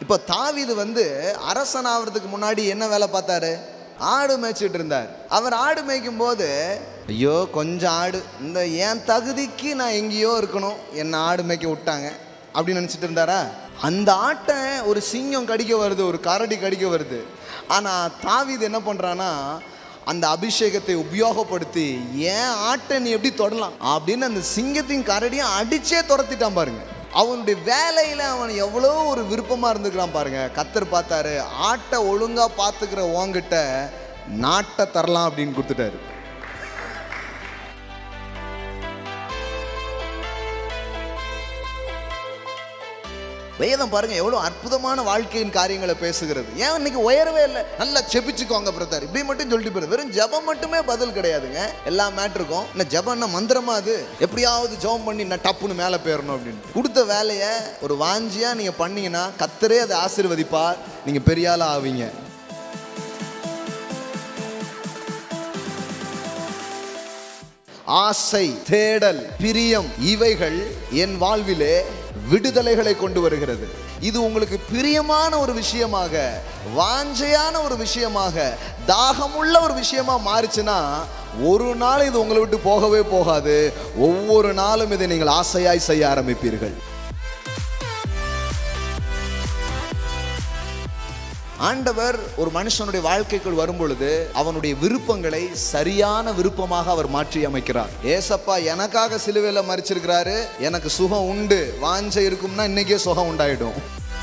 இப்போ தாவீது வந்து அரசன் ஆகிறதுக்கு முன்னாடி என்ன வேலை பார்த்தாரு ஆடு மேய்ச்சிட்டு இருந்தார் அவர் ஆடு மேய்க்கும் போது ஐயோ கொஞ்சம் ஆடு இந்த என் தகுதிக்கு நான் எங்கேயோ இருக்கணும் என்னை ஆடு மேய்க்க விட்டாங்க அப்படின்னு நினச்சிட்டு இருந்தாரா அந்த ஆட்டை ஒரு சிங்கம் கடிக்க வருது ஒரு கரடி கடிக்க வருது ஆனால் தாவீது என்ன பண்ணுறான்னா அந்த அபிஷேகத்தை உபயோகப்படுத்தி ஏன் ஆட்டை நீ எப்படி தொடலாம் அப்படின்னு அந்த சிங்கத்தின் கரடியை அடிச்சே துரத்திட்டான் பாருங்க அவனுடைய வேலையில் அவன் எவ்வளோ ஒரு விருப்பமாக இருந்துக்கிறான் பாருங்க கத்தர் பார்த்தாரு ஆட்டை ஒழுங்காக பார்த்துக்கிற உன்கிட்ட நாட்டை தரலாம் அப்படின்னு கொடுத்துட்டாரு வேதம் பாருங்க எவ்வளோ அற்புதமான வாழ்க்கையின் காரியங்களை பேசுகிறது ஏன் இன்னைக்கு உயரவே இல்லை நல்லா செபிச்சுக்கோங்க பிரதர் இப்படி மட்டும் சொல்லிட்டு போயிரு வெறும் ஜெபம் மட்டுமே பதில் கிடையாதுங்க எல்லா மேட்ருக்கும் என்ன ஜெபம் என்ன மந்திரமா அது எப்படியாவது ஜெபம் பண்ணி நான் டப்புன்னு மேலே போயிடணும் அப்படின்னு கொடுத்த வேலையை ஒரு வாஞ்சியா நீங்க பண்ணீங்கன்னா கத்தரே அதை ஆசீர்வதிப்பார் நீங்க பெரிய ஆளா ஆவீங்க ஆசை தேடல் பிரியம் இவைகள் என் வாழ்விலே விடுதலைகளை கொண்டு வருகிறது இது உங்களுக்கு பிரியமான ஒரு விஷயமாக வாஞ்சையான ஒரு விஷயமாக தாகமுள்ள ஒரு விஷயமா மாறுச்சுன்னா ஒரு நாள் இது உங்களை விட்டு போகவே போகாது ஒவ்வொரு நாளும் இதை நீங்கள் ஆசையாய் செய்ய ஆரம்பிப்பீர்கள் ஆண்டவர் ஒரு மனுஷனுடைய வாழ்க்கைக்குள் வரும் பொழுது அவனுடைய விருப்பங்களை சரியான விருப்பமாக அவர் மாற்றி அமைக்கிறார் ஏசப்பா எனக்காக சிலுவையில் மறிச்சிருக்கிறாரு எனக்கு சுகம் உண்டு வாஞ்சை இருக்கும்னா இன்னைக்கே சுகம் உண்டாயிடும்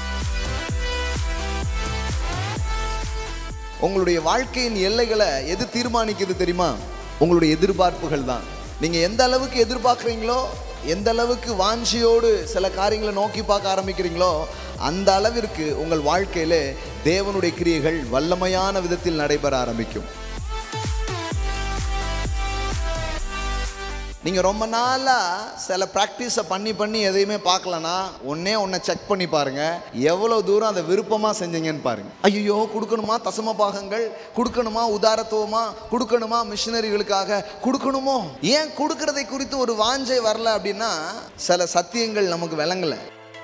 உங்களுடைய வாழ்க்கையின் எல்லைகளை எது தீர்மானிக்குது தெரியுமா உங்களுடைய எதிர்பார்ப்புகள் தான் நீங்க எந்த அளவுக்கு எதிர்பார்க்குறீங்களோ எந்த அளவுக்கு வாஞ்சியோடு சில காரியங்களை நோக்கி பார்க்க ஆரம்பிக்கிறீங்களோ அந்த அளவிற்கு உங்கள் வாழ்க்கையிலே தேவனுடைய கிரியைகள் வல்லமையான விதத்தில் நடைபெற ஆரம்பிக்கும் நீங்கள் ரொம்ப நாளாக சில ப்ராக்டிஸை பண்ணி பண்ணி எதையுமே பார்க்கலனா ஒன்னே ஒன்றை செக் பண்ணி பாருங்க எவ்வளோ தூரம் அதை விருப்பமாக செஞ்சீங்கன்னு பாருங்க ஐயோ கொடுக்கணுமா தசம பாகங்கள் கொடுக்கணுமா உதாரத்துவமா கொடுக்கணுமா மிஷினரிகளுக்காக கொடுக்கணுமோ ஏன் கொடுக்கறதை குறித்து ஒரு வாஞ்சை வரல அப்படின்னா சில சத்தியங்கள் நமக்கு விளங்கலை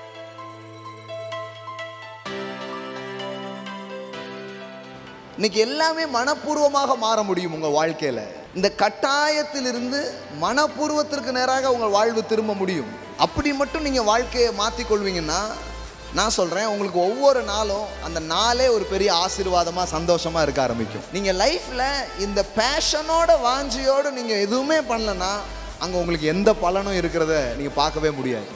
இன்னைக்கு எல்லாமே மனப்பூர்வமாக மாற முடியும் உங்கள் வாழ்க்கையில் இந்த கட்டாயத்திலிருந்து மனப்பூர்வத்திற்கு நேராக உங்கள் வாழ்வு திரும்ப முடியும் அப்படி மட்டும் நீங்கள் வாழ்க்கையை மாற்றிக்கொள்வீங்கன்னா நான் சொல்கிறேன் உங்களுக்கு ஒவ்வொரு நாளும் அந்த நாளே ஒரு பெரிய ஆசீர்வாதமாக சந்தோஷமாக இருக்க ஆரம்பிக்கும் நீங்கள் லைஃப்பில் இந்த பேஷனோட வாஞ்சியோடு நீங்கள் எதுவுமே பண்ணலன்னா அங்கே உங்களுக்கு எந்த பலனும் இருக்கிறத நீங்கள் பார்க்கவே முடியாது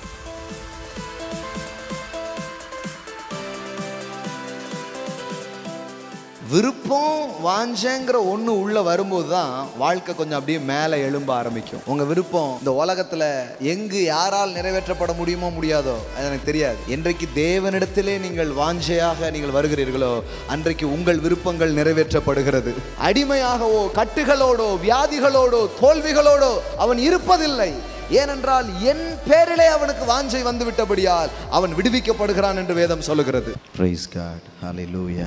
விருப்பம் வாஞ்சங்கிற ஒன்று உள்ள வரும்போது தான் வாழ்க்கை கொஞ்சம் அப்படியே மேலே எழும்ப ஆரம்பிக்கும் உங்கள் விருப்பம் இந்த உலகத்தில் எங்கு யாரால் நிறைவேற்றப்பட முடியுமோ முடியாதோ அது எனக்கு தெரியாது என்றைக்கு தேவனிடத்திலே நீங்கள் வாஞ்சையாக நீங்கள் வருகிறீர்களோ அன்றைக்கு உங்கள் விருப்பங்கள் நிறைவேற்றப்படுகிறது அடிமையாகவோ கட்டுகளோடோ வியாதிகளோடோ தோல்விகளோடோ அவன் இருப்பதில்லை ஏனென்றால் என் பேரிலே அவனுக்கு வாஞ்சை வந்து விட்டபடியால் அவன் விடுவிக்கப்படுகிறான் என்று வேதம் சொல்லுகிறது பிரைஸ் காட் ஹalleluya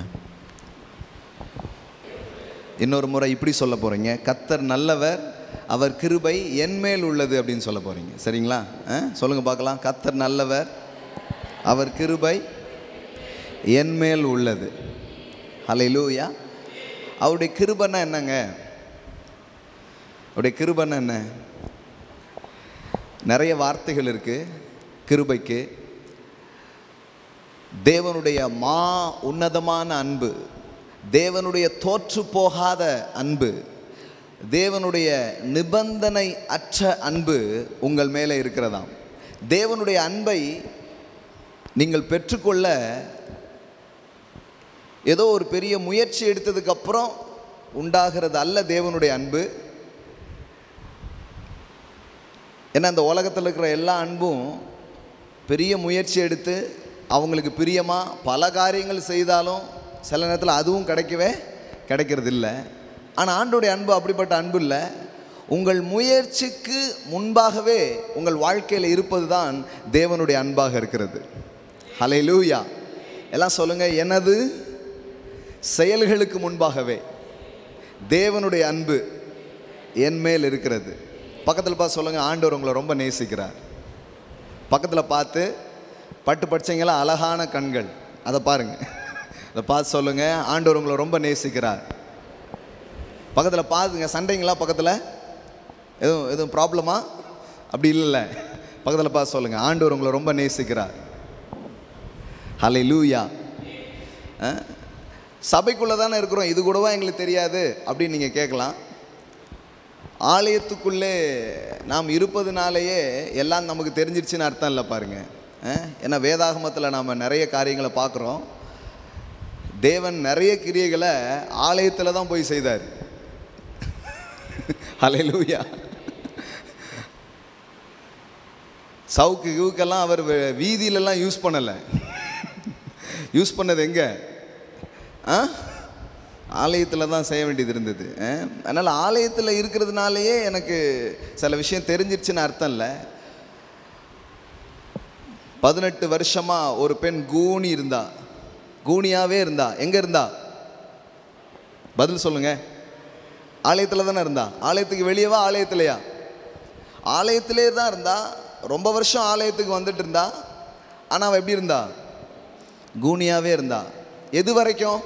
இன்னொரு முறை இப்படி சொல்ல போகிறீங்க கத்தர் நல்லவர் அவர் கிருபை என்மேல் உள்ளது அப்படின்னு சொல்ல போகிறீங்க சரிங்களா ஆ சொல்லுங்கள் பார்க்கலாம் கத்தர் நல்லவர் அவர் கிருபை என்மேல் உள்ளது ஹலை லூயா அவருடைய கிருபைன்னா என்னங்க அவருடைய கிருபைன்னா என்ன நிறைய வார்த்தைகள் இருக்குது கிருபைக்கு தேவனுடைய மா உன்னதமான அன்பு தேவனுடைய தோற்று போகாத அன்பு தேவனுடைய நிபந்தனை அற்ற அன்பு உங்கள் மேலே இருக்கிறதாம் தேவனுடைய அன்பை நீங்கள் பெற்றுக்கொள்ள ஏதோ ஒரு பெரிய முயற்சி எடுத்ததுக்கப்புறம் உண்டாகிறது அல்ல தேவனுடைய அன்பு ஏன்னா இந்த உலகத்தில் இருக்கிற எல்லா அன்பும் பெரிய முயற்சி எடுத்து அவங்களுக்கு பிரியமாக பல காரியங்கள் செய்தாலும் சில நேரத்தில் அதுவும் கிடைக்கவே கிடைக்கிறது இல்லை ஆனால் ஆண்டோடைய அன்பு அப்படிப்பட்ட அன்பு இல்லை உங்கள் முயற்சிக்கு முன்பாகவே உங்கள் வாழ்க்கையில் இருப்பது தான் தேவனுடைய அன்பாக இருக்கிறது ஹலை லூயா எல்லாம் சொல்லுங்கள் எனது செயல்களுக்கு முன்பாகவே தேவனுடைய அன்பு என் மேல் இருக்கிறது பக்கத்தில் பார்த்து சொல்லுங்கள் ஆண்டவர் உங்களை ரொம்ப நேசிக்கிறார் பக்கத்தில் பார்த்து பட்டு படிச்சீங்களா அழகான கண்கள் அதை பாருங்க அதை பார்த்து சொல்லுங்க ஆண்டவர் உங்களை ரொம்ப நேசிக்கிறார் பக்கத்தில் பாருங்க சண்டைங்களா பக்கத்தில் எதுவும் எதுவும் ப்ராப்ளமா அப்படி இல்லைல்ல பக்கத்தில் பார்த்து சொல்லுங்க ஆண்டவர் உங்களை ரொம்ப நேசிக்கிறார் ஹலை லூயா சபைக்குள்ளே தானே இருக்கிறோம் இது கூடவா எங்களுக்கு தெரியாது அப்படின்னு நீங்கள் கேட்கலாம் ஆலயத்துக்குள்ளே நாம் இருப்பதுனாலேயே எல்லாம் நமக்கு தெரிஞ்சிருச்சுன்னு அர்த்தம் இல்லை பாருங்க அஹ், ஏன்னா வேதாகமத்தில் நாம் நிறைய காரியங்களை பார்க்குறோம் தேவன் நிறைய கிரியைகளை ஆலயத்தில் தான் போய் செய்தார் ஹalleluya சவுக்கு கிவுக்கெல்லாம் அவர் வே- வீதியிலலாம் யூஸ் பண்ணலை யூஸ் பண்ணது எங்க ஆ ஆலயத்தில் தான் செய்ய வேண்டியது இருந்தது அதனால் ஆலயத்தில் இருக்கிறதுனாலயே எனக்கு சில விஷயம் தெரிஞ்சிருச்சுன்னு அர்த்தம் இல்லை பதினெட்டு வருஷமா ஒரு பெண் கூனி இருந்தா கூனியாவே இருந்தா எங்க இருந்தா பதில் சொல்லுங்க ஆலயத்தில் தானே இருந்தா ஆலயத்துக்கு வெளியவா ஆலயத்திலையா ஆலயத்திலே தான் இருந்தா ரொம்ப வருஷம் ஆலயத்துக்கு வந்துட்டு இருந்தா ஆனால் அவள் எப்படி இருந்தா கூனியாவே இருந்தா எது வரைக்கும்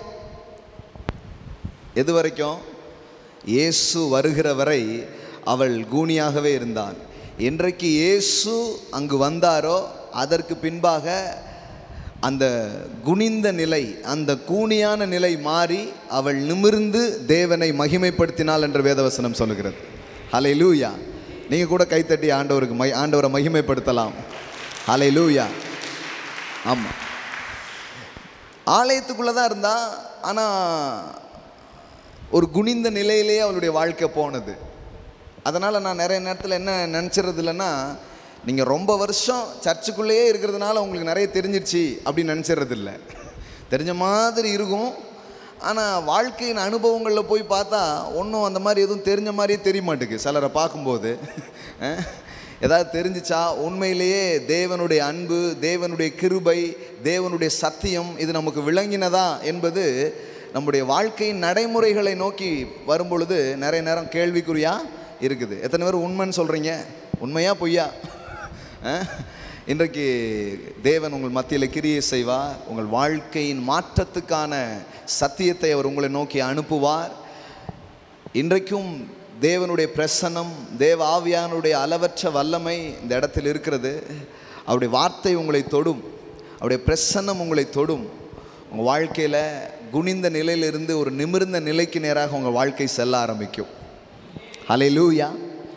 எது வரைக்கும் இயேசு வருகிற வரை அவள் கூனியாகவே இருந்தாள் என்றைக்கு இயேசு அங்கு வந்தாரோ அதற்கு பின்பாக அந்த குனிந்த நிலை அந்த கூனியான நிலை மாறி அவள் நிமிர்ந்து தேவனை மகிமைப்படுத்தினாள் என்று வேதவசனம் சொல்லுகிறது ஹலை லூயா நீங்கள் கூட கைத்தட்டி ஆண்டவருக்கு மை ஆண்டவரை மகிமைப்படுத்தலாம் ஹலை லூயா ஆமாம் ஆலயத்துக்குள்ளே தான் இருந்தா ஆனால் ஒரு குனிந்த நிலையிலேயே அவளுடைய வாழ்க்கை போனது அதனால் நான் நிறைய நேரத்தில் என்ன நினச்சிறது இல்லைன்னா நீங்கள் ரொம்ப வருஷம் சர்ச்சுக்குள்ளேயே இருக்கிறதுனால உங்களுக்கு நிறைய தெரிஞ்சிருச்சு அப்படின்னு நினச்சிடுறது இல்லை தெரிஞ்ச மாதிரி இருக்கும் ஆனால் வாழ்க்கையின் அனுபவங்களில் போய் பார்த்தா ஒன்றும் அந்த மாதிரி எதுவும் தெரிஞ்ச மாதிரியே தெரிய மாட்டேங்குது சிலரை பார்க்கும்போது அஹ், ஏதாவது தெரிஞ்சிச்சா உண்மையிலேயே தேவனுடைய அன்பு தேவனுடைய கிருபை தேவனுடைய சத்தியம் இது நமக்கு விளங்கினதா என்பது நம்முடைய வாழ்க்கையின் நடைமுறைகளை நோக்கி வரும்பொழுது நிறைய நேரம் கேள்விக்குறியா இருக்குது எத்தனை பேர் உண்மைன்னு சொல்கிறீங்க உண்மையா பொய்யா அஹ்? இன்றைக்கு தேவன் உங்கள் மத்தியில் கிரியை செய்வார் உங்கள் வாழ்க்கையின் மாற்றத்துக்கான சத்தியத்தை அவர் உங்களை நோக்கி அனுப்புவார் இன்றைக்கும் தேவனுடைய பிரசன்னம் தேவ ஆவியானுடைய அளவற்ற வல்லமை இந்த இடத்தில் இருக்கிறது அவருடைய வார்த்தை உங்களை தொடும் அவருடைய பிரசன்னம் உங்களை தொடும் உங்கள் வாழ்க்கையில் குனிந்த நிலையிலிருந்து ஒரு நிமிர்ந்த நிலைக்கு நேராக உங்கள் வாழ்க்கை செல்ல ஆரம்பிக்கும் ஹலே லூயா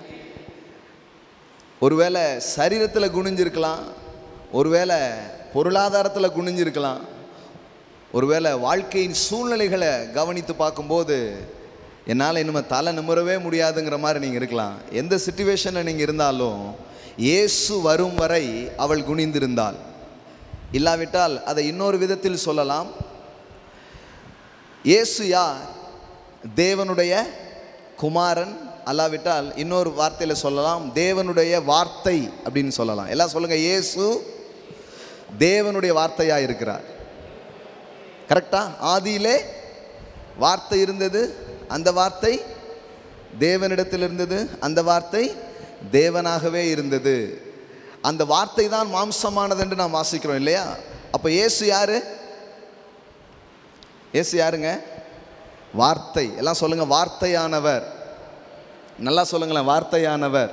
ஒருவேளை சரீரத்தில் குனிஞ்சிருக்கலாம் ஒருவேளை பொருளாதாரத்தில் குனிஞ்சிருக்கலாம் ஒருவேளை வாழ்க்கையின் சூழ்நிலைகளை கவனித்து பார்க்கும்போது என்னால் இனிமேல் தலை நிமிரவே முடியாதுங்கிற மாதிரி நீங்கள் இருக்கலாம் எந்த சுச்சுவேஷனில் நீங்கள் இருந்தாலும் இயேசு வரும் வரை அவள் குனிந்திருந்தாள் இல்லாவிட்டால் அதை இன்னொரு விதத்தில் சொல்லலாம் இயேசு யார் தேவனுடைய குமாரன் அல்லாவிட்டால் இன்னொரு வார்த்தையில் சொல்லலாம் தேவனுடைய வார்த்தை அப்படின்னு சொல்லலாம் எல்லாம் சொல்லுங்க இயேசு தேவனுடைய வார்த்தையா இருக்கிறார் கரெக்டா ஆதியிலே வார்த்தை இருந்தது அந்த வார்த்தை தேவனிடத்தில் இருந்தது அந்த வார்த்தை தேவனாகவே இருந்தது அந்த வார்த்தை தான் மாம்சமானது என்று நாம் வாசிக்கிறோம் இல்லையா அப்போ இயேசு யாரு இயேசு யாருங்க வார்த்தை எல்லாம் சொல்லுங்க வார்த்தையானவர் நல்லா சொல்லுங்களேன் வார்த்தையானவர்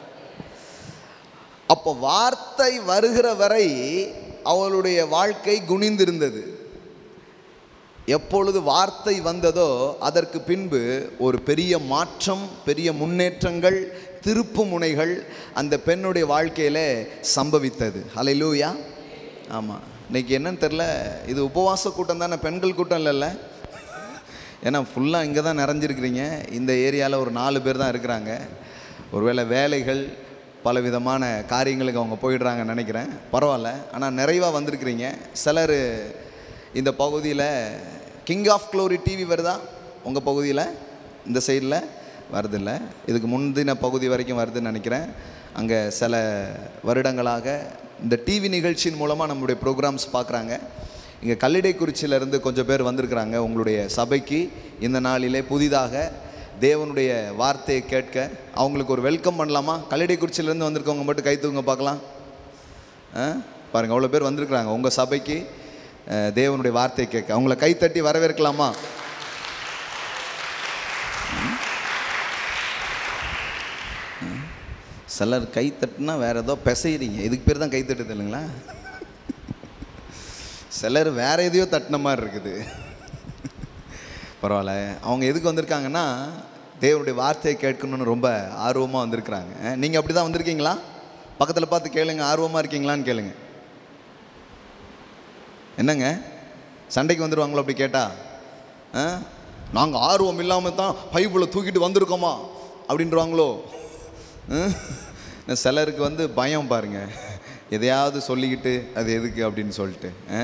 அப்போ வார்த்தை வருகிற வரை அவளுடைய வாழ்க்கை குனிந்திருந்தது எப்பொழுது வார்த்தை வந்ததோ அதற்கு பின்பு ஒரு பெரிய மாற்றம் பெரிய முன்னேற்றங்கள் திருப்பு முனைகள் அந்த பெண்ணுடைய வாழ்க்கையில் சம்பவித்தது ஹalleluya ஆமாம் இன்னைக்கு என்னன்னு தெரில இது உபவாச கூட்டம் தானே பெண்கள் கூட்டம் இல்லைல்ல ஏன்னா ஃபுல்லாக இங்கே தான் நிறைஞ்சிருக்கிறீங்க இந்த ஏரியாவில் ஒரு நாலு பேர் தான் இருக்கிறாங்க ஒருவேளை வேலைகள் பலவிதமான காரியங்களுக்கு அவங்க போயிடுறாங்கன்னு நினைக்கிறேன் பரவாயில்ல ஆனால் நிறைவாக வந்திருக்கிறீங்க சிலர் இந்த பகுதியில் கிங் ஆஃப் க்ளோரி டிவி வருதா உங்கள் பகுதியில் இந்த சைடில் வருதில்ல இதுக்கு முந்தின பகுதி வரைக்கும் வருதுன்னு நினைக்கிறேன் அங்கே சில வருடங்களாக இந்த டிவி நிகழ்ச்சியின் மூலமாக நம்மளுடைய ப்ரோக்ராம்ஸ் பார்க்குறாங்க இங்கே கல்லிடைக்குறிச்சியிலேருந்து கொஞ்சம் பேர் வந்திருக்கிறாங்க உங்களுடைய சபைக்கு இந்த நாளிலே புதிதாக தேவனுடைய வார்த்தையை கேட்க அவங்களுக்கு ஒரு வெல்கம் பண்ணலாமா கல்லிடைக்குறிச்சியிலேருந்து வந்திருக்கவங்க மட்டும் கை தூங்க பார்க்கலாம் ஆ பாருங்கள் அவ்வளோ பேர் வந்திருக்கிறாங்க உங்கள் சபைக்கு அஹ், தேவனுடைய வார்த்தையை கேட்க அவங்கள கைத்தட்டி வரவேற்கலாமா சிலர் கை தட்டுனா வேற ஏதோ பிசைறீங்க இதுக்கு பேர் தான் கை தட்டுது இல்லைங்களா சிலர் வேற எதையோ தட்டின மாதிரி இருக்குது பரவாயில்ல அவங்க எதுக்கு வந்திருக்காங்கன்னா தேவனுடைய வார்த்தையை கேட்கணும்னு ரொம்ப ஆர்வமாக வந்திருக்கிறாங்க நீங்கள் அப்படி தான் வந்திருக்கீங்களா பக்கத்தில் பார்த்து கேளுங்க ஆர்வமாக இருக்கீங்களான்னு கேளுங்க என்னங்க சண்டைக்கு வந்துடுவாங்களோ அப்படி கேட்டா நாங்கள் ஆர்வம் இல்லாமல் தான் பைபிளை தூக்கிட்டு வந்திருக்கோமா அப்படின்றவாங்களோ ம்? சிலருக்கு வந்து பயம் பாருங்க எதையாவது சொல்லிக்கிட்டு அது எதுக்கு அப்படின்னு சொல்லிட்டு ஆ?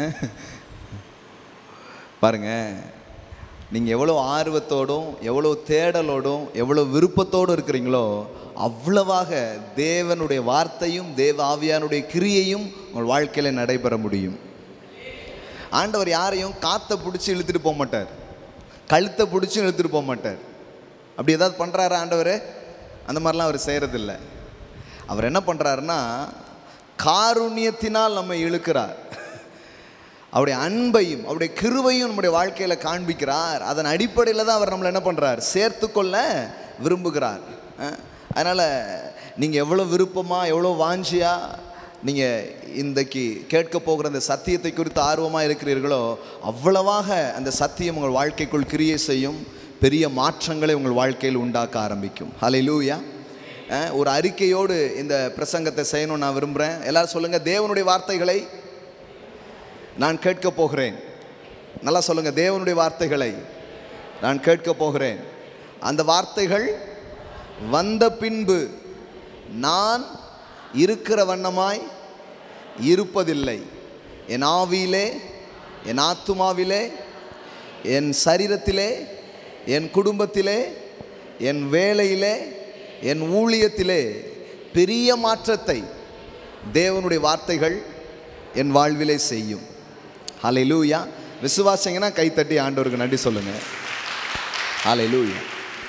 பாருங்க நீங்கள் எவ்வளோ ஆர்வத்தோடும் எவ்வளோ தேடலோடும் எவ்வளோ விருப்பத்தோடும் இருக்கிறீங்களோ அவ்வளவாக தேவனுடைய வார்த்தையும் தேவ ஆவியானுடைய கிரியையும் உங்கள் வாழ்க்கையில் நடைபெற முடியும் ஆண்டவர் யாரையும் காற்றை பிடிச்சி இழுத்துட்டு போக மாட்டார் கழுத்தை பிடிச்சி இழுத்துட்டு போக மாட்டார் அப்படி ஏதாவது பண்ணுறாரு ஆண்டவர் அந்த மாதிரிலாம் அவர் செய்கிறதில்ல அவர் என்ன பண்ணுறாருன்னா காருண்யத்தினால் நம்ம இழுக்கிறார் அவருடைய அன்பையும் அவருடைய கிருவையும் நம்முடைய வாழ்க்கையில் காண்பிக்கிறார் அதன் அடிப்படையில் தான் அவர் நம்மளை என்ன பண்ணுறார் சேர்த்துக்கொள்ள விரும்புகிறார் அதனால் நீங்கள் எவ்வளோ விருப்பமாக எவ்வளோ வாஞ்சியாக நீங்கள் இன்றைக்கு கேட்க போகிற அந்த சத்தியத்தை குறித்து ஆர்வமாக இருக்கிறீர்களோ அவ்வளவாக அந்த சத்தியம் உங்கள் வாழ்க்கைக்குள் கிரியை செய்யும் பெரிய மாற்றங்களை உங்கள் வாழ்க்கையில் உண்டாக்க ஆரம்பிக்கும் ஹலை லூயா ஒரு அறிக்கையோடு இந்த பிரசங்கத்தை செய்யணும்னு நான் விரும்புகிறேன் எல்லாரும் சொல்லுங்கள் தேவனுடைய வார்த்தைகளை நான் கேட்க போகிறேன் நல்லா சொல்லுங்க தேவனுடைய வார்த்தைகளை நான் கேட்க போகிறேன் அந்த வார்த்தைகள் வந்த பின்பு நான் இருக்கிற வண்ணமாய் இருப்பதில்லை என் ஆவியிலே என் ஆத்துமாவிலே என் சரீரத்திலே என் குடும்பத்திலே என் வேலையிலே என் ஊழியத்திலே பெரிய மாற்றத்தை தேவனுடைய வார்த்தைகள் என் வாழ்விலே செய்யும் ஹalleluya விசுவாசிங்கன்னா கைத்தட்டி ஆண்டவருக்கு நன்றி சொல்லுங்க ஹalleluya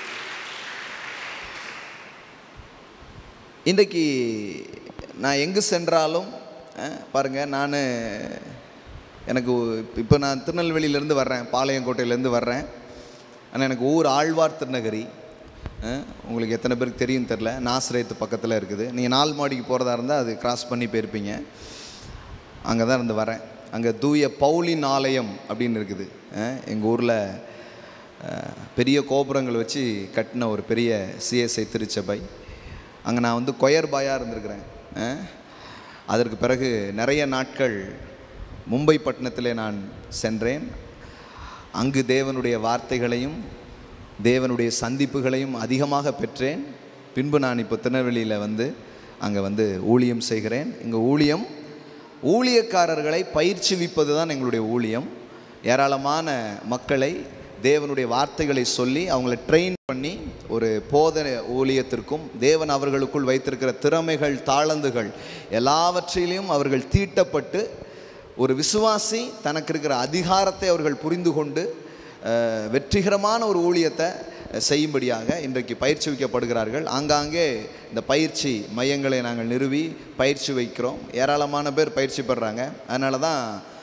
இன்றைக்கு நான் எங்கு சென்றாலும் அஹ், பாருங்க நான் எனக்கு இப்போ நான் திருநெல்வேலியிலேருந்து வர்றேன் பாளையங்கோட்டையிலேருந்து வர்றேன் ஆனால் எனக்கு ஊர் ஆழ்வார் திருநகரி அஹ், உங்களுக்கு எத்தனை பேருக்கு தெரியும் தெரில நாசிரேத்து பக்கத்தில் இருக்குது நீங்கள் நாலு மாடிக்கு போகிறதா இருந்தால் அது கிராஸ் பண்ணி போயிருப்பீங்க அங்கே தான் இருந்து வரேன் அங்கே தூய பவுலின் ஆலயம் அப்படின்னு இருக்குது எங்கள் ஊரில் பெரிய கோபுரங்கள் வச்சு கட்டின ஒரு பெரிய சிஎஸ்ஐ திருச்சபை அங்கே நான் வந்து கொயர் பாயாக இருந்திருக்கிறேன் அஹ், அதற்கு பிறகு நிறைய நாட்கள் மும்பை பட்டணத்திலே நான் சென்றேன் அங்கு தேவனுடைய வார்த்தைகளையும் தேவனுடைய சந்திப்புகளையும் அதிகமாக பெற்றேன் பின்பு நான் இப்போ திருநெல்வேலியில் வந்து அங்கே வந்து ஊழியம் செய்கிறேன் இங்கே ஊழியம் ஊழியக்காரர்களை பயிற்சிவிப்பது தான் எங்களுடைய ஊழியம் ஏராளமான மக்களை தேவனுடைய வார்த்தைகளை சொல்லி அவங்கள ட்ரெயின் பண்ணி ஒரு போதனை ஊழியத்திற்கும் தேவன் அவர்களுக்குள் வைத்திருக்கிற திறமைகள் தாளந்துகள் எல்லாவற்றிலையும் அவர்கள் தீட்டப்பட்டு ஒரு விசுவாசி தனக்கு இருக்கிற அதிகாரத்தை அவர்கள் புரிந்து கொண்டு அஹ், வெற்றிகரமான ஒரு ஊழியத்தை அஹ், செய்யும்படியாக இன்றைக்கு பயிற்சிவிக்கப்படுகிறார்கள் ஆங்காங்கே இந்த பயிற்சி மையங்களை நாங்கள் நிறுவி பயிற்சி வைக்கிறோம் ஏராளமான பேர் பயிற்சி பெறுறாங்க அதனால தான்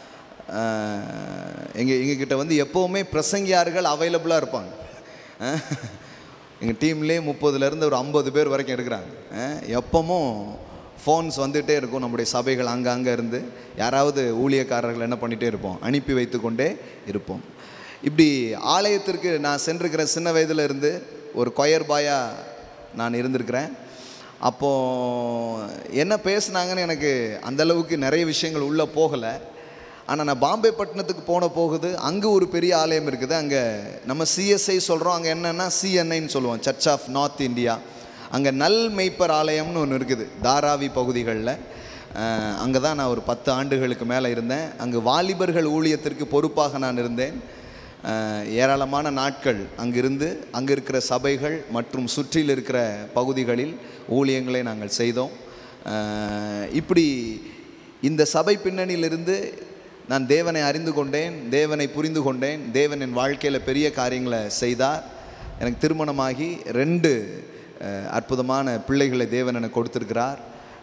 எங்கள் எங்ககிட்ட வந்து எப்போவுமே பிரசங்கியார்கள் அவைலபிளாக இருப்பாங்க எங்கள் டீம்லேயே முப்பதுலேருந்து ஒரு ஐம்பது பேர் வரைக்கும் இருக்கிறாங்க அஹ், எப்பவும் ஃபோன்ஸ் வந்துகிட்டே இருக்கும் நம்முடைய சபைகள் அங்கங்கே இருந்து யாராவது ஊழியக்காரர்கள் என்ன பண்ணிகிட்டே இருப்போம் அனுப்பி வைத்து கொண்டே இருப்போம் இப்படி ஆலயத்திற்கு நான் சென்றிருக்கிற சின்ன வயதில் இருந்து ஒரு கொயர் பாயா நான் இருந்திருக்கிறேன் அப்போது என்ன பேசுனாங்கன்னு எனக்கு அந்த அளவுக்கு நிறைய விஷயங்கள் உள்ளே போகலை ஆனால் நான் பாம்பே பட்டணத்துக்கு போன போகுது அங்கே ஒரு பெரிய ஆலயம் இருக்குது அங்கே நம்ம சிஎஸ்ஐ சொல்கிறோம் அங்கே என்னென்னா சிஎன்ஐன்னு சொல்லுவோம் சர்ச் ஆஃப் நார்த் இந்தியா அங்கே நல் மெய்ப்பர் ஆலயம்னு ஒன்று இருக்குது தாராவி பகுதிகளில் அங்கே தான் நான் ஒரு பத்து ஆண்டுகளுக்கு மேலே இருந்தேன் அங்கு வாலிபர்கள் ஊழியத்திற்கு பொறுப்பாக நான் இருந்தேன் அஹ், ஏராளமான நாட்கள் அங்கிருந்து அங்கே இருக்கிற சபைகள் மற்றும் சுற்றில் இருக்கிற பகுதிகளில் ஊழியங்களை நாங்கள் செய்தோம் அஹ், இப்படி இந்த சபை பின்னணியிலிருந்து நான் தேவனை அறிந்து கொண்டேன் தேவனை புரிந்து கொண்டேன் தேவன் என் வாழ்க்கையில் பெரிய காரியங்களை செய்தார் எனக்கு திருமணமாகி ரெண்டு அஹ், அற்புதமான பிள்ளைகளை தேவன் எனக்கு கொடுத்திருக்கிறார்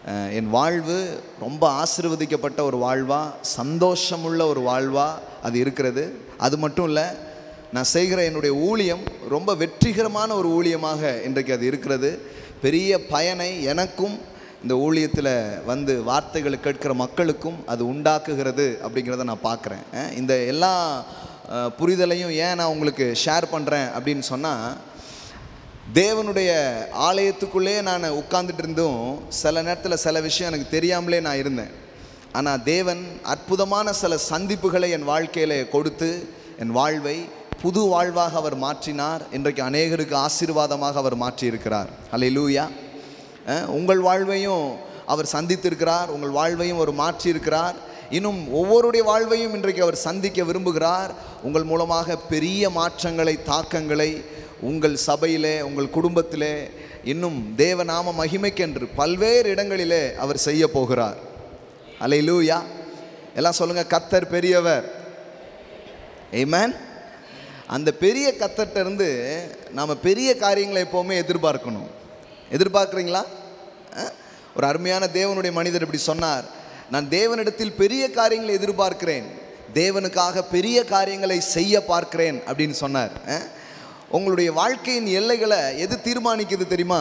அஹ், என் வாழ்வு ரொம்ப ஆசீர்வதிக்கப்பட்ட ஒரு வாழ்வா சந்தோஷமுள்ள ஒரு வாழ்வா அது இருக்கிறது அது மட்டும் இல்லை நான் செய்கிற என்னுடைய ஊழியம் ரொம்ப வெற்றிகரமான ஒரு ஊழியமாக இன்றைக்கு அது இருக்கிறது பெரிய பயனை எனக்கும் இந்த ஊழியத்தில் வந்து வார்த்தைகளை கேட்கிற மக்களுக்கும் அது உண்டாக்குகிறது அப்படிங்கிறத நான் பார்க்குறேன் அஹ் இந்த எல்லா அஹ், புரிதலையும் ஏன் நான் உங்களுக்கு ஷேர் பண்ணுறேன் அப்படின்னு சொன்னால் தேவனுடைய ஆலயத்துக்குள்ளே நான் உட்கார்ந்துட்டு இருந்தும் சில நேரத்தில் சில விஷயம் எனக்கு தெரியாமலே நான் இருந்தேன் ஆனால் தேவன் அற்புதமான சில சந்திப்புகளை என் வாழ்க்கையில் கொடுத்து என் வாழ்வை புது வாழ்வாக அவர் மாற்றினார் இன்றைக்கு அநேகருக்கு ஆசீர்வாதமாக அவர் மாற்றியிருக்கிறார் அல்லேலூயா அஹ், உங்கள் வாழ்வையும் அவர் சந்தித்திருக்கிறார் உங்கள் வாழ்வையும் அவர் மாற்றியிருக்கிறார் இன்னும் ஒவ்வொருடைய வாழ்வையும் இன்றைக்கு அவர் சந்திக்க விரும்புகிறார் உங்கள் மூலமாக பெரிய மாற்றங்களை தாக்கங்களை உங்கள் சபையிலே உங்கள் குடும்பத்திலே இன்னும் தேவநாம மகிமைக்கென்று பல்வேறு இடங்களிலே அவர் செய்ய போகிறார் அல்லேலூயா எல்லாம் சொல்லுங்க கத்தர் பெரியவர் ஏமேன் அந்த பெரிய கத்தர்ட்ட இருந்து நாம் பெரிய காரியங்களை எப்போவுமே எதிர்பார்க்கணும் எதிர்பார்க்குறீங்களா அஹ்? ஒரு அருமையான தேவனுடைய மனிதர் இப்படி சொன்னார் நான் தேவனிடத்தில் பெரிய காரியங்களை எதிர்பார்க்கிறேன் தேவனுக்காக பெரிய காரியங்களை செய்ய பார்க்கிறேன் அப்படின்னு சொன்னார் அஹ்? உங்களுடைய வாழ்க்கையின் எல்லைகளை எது தீர்மானிக்குது தெரியுமா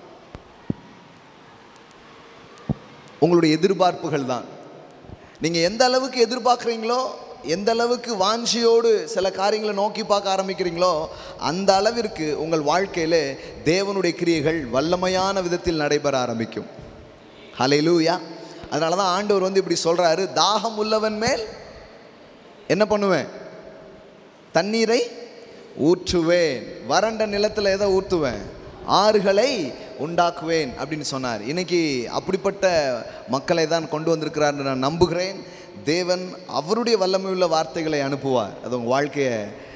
உங்களுடைய எதிர்பார்ப்புகள் தான் நீங்கள் எந்த அளவுக்கு எதிர்பார்க்குறீங்களோ எந்த அளவுக்கு வாஞ்சியோடு சில காரியங்களை நோக்கி பார்க்க ஆரம்பிக்கிறீங்களோ அந்த அளவிற்கு உங்கள் வாழ்க்கையில் தேவனுடைய கிரியைகள் வல்லமையான விதத்தில் நடைபெற ஆரம்பிக்கும் ஹalleluya அதனால தான் ஆண்டவர் வந்து இப்படி சொல்கிறாரு தாகம் உள்ளவன் மேல் என்ன பண்ணுவேன் தண்ணீரை ஊற்றுவேன் வறண்ட நிலத்தில் எதை ஊற்றுவேன் ஆறுகளை உண்டாக்குவேன் அப்படின்னு சொன்னார் இன்னைக்கு அப்படிப்பட்ட மக்களை தான் கொண்டு வந்திருக்கிறார் நான் நம்புகிறேன் தேவன் அவருடைய வல்லமையுள்ள வார்த்தைகளை அனுப்புவார் அது உங்கள் வாழ்க்கையை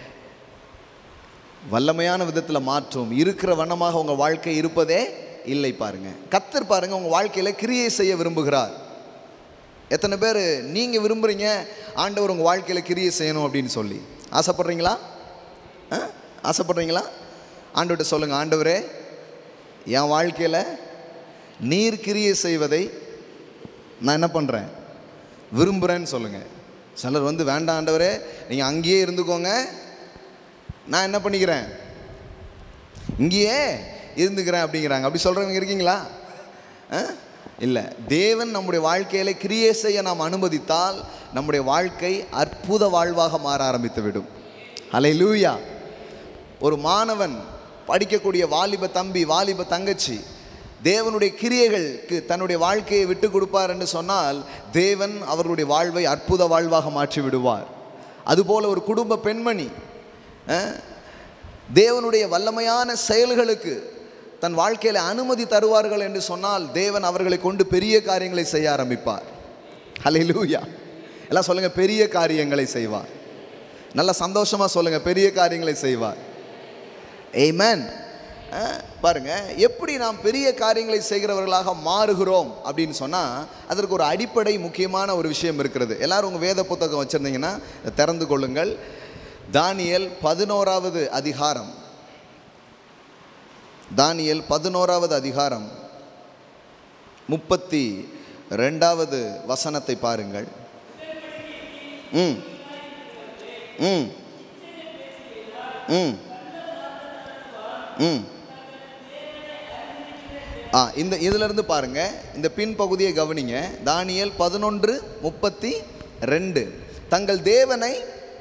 வல்லமையான விதத்தில் மாற்றும் இருக்கிற வண்ணமாக உங்கள் வாழ்க்கை இருப்பதே இல்லை பாருங்க கத்தர் பாருங்க உங்கள் வாழ்க்கையில் கிரியை செய்ய விரும்புகிறார் எத்தனை பேர் நீங்கள் விரும்புகிறீங்க ஆண்டவர் உங்கள் வாழ்க்கையில் கிரியை செய்யணும் அப்படின்னு சொல்லி ஆசைப்படுறீங்களா ஆ? ஆசைப்படுறீங்களா ஆண்டவர்கிட்ட சொல்லுங்கள் ஆண்டவரே என் வாழ்க்கையில் நீர் கிரியை செய்வதை நான் என்ன பண்ணுறேன் விரும்புகிறேன்னு சொல்லுங்கள் சிலர் வந்து வேண்டாம் ஆண்டவரே நீங்கள் அங்கேயே இருந்துக்கோங்க நான் என்ன பண்ணிக்கிறேன் இங்கேயே இருந்துக்கிறேன் அப்படிங்கிறாங்க அப்படி சொல்கிறவங்க இருக்கீங்களா இல்லை தேவன் நம்முடைய வாழ்க்கையில் கிரியை செய்ய நாம் அனுமதித்தால் நம்முடைய வாழ்க்கை அற்புத வாழ்வாக மாற ஆரம்பித்து விடும் அலை லூயா ஒரு மாணவன் படிக்கக்கூடிய வாலிப தம்பி வாலிப தங்கச்சி தேவனுடைய கிரியைகளுக்கு தன்னுடைய வாழ்க்கையை விட்டு கொடுப்பார் என்று சொன்னால் தேவன் அவர்களுடைய வாழ்வை அற்புத வாழ்வாக மாற்றி விடுவார் அதுபோல ஒரு குடும்ப பெண்மணி அஹ், தேவனுடைய வல்லமையான செயல்களுக்கு தன் வாழ்க்கையில் அனுமதி தருவார்கள் என்று சொன்னால் தேவன் அவர்களை கொண்டு பெரிய காரியங்களை செய்ய ஆரம்பிப்பார் ஹalleluya எல்லாம் சொல்லுங்க பெரிய காரியங்களை செய்வார் நல்ல சந்தோஷமா சொல்லுங்க பெரிய காரியங்களை செய்வார் ஏமேன் பாருங்க எப்படி நாம் பெரிய காரியங்களை செய்கிறவர்களாக மாறுகிறோம் அப்படின்னு சொன்னால் அதற்கு ஒரு அடிப்படை முக்கியமான ஒரு விஷயம் இருக்கிறது எல்லாரும் உங்கள் வேத புத்தகம் வச்சுருந்தீங்கன்னா திறந்து கொள்ளுங்கள் தானியல் பதினோராவது அதிகாரம் தானியல் பதினோராவது அதிகாரம் முப்பத்தி ரெண்டாவது வசனத்தை பாருங்கள் ம் ம் ம் ம் ஆ இந்த இதிலிருந்து பாருங்க இந்த பின் பகுதியை கவனிங்க தானியல் பதினொன்று முப்பத்தி ரெண்டு தங்கள் தேவனை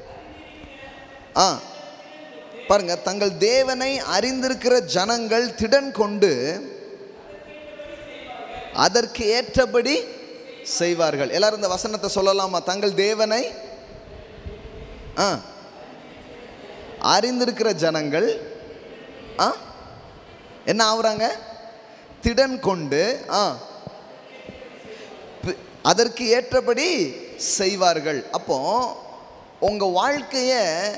ஆ பாருங்க தங்கள் தேவனை அறிந்திருக்கிற ஜனங்கள் திடன் கொண்டு அதற்கு ஏற்றபடி செய்வார்கள் எல்லாரும் இந்த வசனத்தை சொல்லலாமா தங்கள் தேவனை ஆ அறிந்திருக்கிற ஜனங்கள் ஆ என்ன ஆகுறாங்க திடன் கொண்டு ஆ பி- அதற்கு ஏற்றபடி செய்வார்கள் அப்போ உங்க வாழ்க்கைய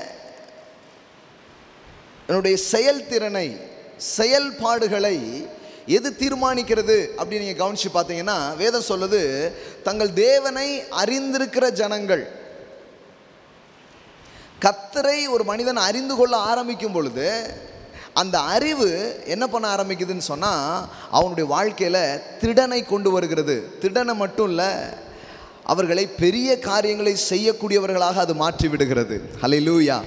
என்னுடைய செயல்திறனை செயல்பாடுகளை எது தீர்மானிக்கிறது அப்படின்னு நீங்கள் கவனித்து பார்த்தீங்கன்னா வேதம் சொல்லுது தங்கள் தேவனை அறிந்திருக்கிற ஜனங்கள் கத்தரை ஒரு மனிதன் அறிந்து கொள்ள ஆரம்பிக்கும் பொழுது அந்த அறிவு என்ன பண்ண ஆரம்பிக்குதுன்னு சொன்னால் அவனுடைய வாழ்க்கையில் திடனை கொண்டு வருகிறது திடனை மட்டும் இல்லை அவர்களை பெரிய காரியங்களை செய்யக்கூடியவர்களாக அது மாற்றி விடுகிறது ஹalleluya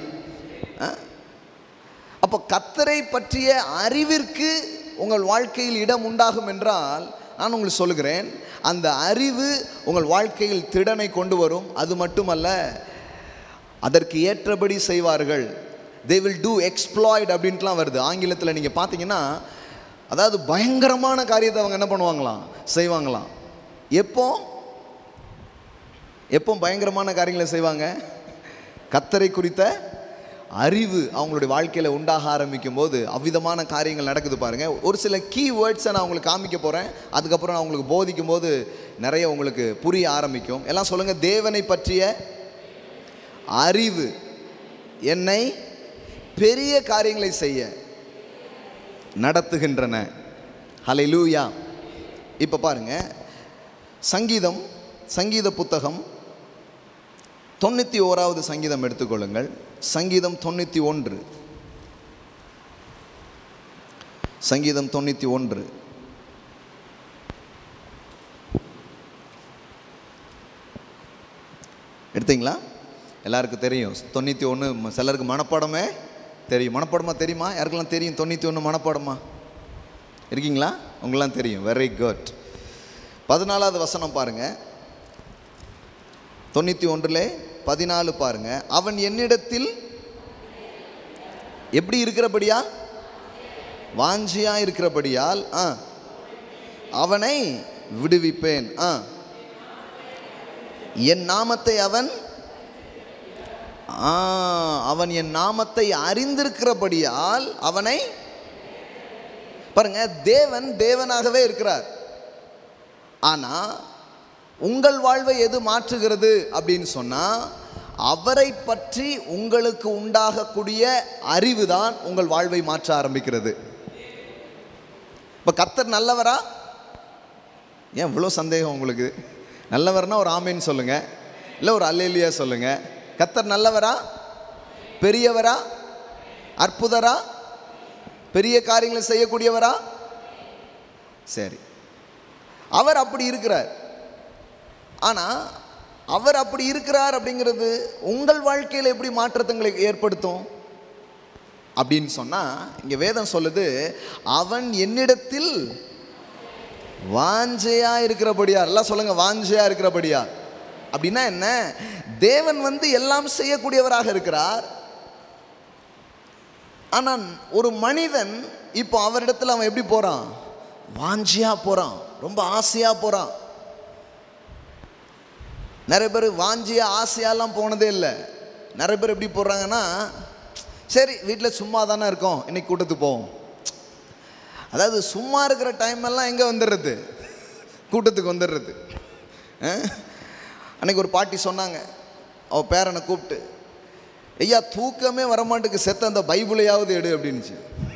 அப்போ கத்தரை பற்றிய அறிவிற்கு உங்கள் வாழ்க்கையில் இடம் உண்டாகும் என்றால் நான் உங்களுக்கு சொல்லுகிறேன் அந்த அறிவு உங்கள் வாழ்க்கையில் திடனை கொண்டு வரும் அது மட்டுமல்ல அதற்கு ஏற்றபடி செய்வார்கள் தே வில் டூ எக்ஸ்ப்ளாய்ட் அப்படின்ட்டுலாம் வருது ஆங்கிலத்தில் நீங்கள் பார்த்தீங்கன்னா அதாவது பயங்கரமான காரியத்தை அவங்க என்ன பண்ணுவாங்களாம் செய்வாங்களாம் எப்போ எப்போ பயங்கரமான காரியங்களை செய்வாங்க கத்தரை குறித்த அறிவு அவங்களுடைய வாழ்க்கையில் உண்டாக ஆரம்பிக்கும் போது அவ்விதமான காரியங்கள் நடக்குது பாருங்கள் ஒரு சில கீ வேர்ட்ஸை நான் உங்களுக்கு காமிக்க போகிறேன் அதுக்கப்புறம் நான் உங்களுக்கு போதிக்கும் போது நிறைய உங்களுக்கு புரிய ஆரம்பிக்கும் எல்லாம் சொல்லுங்கள் தேவனை பற்றிய அறிவு என்னை பெரிய காரியங்களை செய்ய நடத்துகின்றன ஹalleluya இப்போ பாருங்க சங்கீதம் சங்கீத புத்தகம் தொண்ணூற்றி ஓராவது சங்கீதம் எடுத்துக்கொள்ளுங்கள் சங்கீதம் தொண்ணூற்றி ஒன்று சங்கீதம் தொண்ணூற்றி ஒன்று எடுத்தீங்களா எல்லாருக்கும் தெரியும் தொண்ணூற்றி ஒன்று சிலருக்கு மனப்பாடமே தெரியும் மனப்பாடமா தெரியுமா யாருக்கெல்லாம் தெரியும் தொண்ணூற்றி ஒன்று மனப்பாடமா இருக்கீங்களா உங்களாம் தெரியும் வெரி குட் பதினாலாவது வசனம் பாருங்க தொண்ணூற்றி ஒன்றில் பதினாலு பாருங்க அவன் என்னிடத்தில் எப்படி இருக்கிறபடியா வாஞ்சியா இருக்கிறபடியால் ஆ அவனை விடுவிப்பேன் ஆ என் நாமத்தை அவன் ஆ, அவன் என் நாமத்தை அறிந்திருக்கிறபடியால் அவனை பாருங்க தேவன் தேவனாகவே இருக்கிறார் ஆனா உங்கள் வாழ்வை எது மாற்றுகிறது அப்படின்னு சொன்னா அவரை பற்றி உங்களுக்கு உண்டாகக்கூடிய அறிவு தான் உங்கள் வாழ்வை மாற்ற ஆரம்பிக்கிறது இப்போ கத்தர் நல்லவரா ஏன் இவ்வளோ சந்தேகம் உங்களுக்கு நல்லவர்னா ஒரு ஆமேன்னு சொல்லுங்க இல்லை ஒரு அல்லேலியா சொல்லுங்க கத்தர் நல்லவரா பெரியவரா அற்புதரா பெரிய காரியங்களை செய்யக்கூடியவரா சரி அவர் அப்படி இருக்கிறார் ஆனால் அவர் அப்படி இருக்கிறார் அப்படிங்கிறது உங்கள் வாழ்க்கையில் எப்படி மாற்றத்துங்களை ஏற்படுத்தும் அப்படின்னு சொன்னால் இங்கே வேதம் சொல்லுது அவன் என்னிடத்தில் வாஞ்சையா இருக்கிறபடியா எல்லாம் சொல்லுங்க வாஞ்சையா இருக்கிறபடியா அப்படின்னா என்ன தேவன் வந்து எல்லாம் செய்யக்கூடியவராக இருக்கிறார் ஆனால் ஒரு மனிதன் இப்போ அவரிடத்துல அவன் எப்படி போறான் வாஞ்சியா போறான் ரொம்ப ஆசையா போறான் நிறைய பேர் வாஞ்சியா ஆசையாலாம் போனதே இல்லை நிறைய பேர் எப்படி போடுறாங்கன்னா சரி வீட்டில் சும்மா தானே இருக்கோம் இன்னைக்கு கூட்டத்துக்கு போவோம் அதாவது சும்மா இருக்கிற டைம் எல்லாம் எங்கே வந்துடுறது கூட்டத்துக்கு வந்துடுறது அஹ்? அன்னைக்கு ஒரு பாட்டி சொன்னாங்க அவ பேரனை கூப்பிட்டு ஐயா தூக்கமே வரமாட்டுக்கு செத்த அந்த பைபிளையாவது எடு அப்படின்னுச்சு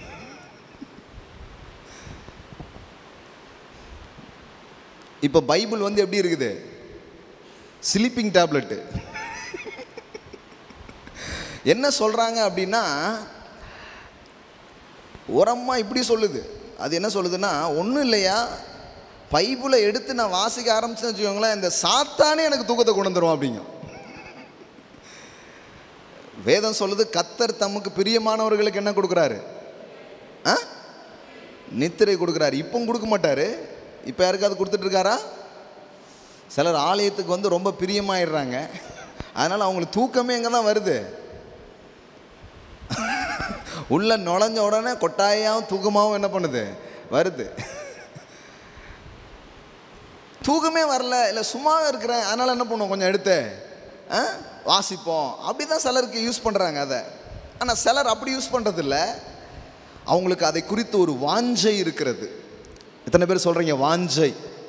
இப்போ பைபிள் வந்து எப்படி இருக்குது ஸ்லீப்பிங் டேப்லெட்டு என்ன சொல்கிறாங்க அப்படின்னா உரம்மா இப்படி சொல்லுது அது என்ன சொல்லுதுன்னா ஒன்றும் இல்லையா பைபிளை எடுத்து நான் வாசிக்க ஆரம்பிச்சேன்னு வச்சுக்கோங்களேன் இந்த சாத்தானே எனக்கு தூக்கத்தை கொண்டு வந்துடும் அப்படிங்க வேதம் சொல்லுது கத்தர் தமக்கு பிரியமானவர்களுக்கு என்ன கொடுக்குறாரு ஆ நித்திரை கொடுக்குறாரு இப்போ கொடுக்க மாட்டாரு இப்போ யாருக்காவது கொடுத்துட்டு இருக்காரா சிலர் ஆலயத்துக்கு வந்து ரொம்ப பிரியமாயிடுறாங்க அதனால் அவங்களுக்கு தூக்கமே எங்கே தான் வருது உள்ள நுழைஞ்ச உடனே கொட்டாயாவும் தூக்கமாகவும் என்ன பண்ணுது வருது தூக்கமே வரல இல்லை சும்மாவே இருக்கிறேன் அதனால் என்ன பண்ணுவோம் கொஞ்சம் எடுத்து ஆ, வாசிப்போம் அப்படி தான் சிலருக்கு யூஸ் பண்ணுறாங்க அதை ஆனால் சிலர் அப்படி யூஸ் பண்ணுறதில்ல அவங்களுக்கு அதை குறித்து ஒரு வாஞ்சை இருக்கிறது எத்தனை பேர் சொல்கிறீங்க வாஞ்சை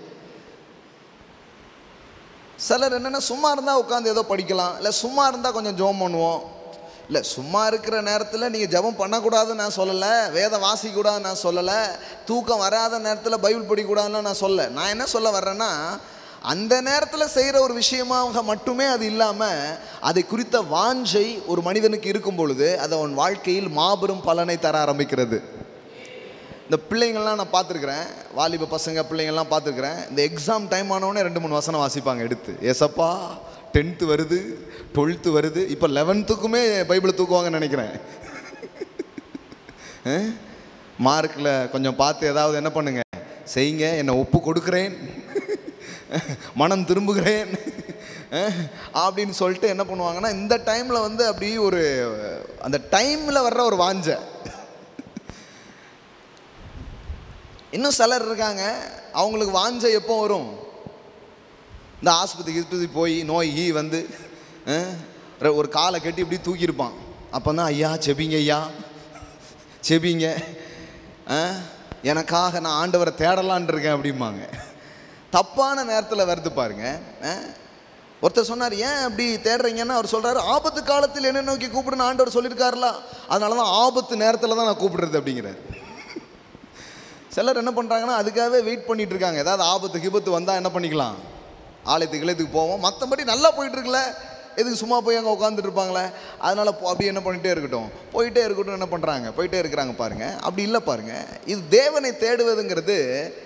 சிலர் என்னென்னா சும்மா இருந்தால் உட்காந்து ஏதோ படிக்கலாம் இல்லை சும்மா இருந்தால் கொஞ்சம் ஜெபம் பண்ணுவோம் இல்லை சும்மா இருக்கிற நேரத்தில் நீங்கள் ஜெபம் பண்ணக்கூடாதுன்னு நான் சொல்லலை வேதம் வாசிக்கக்கூடாதுன்னு நான் சொல்லலை தூக்கம் வராத நேரத்தில் பைபிள் படிக்கக்கூடாதுன்னு நான் சொல்ல நான் என்ன சொல்ல வர்றேன்னா அந்த நேரத்தில் செய்கிற ஒரு விஷயமாக மட்டுமே அது இல்லாமல் அதை குறித்த வாஞ்சை ஒரு மனிதனுக்கு இருக்கும் பொழுது அது அவன் வாழ்க்கையில் மாபெரும் பலனை தர ஆரம்பிக்கிறது இந்த பிள்ளைங்கள்லாம் நான் பார்த்துருக்குறேன் வாலிப பசங்க பிள்ளைங்கள்லாம் பார்த்துருக்குறேன் இந்த எக்ஸாம் டைம் ஆனவுடனே ரெண்டு மூணு வசனம் வாசிப்பாங்க எடுத்து ஏசப்பா டென்த்து வருது டுவெல்த்து வருது இப்போ லெவன்த்துக்குமே பைபிளை தூக்குவாங்கன்னு நினைக்கிறேன் மார்க்கில் கொஞ்சம் பார்த்து ஏதாவது என்ன பண்ணுங்க செய்யுங்க என்னை ஒப்பு கொடுக்குறேன் மனம் திரும்புகிறேன் அஹ், அப்படின்னு சொல்லிட்டு என்ன பண்ணுவாங்கன்னா இந்த டைமில் வந்து அப்படி ஒரு அந்த டைமில் வர்ற ஒரு வாஞ்சை இன்னும் சிலர் இருக்காங்க அவங்களுக்கு வாஞ்சை எப்போ வரும் இந்த ஆஸ்பத்திரி கிஸ்பத்திரி போய் நோய் ஈ வந்து அஹ், ர- ஒரு காலை கட்டி இப்படி தூக்கியிருப்பான் அப்போ தான் ஐயா செபிங்க ஐயா செபிங்க அஹ், எனக்காக நான் ஆண்டவரை தேடலான் இருக்கேன் அப்படிம்பாங்க தப்பான நேரத்தில் வருது பாருங்க அஹ், ஒருத்தர் சொன்னார் ஏன் அப்படி தேடுறீங்கன்னா அவர் சொல்றாரு ஆபத்து காலத்தில் என்ன நோக்கி கூப்பிடுன்னு ஆண்டவர் சொல்லியிருக்காருல அதனால தான் ஆபத்து நேரத்தில் தான் நான் கூப்பிடுறது அப்படிங்கிறார் சிலர் என்ன பண்ணுறாங்கன்னா அதுக்காகவே வெயிட் பண்ணிட்டு இருக்காங்க ஏதாவது ஆபத்து கிபத்து வந்தால் என்ன பண்ணிக்கலாம் ஆலயத்துக்கு கிளத்துக்கு போவோம் மற்றபடி நல்லா போயிட்டு இருக்குல்ல எதுக்கு சும்மா போய் அங்கே உட்காந்துட்டு இருப்பாங்களே அதனால போ- அப்படியே என்ன பண்ணிட்டே இருக்கட்டும் போயிட்டே இருக்கட்டும் என்ன பண்ணுறாங்க போயிட்டே இருக்கிறாங்க பாருங்க அப்படி இல்லை பாருங்க இது தேவனை தேடுவதுங்கிறது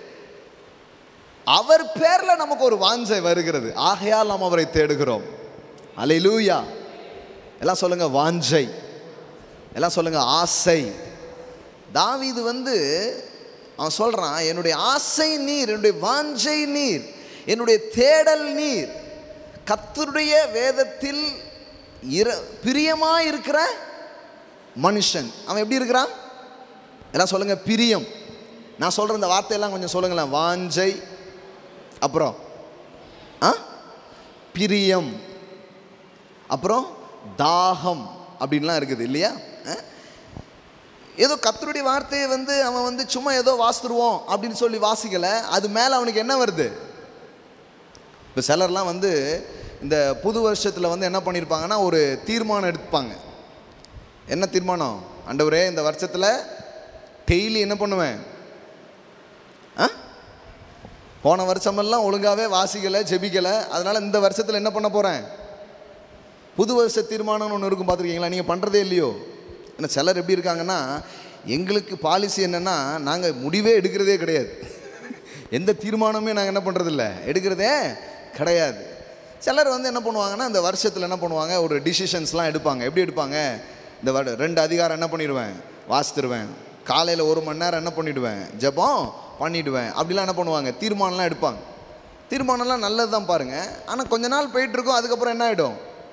அவர் பேர்ல நமக்கு ஒரு வாஞ்சை வருகிறது ஆகையால் நாம் அவரை தேடுகிறோம் அல்லேலூயா எல்லாம் சொல்லுங்க வாஞ்சை எல்லாம் சொல்லுங்க ஆசை தாவீது வந்து அவன் சொல்றான் என்னுடைய ஆசை நீர் என்னுடைய வாஞ்சை நீர் என்னுடைய தேடல் நீர் கர்த்தருடைய வேதத்தில் இர பிரியமாக இருக்கிற மனுஷன் அவன் எப்படி இருக்கிறான் எல்லாம் சொல்லுங்க பிரியம் நான் சொல்ற இந்த வார்த்தையெல்லாம் கொஞ்சம் சொல்லுங்களேன் வாஞ்சை அப்புறம் ஆ பிரியம் அப்புறம் தாகம் அப்படின்லாம் இருக்குது இல்லையா ஆ? ஏதோ கத்தருடைய வார்த்தையை வந்து அவன் வந்து சும்மா ஏதோ வாசித்துருவோம் அப்படின்னு சொல்லி வாசிக்கல அது மேலே அவனுக்கு என்ன வருது இப்போ சிலர்லாம் வந்து இந்த புது வருஷத்தில் வந்து என்ன பண்ணியிருப்பாங்கன்னா ஒரு தீர்மானம் எடுப்பாங்க என்ன தீர்மானம் ஆண்டவரே இந்த வருஷத்தில் டெய்லி என்ன பண்ணுவேன் ஆ போன வருஷமெல்லாம் ஒழுங்காகவே வாசிக்கலை ஜெபிக்கலை அதனால் இந்த வருஷத்தில் என்ன பண்ண போகிறேன் புது வருஷ தீர்மானம்னு ஒன்று இருக்கும் பார்த்துருக்கீங்களா நீங்கள் பண்ணுறதே இல்லையோ ஏன்னா சிலர் எப்படி இருக்காங்கன்னா எங்களுக்கு பாலிசி என்னென்னா நாங்கள் முடிவே எடுக்கிறதே கிடையாது எந்த தீர்மானமே நாங்கள் என்ன பண்ணுறதில்ல எடுக்கிறதே கிடையாது சிலர் வந்து என்ன பண்ணுவாங்கன்னா இந்த வருஷத்தில் என்ன பண்ணுவாங்க ஒரு டிசிஷன்ஸ்லாம் எடுப்பாங்க எப்படி எடுப்பாங்க இந்த வரு- ரெண்டு அதிகாரம் என்ன பண்ணிடுவேன் வாசித்துருவேன் காலையில் ஒரு மணி நேரம் என்ன பண்ணிடுவேன் ஜெபம் பண்ணிடுவேன் அப்படிலாம் என்ன பண்ணுவாங்க தீர்மானம்லாம் எடுப்பாங்க தீர்மானம்லாம் நல்லது தான் பாருங்கள் ஆனால் கொஞ்ச நாள் போயிட்டு இருக்கும் அதுக்கப்புறம் என்ன ஆகிடும்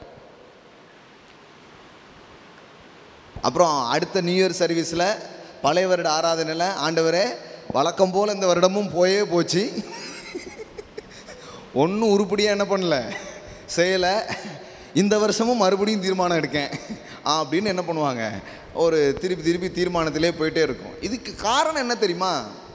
அப்புறம் அடுத்த நியூ இயர் சர்வீஸில் பழைய வருட ஆராதனையில் ஆண்டவரே வழக்கம் போல் இந்த வருடமும் போயே போச்சு ஒன்றும் உருப்படியாக என்ன பண்ணல செய்யலை இந்த வருஷமும் மறுபடியும் தீர்மானம் எடுக்கேன் ஆ, அப்படின்னு என்ன பண்ணுவாங்க ஒரு திருப்பி திருப்பி தீர்மானத்திலே போயிட்டே இருக்கும் இதுக்கு காரணம் என்ன தெரியுமா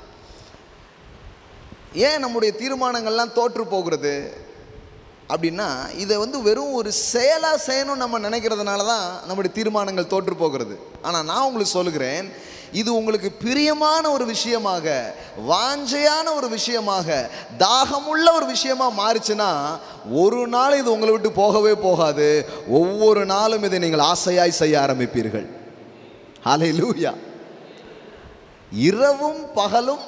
ஏன் நம்முடைய தீர்மானங்கள்லாம் தோற்று போகிறது அப்படின்னா இதை வந்து வெறும் ஒரு செயலாக செய்யணும்னு நம்ம நினைக்கிறதுனால தான் நம்முடைய தீர்மானங்கள் தோற்று போகிறது ஆனால் நான் உங்களுக்கு சொல்லுகிறேன் இது உங்களுக்கு பிரியமான ஒரு விஷயமாக வாஞ்சையான ஒரு விஷயமாக தாகமுள்ள ஒரு விஷயமா மாறுச்சுன்னா ஒரு நாள் இது உங்களை விட்டு போகவே போகாது ஒவ்வொரு நாளும் இதை நீங்கள் ஆசையாய் செய்ய ஆரம்பிப்பீர்கள் ஹலே லூயா இரவும் பகலும்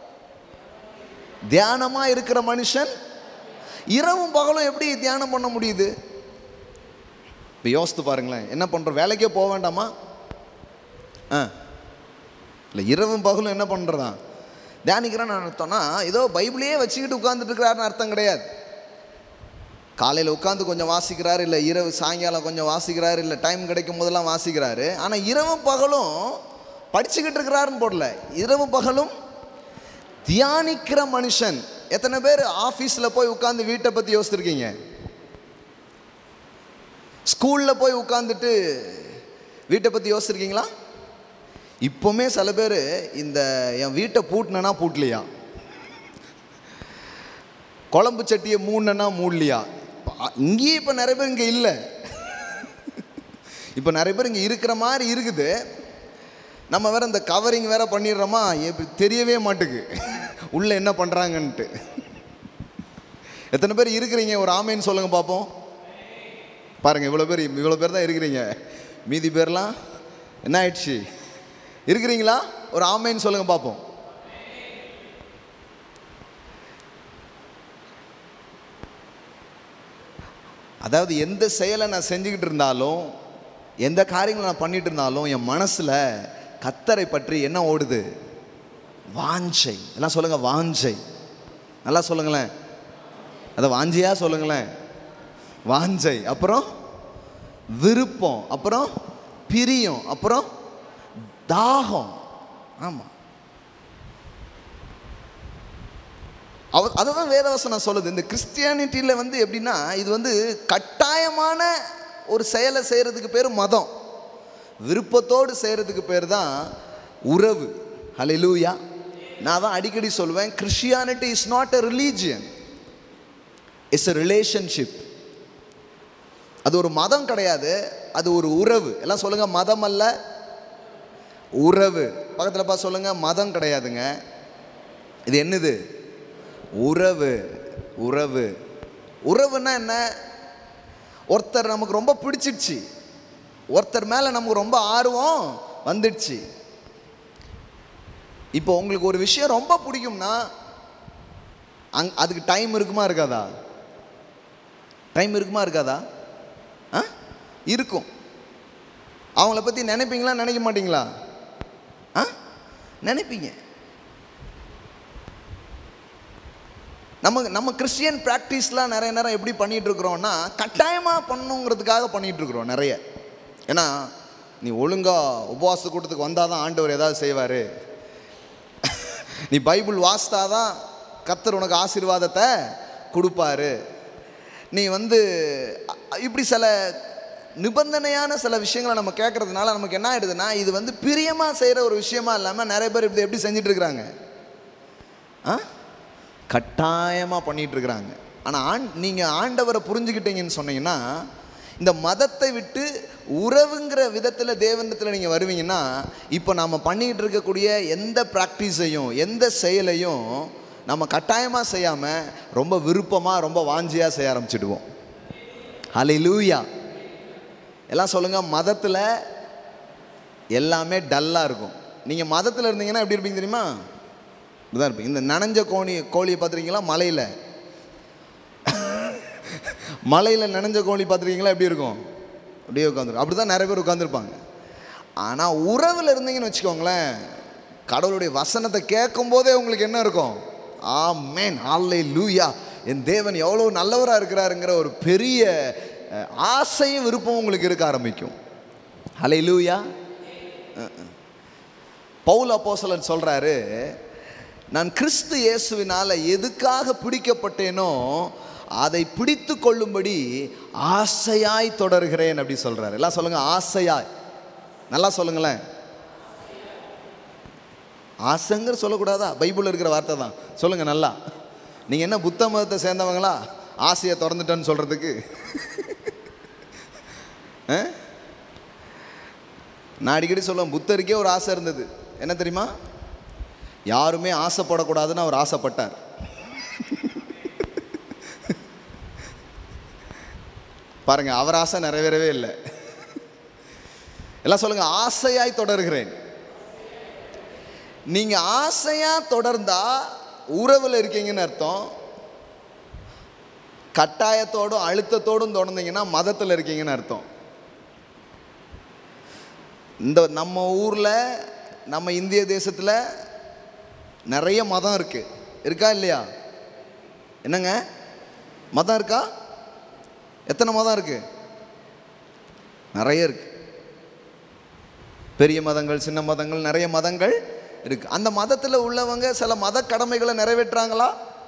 தியானமாக இருக்கிற மனுஷன் இரவும் பகலும் எப்படி தியானம் பண்ண முடியுது இப்போ யோசித்து பாருங்களேன் என்ன பண்ணுறோம் வேலைக்கே போக வேண்டாமா ஆ இல்லை இரவும் பகலும் என்ன பண்ணுறதா தியானிக்கிறான்னு அர்த்தம்னா ஏதோ பைபிளையே வச்சுக்கிட்டு உட்கார்ந்துட்டு இருக்கிறாருன்னு அர்த்தம் கிடையாது காலையில் உட்காந்து கொஞ்சம் வாசிக்கிறாரு இல்லை இரவு சாயங்காலம் கொஞ்சம் வாசிக்கிறாரு இல்லை டைம் கிடைக்கும் போதெல்லாம் வாசிக்கிறாரு ஆனால் இரவும் பகலும் படிச்சுக்கிட்டு இருக்கிறாருன்னு போடல இரவும் பகலும் தியானிக்கிற மனுஷன் எத்தனை பேர் ஆஃபீஸில் போய் உட்காந்து வீட்டை பற்றி யோசிச்சிருக்கீங்க ஸ்கூலில் போய் உட்காந்துட்டு வீட்டை பற்றி யோசிச்சிருக்கீங்களா இப்போவுமே சில பேர் இந்த என் வீட்டை பூட்டினனா பூட்டலையா குழம்பு சட்டியை மூடனா மூடலையா இங்கேயே இப்போ நிறைய பேர் இங்கே இல்லை இப்போ நிறைய பேர் இங்கே இருக்கிற மாதிரி இருக்குது நம்ம வேற இந்த கவரிங் வேற பண்ணிடுறோமா எப்படி தெரியவே மாட்டுக்கு உள்ளே என்ன பண்ணுறாங்கன்ட்டு எத்தனை பேர் இருக்கிறீங்க ஒரு ஆமைன்னு சொல்லுங்க பார்ப்போம் பாருங்க இவ்வளோ பேர் இவ்வளோ பேர் தான் இருக்கிறீங்க மீதி பேர்லாம் என்ன ஆயிடுச்சு இருக்கிறீங்களா ஒரு ஆமைன்னு சொல்லுங்க பார்ப்போம் அதாவது எந்த செயலை நான் செஞ்சுக்கிட்டு இருந்தாலும் எந்த காரியங்களை நான் பண்ணிட்டு இருந்தாலும் என் மனசில் கத்தரை பற்றி என்ன ஓடுது வாஞ்சை எல்லாம் சொல்லுங்க வாஞ்சை நல்லா சொல்லுங்களேன் அதை வாஞ்சியா சொல்லுங்களேன் வாஞ்சை அப்புறம் விருப்பம் அப்புறம் பிரியம் அப்புறம் தாகம் ஆமாம் அவ அதை தான் வேதவசனம் சொல்லுது இந்த கிறிஸ்டியானிட்டியில் வந்து எப்படின்னா இது வந்து கட்டாயமான ஒரு செயலை செய்கிறதுக்கு பேர் மதம் விருப்பத்தோடு செய்கிறதுக்கு பேர் தான் உறவு ஹalleluya நான் தான் அடிக்கடி சொல்லுவேன் Christianity is not a religion it's a relationship அது ஒரு மதம் கிடையாது அது ஒரு உறவு எல்லாம் சொல்லுங்க மதம் அல்ல உறவு பக்கத்தில் பா சொல்லுங்க மதம் கிடையாதுங்க இது என்னது உறவு உறவு உறவுன்னா என்ன ஒருத்தர் நமக்கு ரொம்ப பிடிச்சிடுச்சு ஒருத்தர் மேலே நமக்கு ரொம்ப ஆர்வம் வந்துடுச்சு இப்போ உங்களுக்கு ஒரு விஷயம் ரொம்ப பிடிக்கும்னா அங் அதுக்கு டைம் இருக்குமா இருக்காதா டைம் இருக்குமா இருக்காதா ஆ இருக்கும் அவங்கள பற்றி நினைப்பீங்களா நினைக்க மாட்டீங்களா ஆ நினைப்பீங்க நம்ம நம்ம கிறிஸ்டியன் ப்ராக்டிஸ்லாம் நிறைய நேரம் எப்படி பண்ணிட்டு இருக்கிறோம்னா கட்டாயமாக பண்ணணுங்கிறதுக்காக பண்ணிட்டு இருக்கிறோம் நிறைய ஏன்னா நீ ஒழுங்கா உபவாச கூட்டத்துக்கு வந்தால் தான் ஆண்டவர் ஏதாவது செய்வார் நீ பைபிள் வாசித்தா தான் கத்தர் உனக்கு ஆசீர்வாதத்தை கொடுப்பாரு நீ வந்து அ- இப்படி சில நிபந்தனையான சில விஷயங்களை நம்ம கேட்கறதுனால நமக்கு என்ன ஆயிடுதுன்னா இது வந்து பிரியமாக செய்கிற ஒரு விஷயமா இல்லாமல் நிறைய பேர் இப்படி எப்படி செஞ்சுட்டு இருக்கிறாங்க ஆ கட்டாயமாக பண்ணிட்டு இருக்கிறாங்க ஆனால் ஆண் நீங்கள் ஆண்டவரை புரிஞ்சுக்கிட்டீங்கன்னு சொன்னீங்கன்னா இந்த மதத்தை விட்டு உறவுங்கிற விதத்தில் தேவனத்தில் நீங்கள் வருவீங்கன்னா இப்போ நாம் பண்ணிக்கிட்டு இருக்கக்கூடிய எந்த ப்ராக்டிஸையும் எந்த செயலையும் நம்ம கட்டாயமாக செய்யாமல் ரொம்ப விருப்பமாக ரொம்ப வாஞ்சியாக செய்ய ஆரம்பிச்சிடுவோம் ஹalleluya எல்லாம் சொல்லுங்கள் மதத்தில் எல்லாமே டல்லாக இருக்கும் நீங்கள் மதத்தில் இருந்தீங்கன்னா எப்படி இருப்பீங்க தெரியுமா இப்படிதான் இருப்பீங்க இந்த நனைஞ்ச கோழி கோழியை பார்த்துருக்கீங்களா மலையில் மலையில் நனைஞ்ச கோழி பார்த்துருக்கீங்களா எப்படி இருக்கும் அப்படியே உட்காந்துருக்கும் அப்படி தான் நிறைய பேர் உட்காந்துருப்பாங்க ஆனால் உறவில் இருந்தீங்கன்னு வச்சுக்கோங்களேன் கடவுளுடைய வசனத்தை கேட்கும் போதே உங்களுக்கு என்ன இருக்கும் ஆமேன் ஆல்லை லூயா என் தேவன் எவ்வளோ நல்லவராக இருக்கிறாருங்கிற ஒரு பெரிய அஹ், ஆசையும் விருப்பம் உங்களுக்கு இருக்க ஆரம்பிக்கும் ஹலை லூயா பவுல் அப்போஸ்தலன் சொல்றாரு நான் கிறிஸ்து இயேசுவினால எதுக்காக பிடிக்கப்பட்டேனோ அதை பிடித்து கொள்ளும்படி ஆசையாய் தொடர்கிறேன் அப்படி சொல்றாரு எல்லாம் சொல்லுங்க ஆசையாய் நல்லா சொல்லுங்களேன் ஆசைங்கிற சொல்லக்கூடாதா பைபிளில் இருக்கிற வார்த்தை தான் சொல்லுங்க நல்லா நீங்க என்ன புத்த மதத்தை சேர்ந்தவங்களா ஆசையை திறந்துட்டேன்னு சொல்றதுக்கு ஆ? நான் அடிக்கடி சொல்லுவேன் புத்தருக்கே ஒரு ஆசை இருந்தது என்ன தெரியுமா யாருமே ஆசைப்படக்கூடாதுன்னு அவர் ஆசைப்பட்டார் பாருங்க அவர் ஆசை நிறைவேறவே இல்லை எல்லாம் சொல்லுங்க ஆசையாய் தொடர்கிறேன் நீங்க ஆசையா தொடர்ந்தா உறவில் இருக்கீங்கன்னு அர்த்தம் கட்டாயத்தோடும் அழுத்தத்தோடும் தொடர்ந்தீங்கன்னா மதத்தில் இருக்கீங்கன்னு அர்த்தம் இந்த நம்ம ஊரில் நம்ம இந்திய தேசத்தில் நிறைய மதம் இருக்கு இருக்கா இல்லையா என்னங்க மதம் இருக்கா எத்தனை மதம் இருக்கு நிறைய இருக்கு பெரிய மதங்கள் சின்ன மதங்கள் நிறைய மதங்கள் இருக்கு அந்த மதத்தில் உள்ளவங்க சில மத கடமைகளை நிறைவேற்றுறாங்களா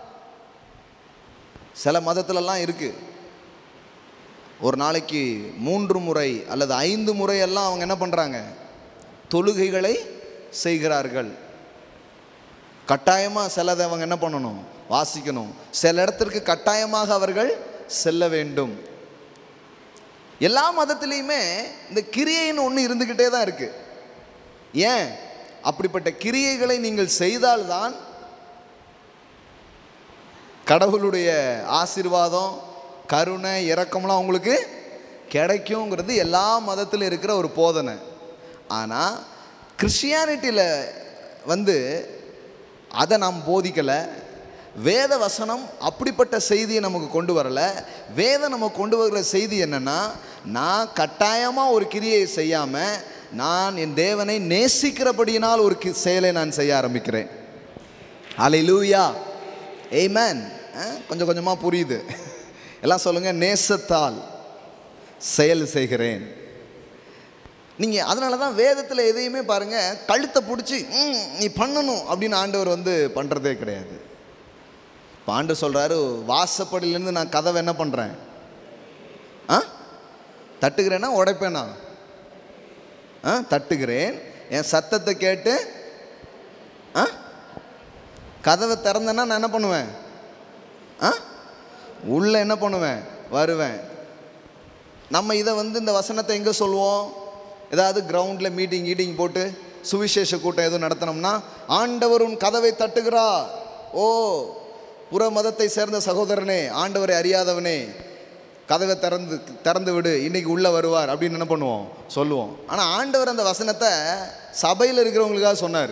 சில மதத்துலலாம் இருக்கு ஒரு நாளைக்கு மூன்று முறை அல்லது ஐந்து முறை எல்லாம் அவங்க என்ன பண்ணுறாங்க தொழுகைகளை செய்கிறார்கள் கட்டாயமாக சிலதை அவங்க என்ன பண்ணணும் வாசிக்கணும் சில இடத்திற்கு கட்டாயமாக அவர்கள் செல்ல வேண்டும் எல்லா மதத்திலையுமே இந்த கிரியைன்னு ஒன்று இருந்துக்கிட்டே தான் இருக்கு ஏன் அப்படிப்பட்ட கிரியைகளை நீங்கள் செய்தால்தான் கடவுளுடைய ஆசீர்வாதம் கருணை இரக்கம்லாம் உங்களுக்கு கிடைக்குங்கிறது எல்லா மதத்திலும் இருக்கிற ஒரு போதனை ஆனால் கிறிஸ்டியானிட்டியில் வந்து அதை நாம் போதிக்கலை வேத வசனம் அப்படிப்பட்ட செய்தியை நமக்கு கொண்டு வரல வேதம் நமக்கு கொண்டு வருகிற செய்தி என்னன்னா நான் கட்டாயமாக ஒரு கிரியை செய்யாமல் நான் என் தேவனை நேசிக்கிறபடியினால் ஒரு கி- செயலை நான் செய்ய ஆரம்பிக்கிறேன் அலையிலூயா ஏமேன் கொஞ்சம் கொஞ்சமாக புரியுது எல்லாம் சொல்லுங்கள் நேசத்தால் செயல் செய்கிறேன் நீங்கள் அதனால தான் வேதத்தில் எதையுமே பாருங்கள் கழுத்தை பிடிச்சி "ம், நீ பண்ணணும் அப்படின்னு ஆண்டவர் வந்து பண்ணுறதே கிடையாது இப்போ ஆண்டு சொல்கிறாரு வாசப்படியிலேருந்து நான் கதவை என்ன பண்ணுறேன் ஆ தட்டுகிறேன்னா உடைப்பேனா ஆ தட்டுகிறேன் என் சத்தத்தை கேட்டு ஆ கதவை திறந்தேன்னா நான் என்ன பண்ணுவேன் ஆ உள்ளே என்ன பண்ணுவேன் வருவேன் நம்ம இதை வந்து இந்த வசனத்தை எங்கே சொல்லுவோம் ஏதாவது கிரவுண்டில் மீட்டிங் கீட்டிங் போட்டு சுவிசேஷ கூட்டம் எதுவும் நடத்தினோம்னா ஆண்டவர் உன் கதவை தட்டுகிறார் ஓ புற மதத்தை சேர்ந்த சகோதரனே ஆண்டவரை அறியாதவனே கதவை திறந்து திறந்து விடு இன்னைக்கு உள்ளே வருவார் அப்படின்னு என்ன பண்ணுவோம் சொல்லுவோம் ஆனால் ஆண்டவர் அந்த வசனத்தை சபையில் இருக்கிறவங்களுக்காக சொன்னார்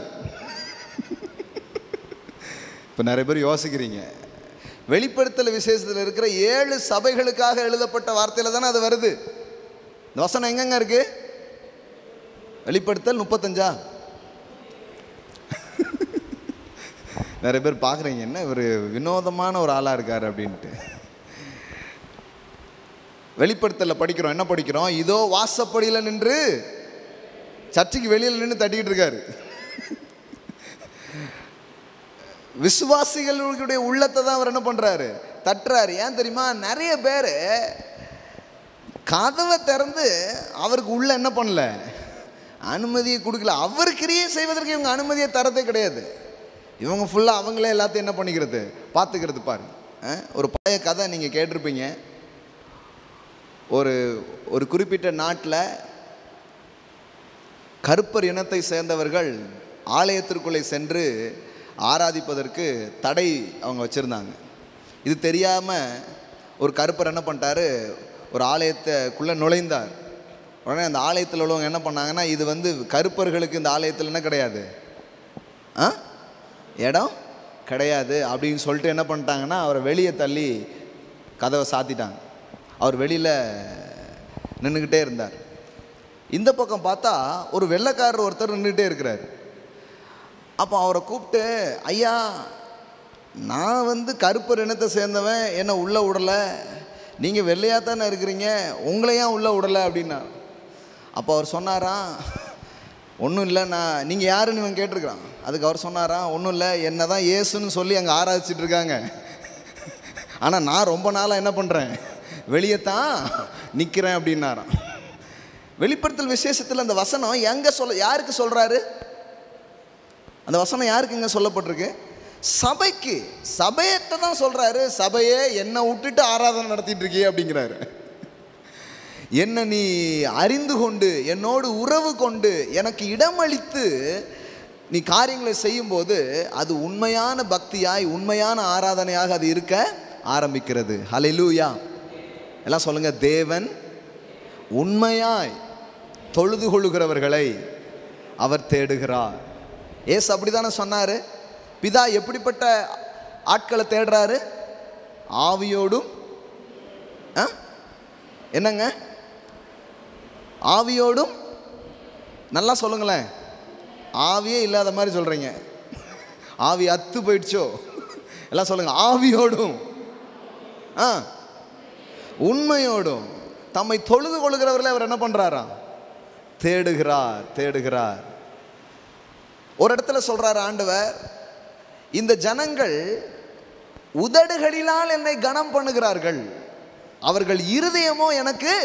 இப்போ நிறைய பேர் யோசிக்கிறீங்க வெளிப்படுத்தல் விசேஷத்தில் இருக்கிற ஏழு சபைகளுக்காக எழுதப்பட்ட வார்த்தையில் தானே அது வருது இந்த வசனம் எங்கெங்க இருக்கு வெளிப்படுத்தல் முப்பத்தஞ்சா நிறைய பேர் பார்க்குறீங்க என்ன ஒரு வினோதமான ஒரு ஆளாக இருக்கார் அப்படின்ட்டு வெளிப்படுத்தல படிக்கிறோம் என்ன படிக்கிறோம் இதோ வாசப்படியில் நின்று சர்ச்சுக்கு வெளியில் நின்று தட்டிக்கிட்டு இருக்காரு விசுவாசிகளுடைய உள்ளத்தை தான் அவர் என்ன பண்ணுறாரு தட்டுறாரு ஏன் தெரியுமா நிறைய பேர் கதவை திறந்து அவருக்கு உள்ள என்ன பண்ணல அனுமதியை கொடுக்கல அவர் கிரியை செய்வதற்கு இவங்க அனுமதியை தரதே கிடையாது இவங்க ஃபுல்லாக அவங்களே எல்லாத்தையும் என்ன பண்ணிக்கிறது பார்த்துக்கிறது பாருங்க அஹ், ஒரு பழைய கதை நீங்கள் கேட்டிருப்பீங்க ஒரு ஒரு குறிப்பிட்ட நாட்டில் கருப்பர் இனத்தை சேர்ந்தவர்கள் ஆலயத்திற்குள்ளே சென்று ஆராதிப்பதற்கு தடை அவங்க வச்சுருந்தாங்க இது தெரியாமல் ஒரு கருப்பர் என்ன பண்ணிட்டாரு ஒரு ஆலயத்துக்குள்ளே நுழைந்தார் உடனே அந்த ஆலயத்தில் உள்ளவங்க என்ன பண்ணாங்கன்னா இது வந்து கருப்பர்களுக்கு இந்த ஆலயத்தில் என்ன கிடையாது ஆ இடம் கிடையாது அப்படின்னு சொல்லிட்டு என்ன பண்ணிட்டாங்கன்னா அவரை வெளியே தள்ளி கதவை சாத்திட்டாங்க அவர் வெளியில் நின்றுக்கிட்டே இருந்தார் இந்த பக்கம் பார்த்தா ஒரு வெள்ளைக்காரர் ஒருத்தர் நின்றுட்டே இருக்கிறார் அப்போ அவரை கூப்பிட்டு ஐயா நான் வந்து கருப்பர் இனத்தை சேர்ந்தவன் என்னை உள்ளே விடலை நீங்கள் வெள்ளையாக தானே இருக்கிறீங்க உங்களையும் உள்ளே விடலை அப்படின்னா அப்போ அவர் சொன்னாராம் ஒன்றும் இல்லை நான் நீங்கள் யாருன்னு இவன் கேட்டிருக்கிறான் அதுக்கு அவர் சொன்னாராம் ஒன்றும் இல்லை என்ன தான் ஏசுன்னு சொல்லி அங்கே ஆராய்ச்சிட்டு இருக்காங்க ஆனால் நான் ரொம்ப நாளாக என்ன பண்ணுறேன் வெளியே தான் நிற்கிறேன் அப்படின்னாராம் வெளிப்படுத்தல் விசேஷத்தில் அந்த வசனம் எங்கே சொல்ல யாருக்கு சொல்கிறாரு அந்த வசனம் யாருக்கு இங்கே சொல்லப்பட்டிருக்கு சபைக்கு சபையிட்ட தான் சொல்கிறாரு சபையே என்னை விட்டுட்டு ஆராதனை நடத்திட்டு இருக்கியே அப்படிங்கிறாரு என்னை நீ அறிந்து கொண்டு என்னோடு உறவு கொண்டு எனக்கு இடமளித்து நீ காரியங்களை செய்யும்போது அது உண்மையான பக்தியாய் உண்மையான ஆராதனையாக அது இருக்க ஆரம்பிக்கிறது ஹalleluya எல்லாம் சொல்லுங்க தேவன் உண்மையாய் தொழுது கொள்ளுகிறவர்களை அவர் தேடுகிறார் ஏசு அப்படிதானே சொன்னார் பிதா எப்படிப்பட்ட ஆட்களை தேடுறாரு ஆவியோடும் ஆ? என்னங்க ஆவியோடும் நல்லா சொல்லுங்களேன் ஆவியே இல்லாத மாதிரி சொல்கிறீங்க ஆவி அத்து போயிடுச்சோ எல்லாம் சொல்லுங்க ஆவியோடும் ஆ உண்மையோடும் தம்மை தொழுது கொள்கிறவர்களை அவர் என்ன பண்ணுறாராம் தேடுகிறார் தேடுகிறார் ஒரு இடத்துல சொல்றார் ஆண்டவர் இந்த ஜனங்கள் உதடுகளினால் என்னை கனம் பண்ணுகிறார்கள் அவர்கள் இருதயமோ எனக்கு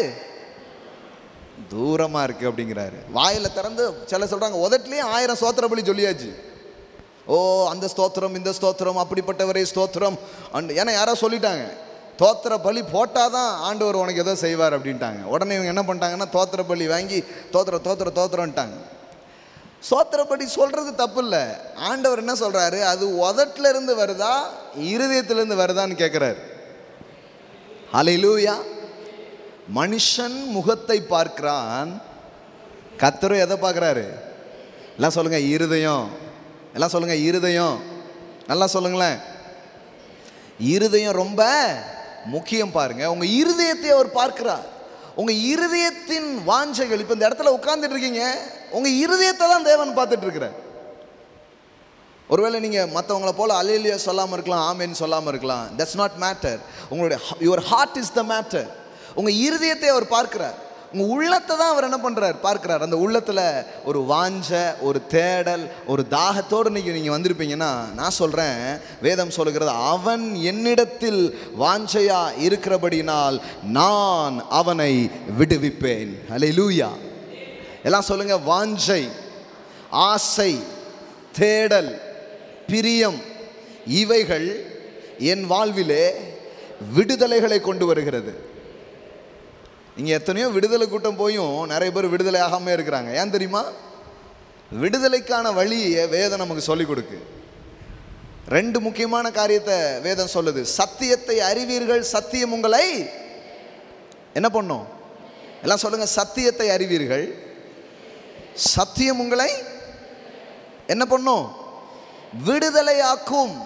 தூரமா இருக்கு அப்படிங்கிறாரு வாயில திறந்து சில சொல்றாங்க உதட்டிலேயே ஆயிரம் சோத்திர பலி சொல்லியாச்சு ஓ அந்த ஸ்தோத்திரம் இந்த ஸ்தோத்திரம் அப்படிப்பட்டவரே ஸ்தோத்திரம் அண்ட் ஏன்னா யாரோ சொல்லிட்டாங்க தோத்திர பலி போட்டால் தான் ஆண்டவர் உனக்கு ஏதோ செய்வார் அப்படின்ட்டாங்க உடனே இவங்க என்ன பண்ணிட்டாங்கன்னா தோத்திர பலி வாங்கி தோத்திர தோத்திர தோத்திரன்ட்டாங்க சோத்திரப்படி சொல்றது தப்பு இல்லை ஆண்டவர் என்ன சொல்றாரு அது உதட்டுல இருந்து வருதா இருதயத்திலிருந்து வருதான்னு கேட்குறாரு ஹalleluya மனுஷன் முகத்தை பார்க்கிறான் கத்தரும் எதை பார்க்குறாரு எல்லாம் சொல்லுங்க இருதயம் எல்லாம் சொல்லுங்க இருதயம் நல்லா சொல்லுங்களேன் இருதயம் ரொம்ப முக்கியம் பாருங்க உங்க இருதயத்தை அவர் பார்க்கிறார் உங்க இருதயத்தின் வாஞ்சைகள் இப்போ இந்த இடத்துல உட்கார்ந்துட்டு இருக்கீங்க உங்க இருதயத்தை தான் தேவன் பார்த்துட்டு இருக்கிறார் ஒருவேளை நீங்கள் மற்றவங்கள போல அலையிலியா சொல்லாமல் இருக்கலாம் ஆமேன்னு சொல்லாமல் இருக்கலாம் தட்ஸ் நாட் மேட்டர் உங்களுடைய your heart is the matter உங்கள் இருதயத்தை அவர் பார்க்கிறார் உங்கள் உள்ளத்தை தான் அவர் என்ன பண்ணுறார் பார்க்கிறார் அந்த உள்ளத்தில் ஒரு வாஞ்ச ஒரு தேடல் ஒரு தாகத்தோடு நீங்கள் நீங்கள் வந்திருப்பீங்கன்னா நான் சொல்கிறேன் வேதம் சொல்லுகிறது அவன் என்னிடத்தில் வாஞ்சையா இருக்கிறபடினால் நான் அவனை விடுவிப்பேன் அல்லேலூயா எல்லாம் சொல்லுங்க வாஞ்சை ஆசை தேடல் பிரியம் இவைகள் என் வாழ்விலே விடுதலைகளை கொண்டு வருகிறது இங்கே எத்தனையோ விடுதலை கூட்டம் போயும் நிறைய பேர் விடுதலை ஆகாமல் இருக்கிறாங்க ஏன் தெரியுமா விடுதலைக்கான வழியை வேதம் நமக்கு சொல்லிக் கொடுக்கு ரெண்டு முக்கியமான காரியத்தை வேதம் சொல்லுது சத்தியத்தை அறிவீர்கள் சத்தியம் உங்களை என்ன பண்ணும் எல்லாம் சொல்லுங்க சத்தியத்தை அறிவீர்கள் சத்தியம் உங்களை என்ன பண்ணும் விடுதலையாக்கும்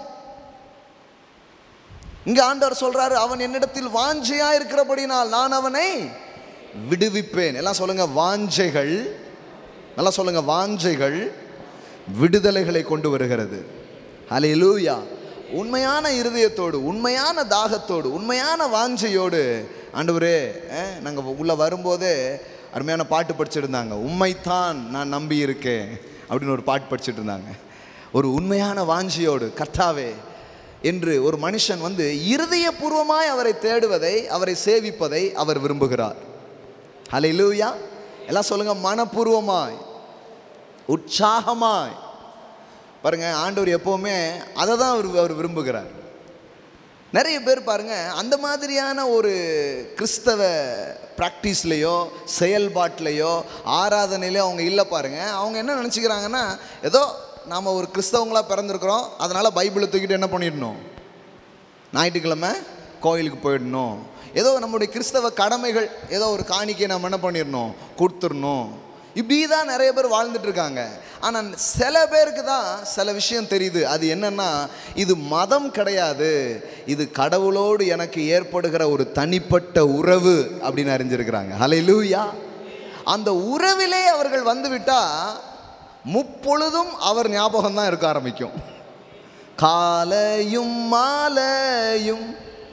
இங்க ஆண்டவர் சொல்றாரு அவன் என்னிடத்தில் வாஞ்சையா இருக்கிறபடினால் நான் அவனை விடுவிப்பேன் எல்லாம் சொல்லுங்க வாஞ்சைகள் நல்லா சொல்லுங்க வாஞ்சைகள் விடுதலைகளை கொண்டு வருகிறது ஹalleluya உண்மையான இருதயத்தோடு உண்மையான தாகத்தோடு உண்மையான வாஞ்சையோடு ஆண்டவரே நாங்கள் உள்ளே வரும்போதே அருமையான பாட்டு படிச்சிருந்தாங்க உண்மைத்தான் நான் நம்பி இருக்கேன் அப்படின்னு ஒரு பாட்டு படிச்சிட்டு இருந்தாங்க ஒரு உண்மையான வாஞ்சியோடு கர்த்தாவே என்று ஒரு மனுஷன் வந்து இருதயபூர்வமாய் அவரை தேடுவதை அவரை சேவிப்பதை அவர் விரும்புகிறார் ஹalleluya எல்லாம் சொல்லுங்க மனப்பூர்வமாய் உற்சாகமாய் பாருங்க ஆண்டவர் எப்பவுமே அதை தான் அவர் அவர் விரும்புகிறார் நிறைய பேர் பாருங்க அந்த மாதிரியான ஒரு கிறிஸ்தவ ப்ராக்டிஸ்லேயோ செயல்பாட்டிலையோ ஆராதனையிலையோ அவங்க இல்லை பாருங்க அவங்க என்ன நினச்சிக்கிறாங்கன்னா ஏதோ நாம் ஒரு கிறிஸ்தவங்களாக பிறந்திருக்கிறோம் அதனால் பைபிளை தூக்கிட்டு என்ன பண்ணிடணும் ஞாயிற்றுக்கிழமை கோயிலுக்கு போயிடணும் ஏதோ நம்முடைய கிறிஸ்தவ கடமைகள் ஏதோ ஒரு காணிக்கை நம்ம என்ன பண்ணிடணும் கொடுத்துடணும் இப்படி தான் நிறைய பேர் வாழ்ந்துட்டு இருக்காங்க ஆனால் சில பேருக்கு தான் சில விஷயம் தெரியுது அது என்னன்னா இது மதம் கிடையாது இது கடவுளோடு எனக்கு ஏற்படுகிற ஒரு தனிப்பட்ட உறவு அப்படின்னு அறிஞ்சிருக்கிறாங்க ஹalleluya அந்த உறவிலே அவர்கள் வந்துவிட்டா முப்பொழுதும் அவர் ஞாபகம் தான் இருக்க ஆரம்பிக்கும் காலையும் மாலையும்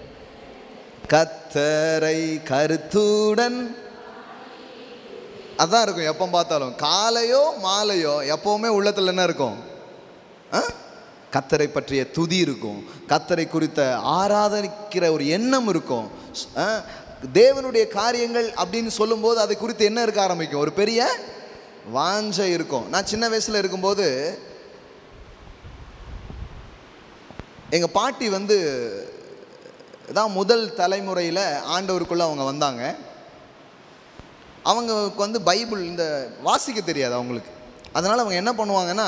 கத்தரை கருத்துடன் அதான் இருக்கும் எப்போ பார்த்தாலும் காலையோ மாலையோ எப்பவுமே உள்ளத்தில் என்ன இருக்கும் ஆ? கத்தரை பற்றிய துதி இருக்கும் கத்தரை குறித்த ஆராதனிக்கிற ஒரு எண்ணம் இருக்கும் ஆ? தேவனுடைய காரியங்கள் அப்படின்னு சொல்லும்போது அதை குறித்து என்ன இருக்க ஆரம்பிக்கும் ஒரு பெரிய வாஞ்சை இருக்கும் நான் சின்ன வயசில் இருக்கும்போது எங்கள் பாட்டி வந்து தான் முதல் தலைமுறையில் ஆண்டவருக்குள்ளே அவங்க வந்தாங்க அவங்களுக்கு வந்து பைபிள் இந்த வாசிக்க தெரியாது அவங்களுக்கு அதனால் அவங்க என்ன பண்ணுவாங்கன்னா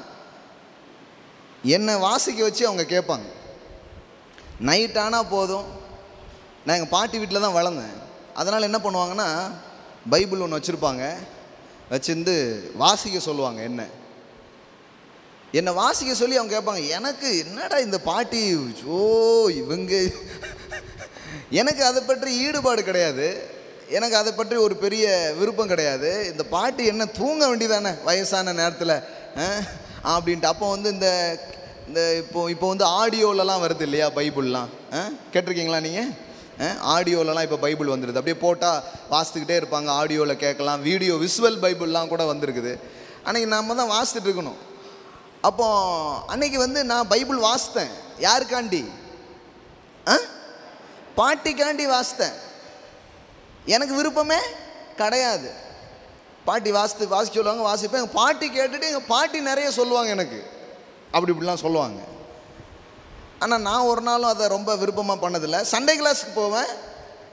என்னை வாசிக்க வச்சு அவங்க கேட்பாங்க நைட் ஆனால் போதும் நான் எங்கள் பாட்டி வீட்டில் தான் வளர்ந்தேன் அதனால் என்ன பண்ணுவாங்கன்னா பைபிள் ஒன்று வச்சுருப்பாங்க வச்சிருந்து வாசிக்க சொல்லுவாங்க என்ன என்னை வாசிக்க சொல்லி அவங்க கேட்பாங்க எனக்கு என்னடா இந்த பாட்டி ஓ இவங்க எனக்கு அதை பற்றி ஈடுபாடு கிடையாது எனக்கு அதை பற்றி ஒரு பெரிய விருப்பம் கிடையாது இந்த பாட்டு என்ன தூங்க வேண்டியதானே வயசான நேரத்தில் அப்படின்ட்டு அப்போ வந்து இந்த இந்த இப்போ இப்போ வந்து ஆடியோலலாம் வருது இல்லையா பைபிள்லாம் ஆ? கேட்டிருக்கீங்களா நீங்கள் ஆடியோலலாம் இப்போ பைபிள் வந்துடுது அப்படியே போட்டால் வாசித்துக்கிட்டே இருப்பாங்க ஆடியோவில் கேட்கலாம் வீடியோ விசுவல் பைபிள்லாம் கூட வந்திருக்குது அன்றைக்கி நம்ம தான் வாசித்துட்டு இருக்கணும் அப்போ அன்னைக்கு வந்து நான் பைபிள் வாசித்தேன் யாருக்காண்டி ஆ பாட்டிக்காண்டி வாசித்தேன் எனக்கு விருப்பமே கிடையாது பாட்டி வாசித்து வாசிக்க சொல்லுவாங்க வாசிப்பேன் எங்கள் பாட்டி கேட்டுட்டு எங்கள் பாட்டி நிறைய சொல்லுவாங்க எனக்கு அப்படி இப்படிலாம் சொல்லுவாங்க ஆனால் நான் ஒரு நாளும் அதை ரொம்ப விருப்பமாக பண்ணதில்லை சண்டே கிளாஸுக்கு போவேன்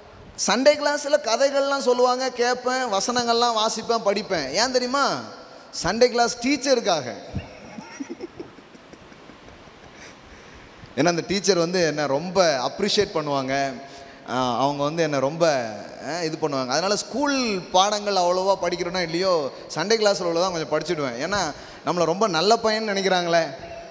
சண்டே கிளாஸில் கதைகள்லாம் சொல்லுவாங்க கேட்பேன் வசனங்கள்லாம் வாசிப்பேன் படிப்பேன் ஏன் தெரியுமா சண்டே கிளாஸ் டீச்சருக்காக ஏன்னா அந்த டீச்சர் வந்து என்னை ரொம்ப அப்ரிஷியேட் பண்ணுவாங்க ஆஹ் அவங்க வந்து என்னை ரொம்ப ஆஹ் இது பண்ணுவாங்க அதனால் ஸ்கூல் பாடங்கள் அவ்வளோவா படிக்கிறோன்னா இல்லையோ சண்டே கிளாஸில் உள்ளதான் கொஞ்சம் படிச்சுடுவேன் ஏன்னா நம்மளை ரொம்ப நல்ல பையன் நினைக்கிறாங்களே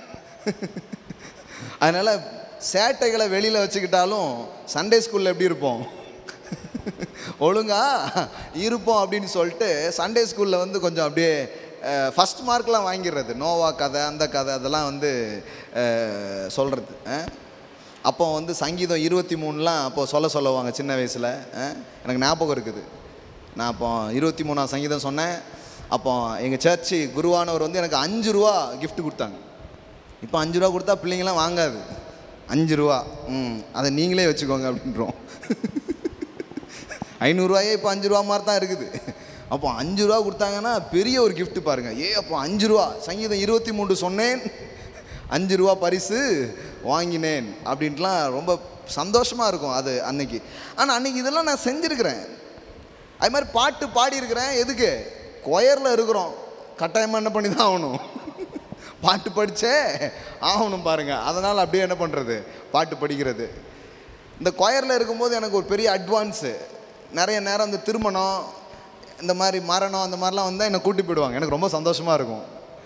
அதனால் சேட்டைகளை வெளியில் வச்சுக்கிட்டாலும் சண்டே ஸ்கூலில் எப்படி இருப்போம் ஒழுங்கா இருப்போம் அப்படின்னு சொல்லிட்டு சண்டே ஸ்கூலில் வந்து கொஞ்சம் அப்படியே ஃபஸ்ட் மார்க்லாம் வாங்கிடுறது நோவா கதை அந்த கதை அதெல்லாம் வந்து சொல்கிறது அப்போ வந்து சங்கீதம் இருபத்தி மூணுலாம் அப்போ சொல்ல சொல்லுவாங்க சின்ன வயசில் எனக்கு ஞாபகம் இருக்குது நான் அப்போ இருபத்தி மூணாம் சங்கீதம் சொன்னேன் அப்போ எங்கள் சர்ச்சு குருவானவர் வந்து எனக்கு அஞ்சு ரூபா gift கொடுத்தாங்க இப்போ அஞ்சு ரூபா கொடுத்தா பிள்ளைங்களாம் வாங்காது அஞ்சு ரூபா ம் அதை நீங்களே வச்சுக்கோங்க அப்படின்றோம் ஐநூறுரூவாயே இப்போ அஞ்சு ரூபா மாதிரி தான் இருக்குது அப்போ அஞ்சு ரூபா கொடுத்தாங்கன்னா பெரிய ஒரு gift பாருங்க ஏ அப்போ அஞ்சு ரூபா சங்கீதம் இருபத்தி மூன்று சொன்னேன் அஞ்சு ரூபா பரிசு வாங்கினேன் அப்படின்ட்டுலாம் ரொம்ப சந்தோஷமாக இருக்கும் அது அன்னைக்கு ஆனால் அன்னைக்கு இதெல்லாம் நான் செஞ்சுருக்கிறேன் அது மாதிரி பாட்டு பாடியிருக்கிறேன் எதுக்கு கொயரில் இருக்கிறோம் கட்டாயமாக என்ன பண்ணி தான் ஆகணும் பாட்டு படித்தே ஆகணும் பாருங்க அதனால் அப்படியே என்ன பண்ணுறது பாட்டு படிக்கிறது இந்த கொயரில் இருக்கும்போது எனக்கு ஒரு பெரிய அட்வான்ஸு நிறைய நேரம் இந்த திருமணம் இந்த மாதிரி மரணம் அந்த மாதிரிலாம் வந்தால் என்னை கூட்டி போயிடுவாங்க எனக்கு ரொம்ப சந்தோஷமாக இருக்கும்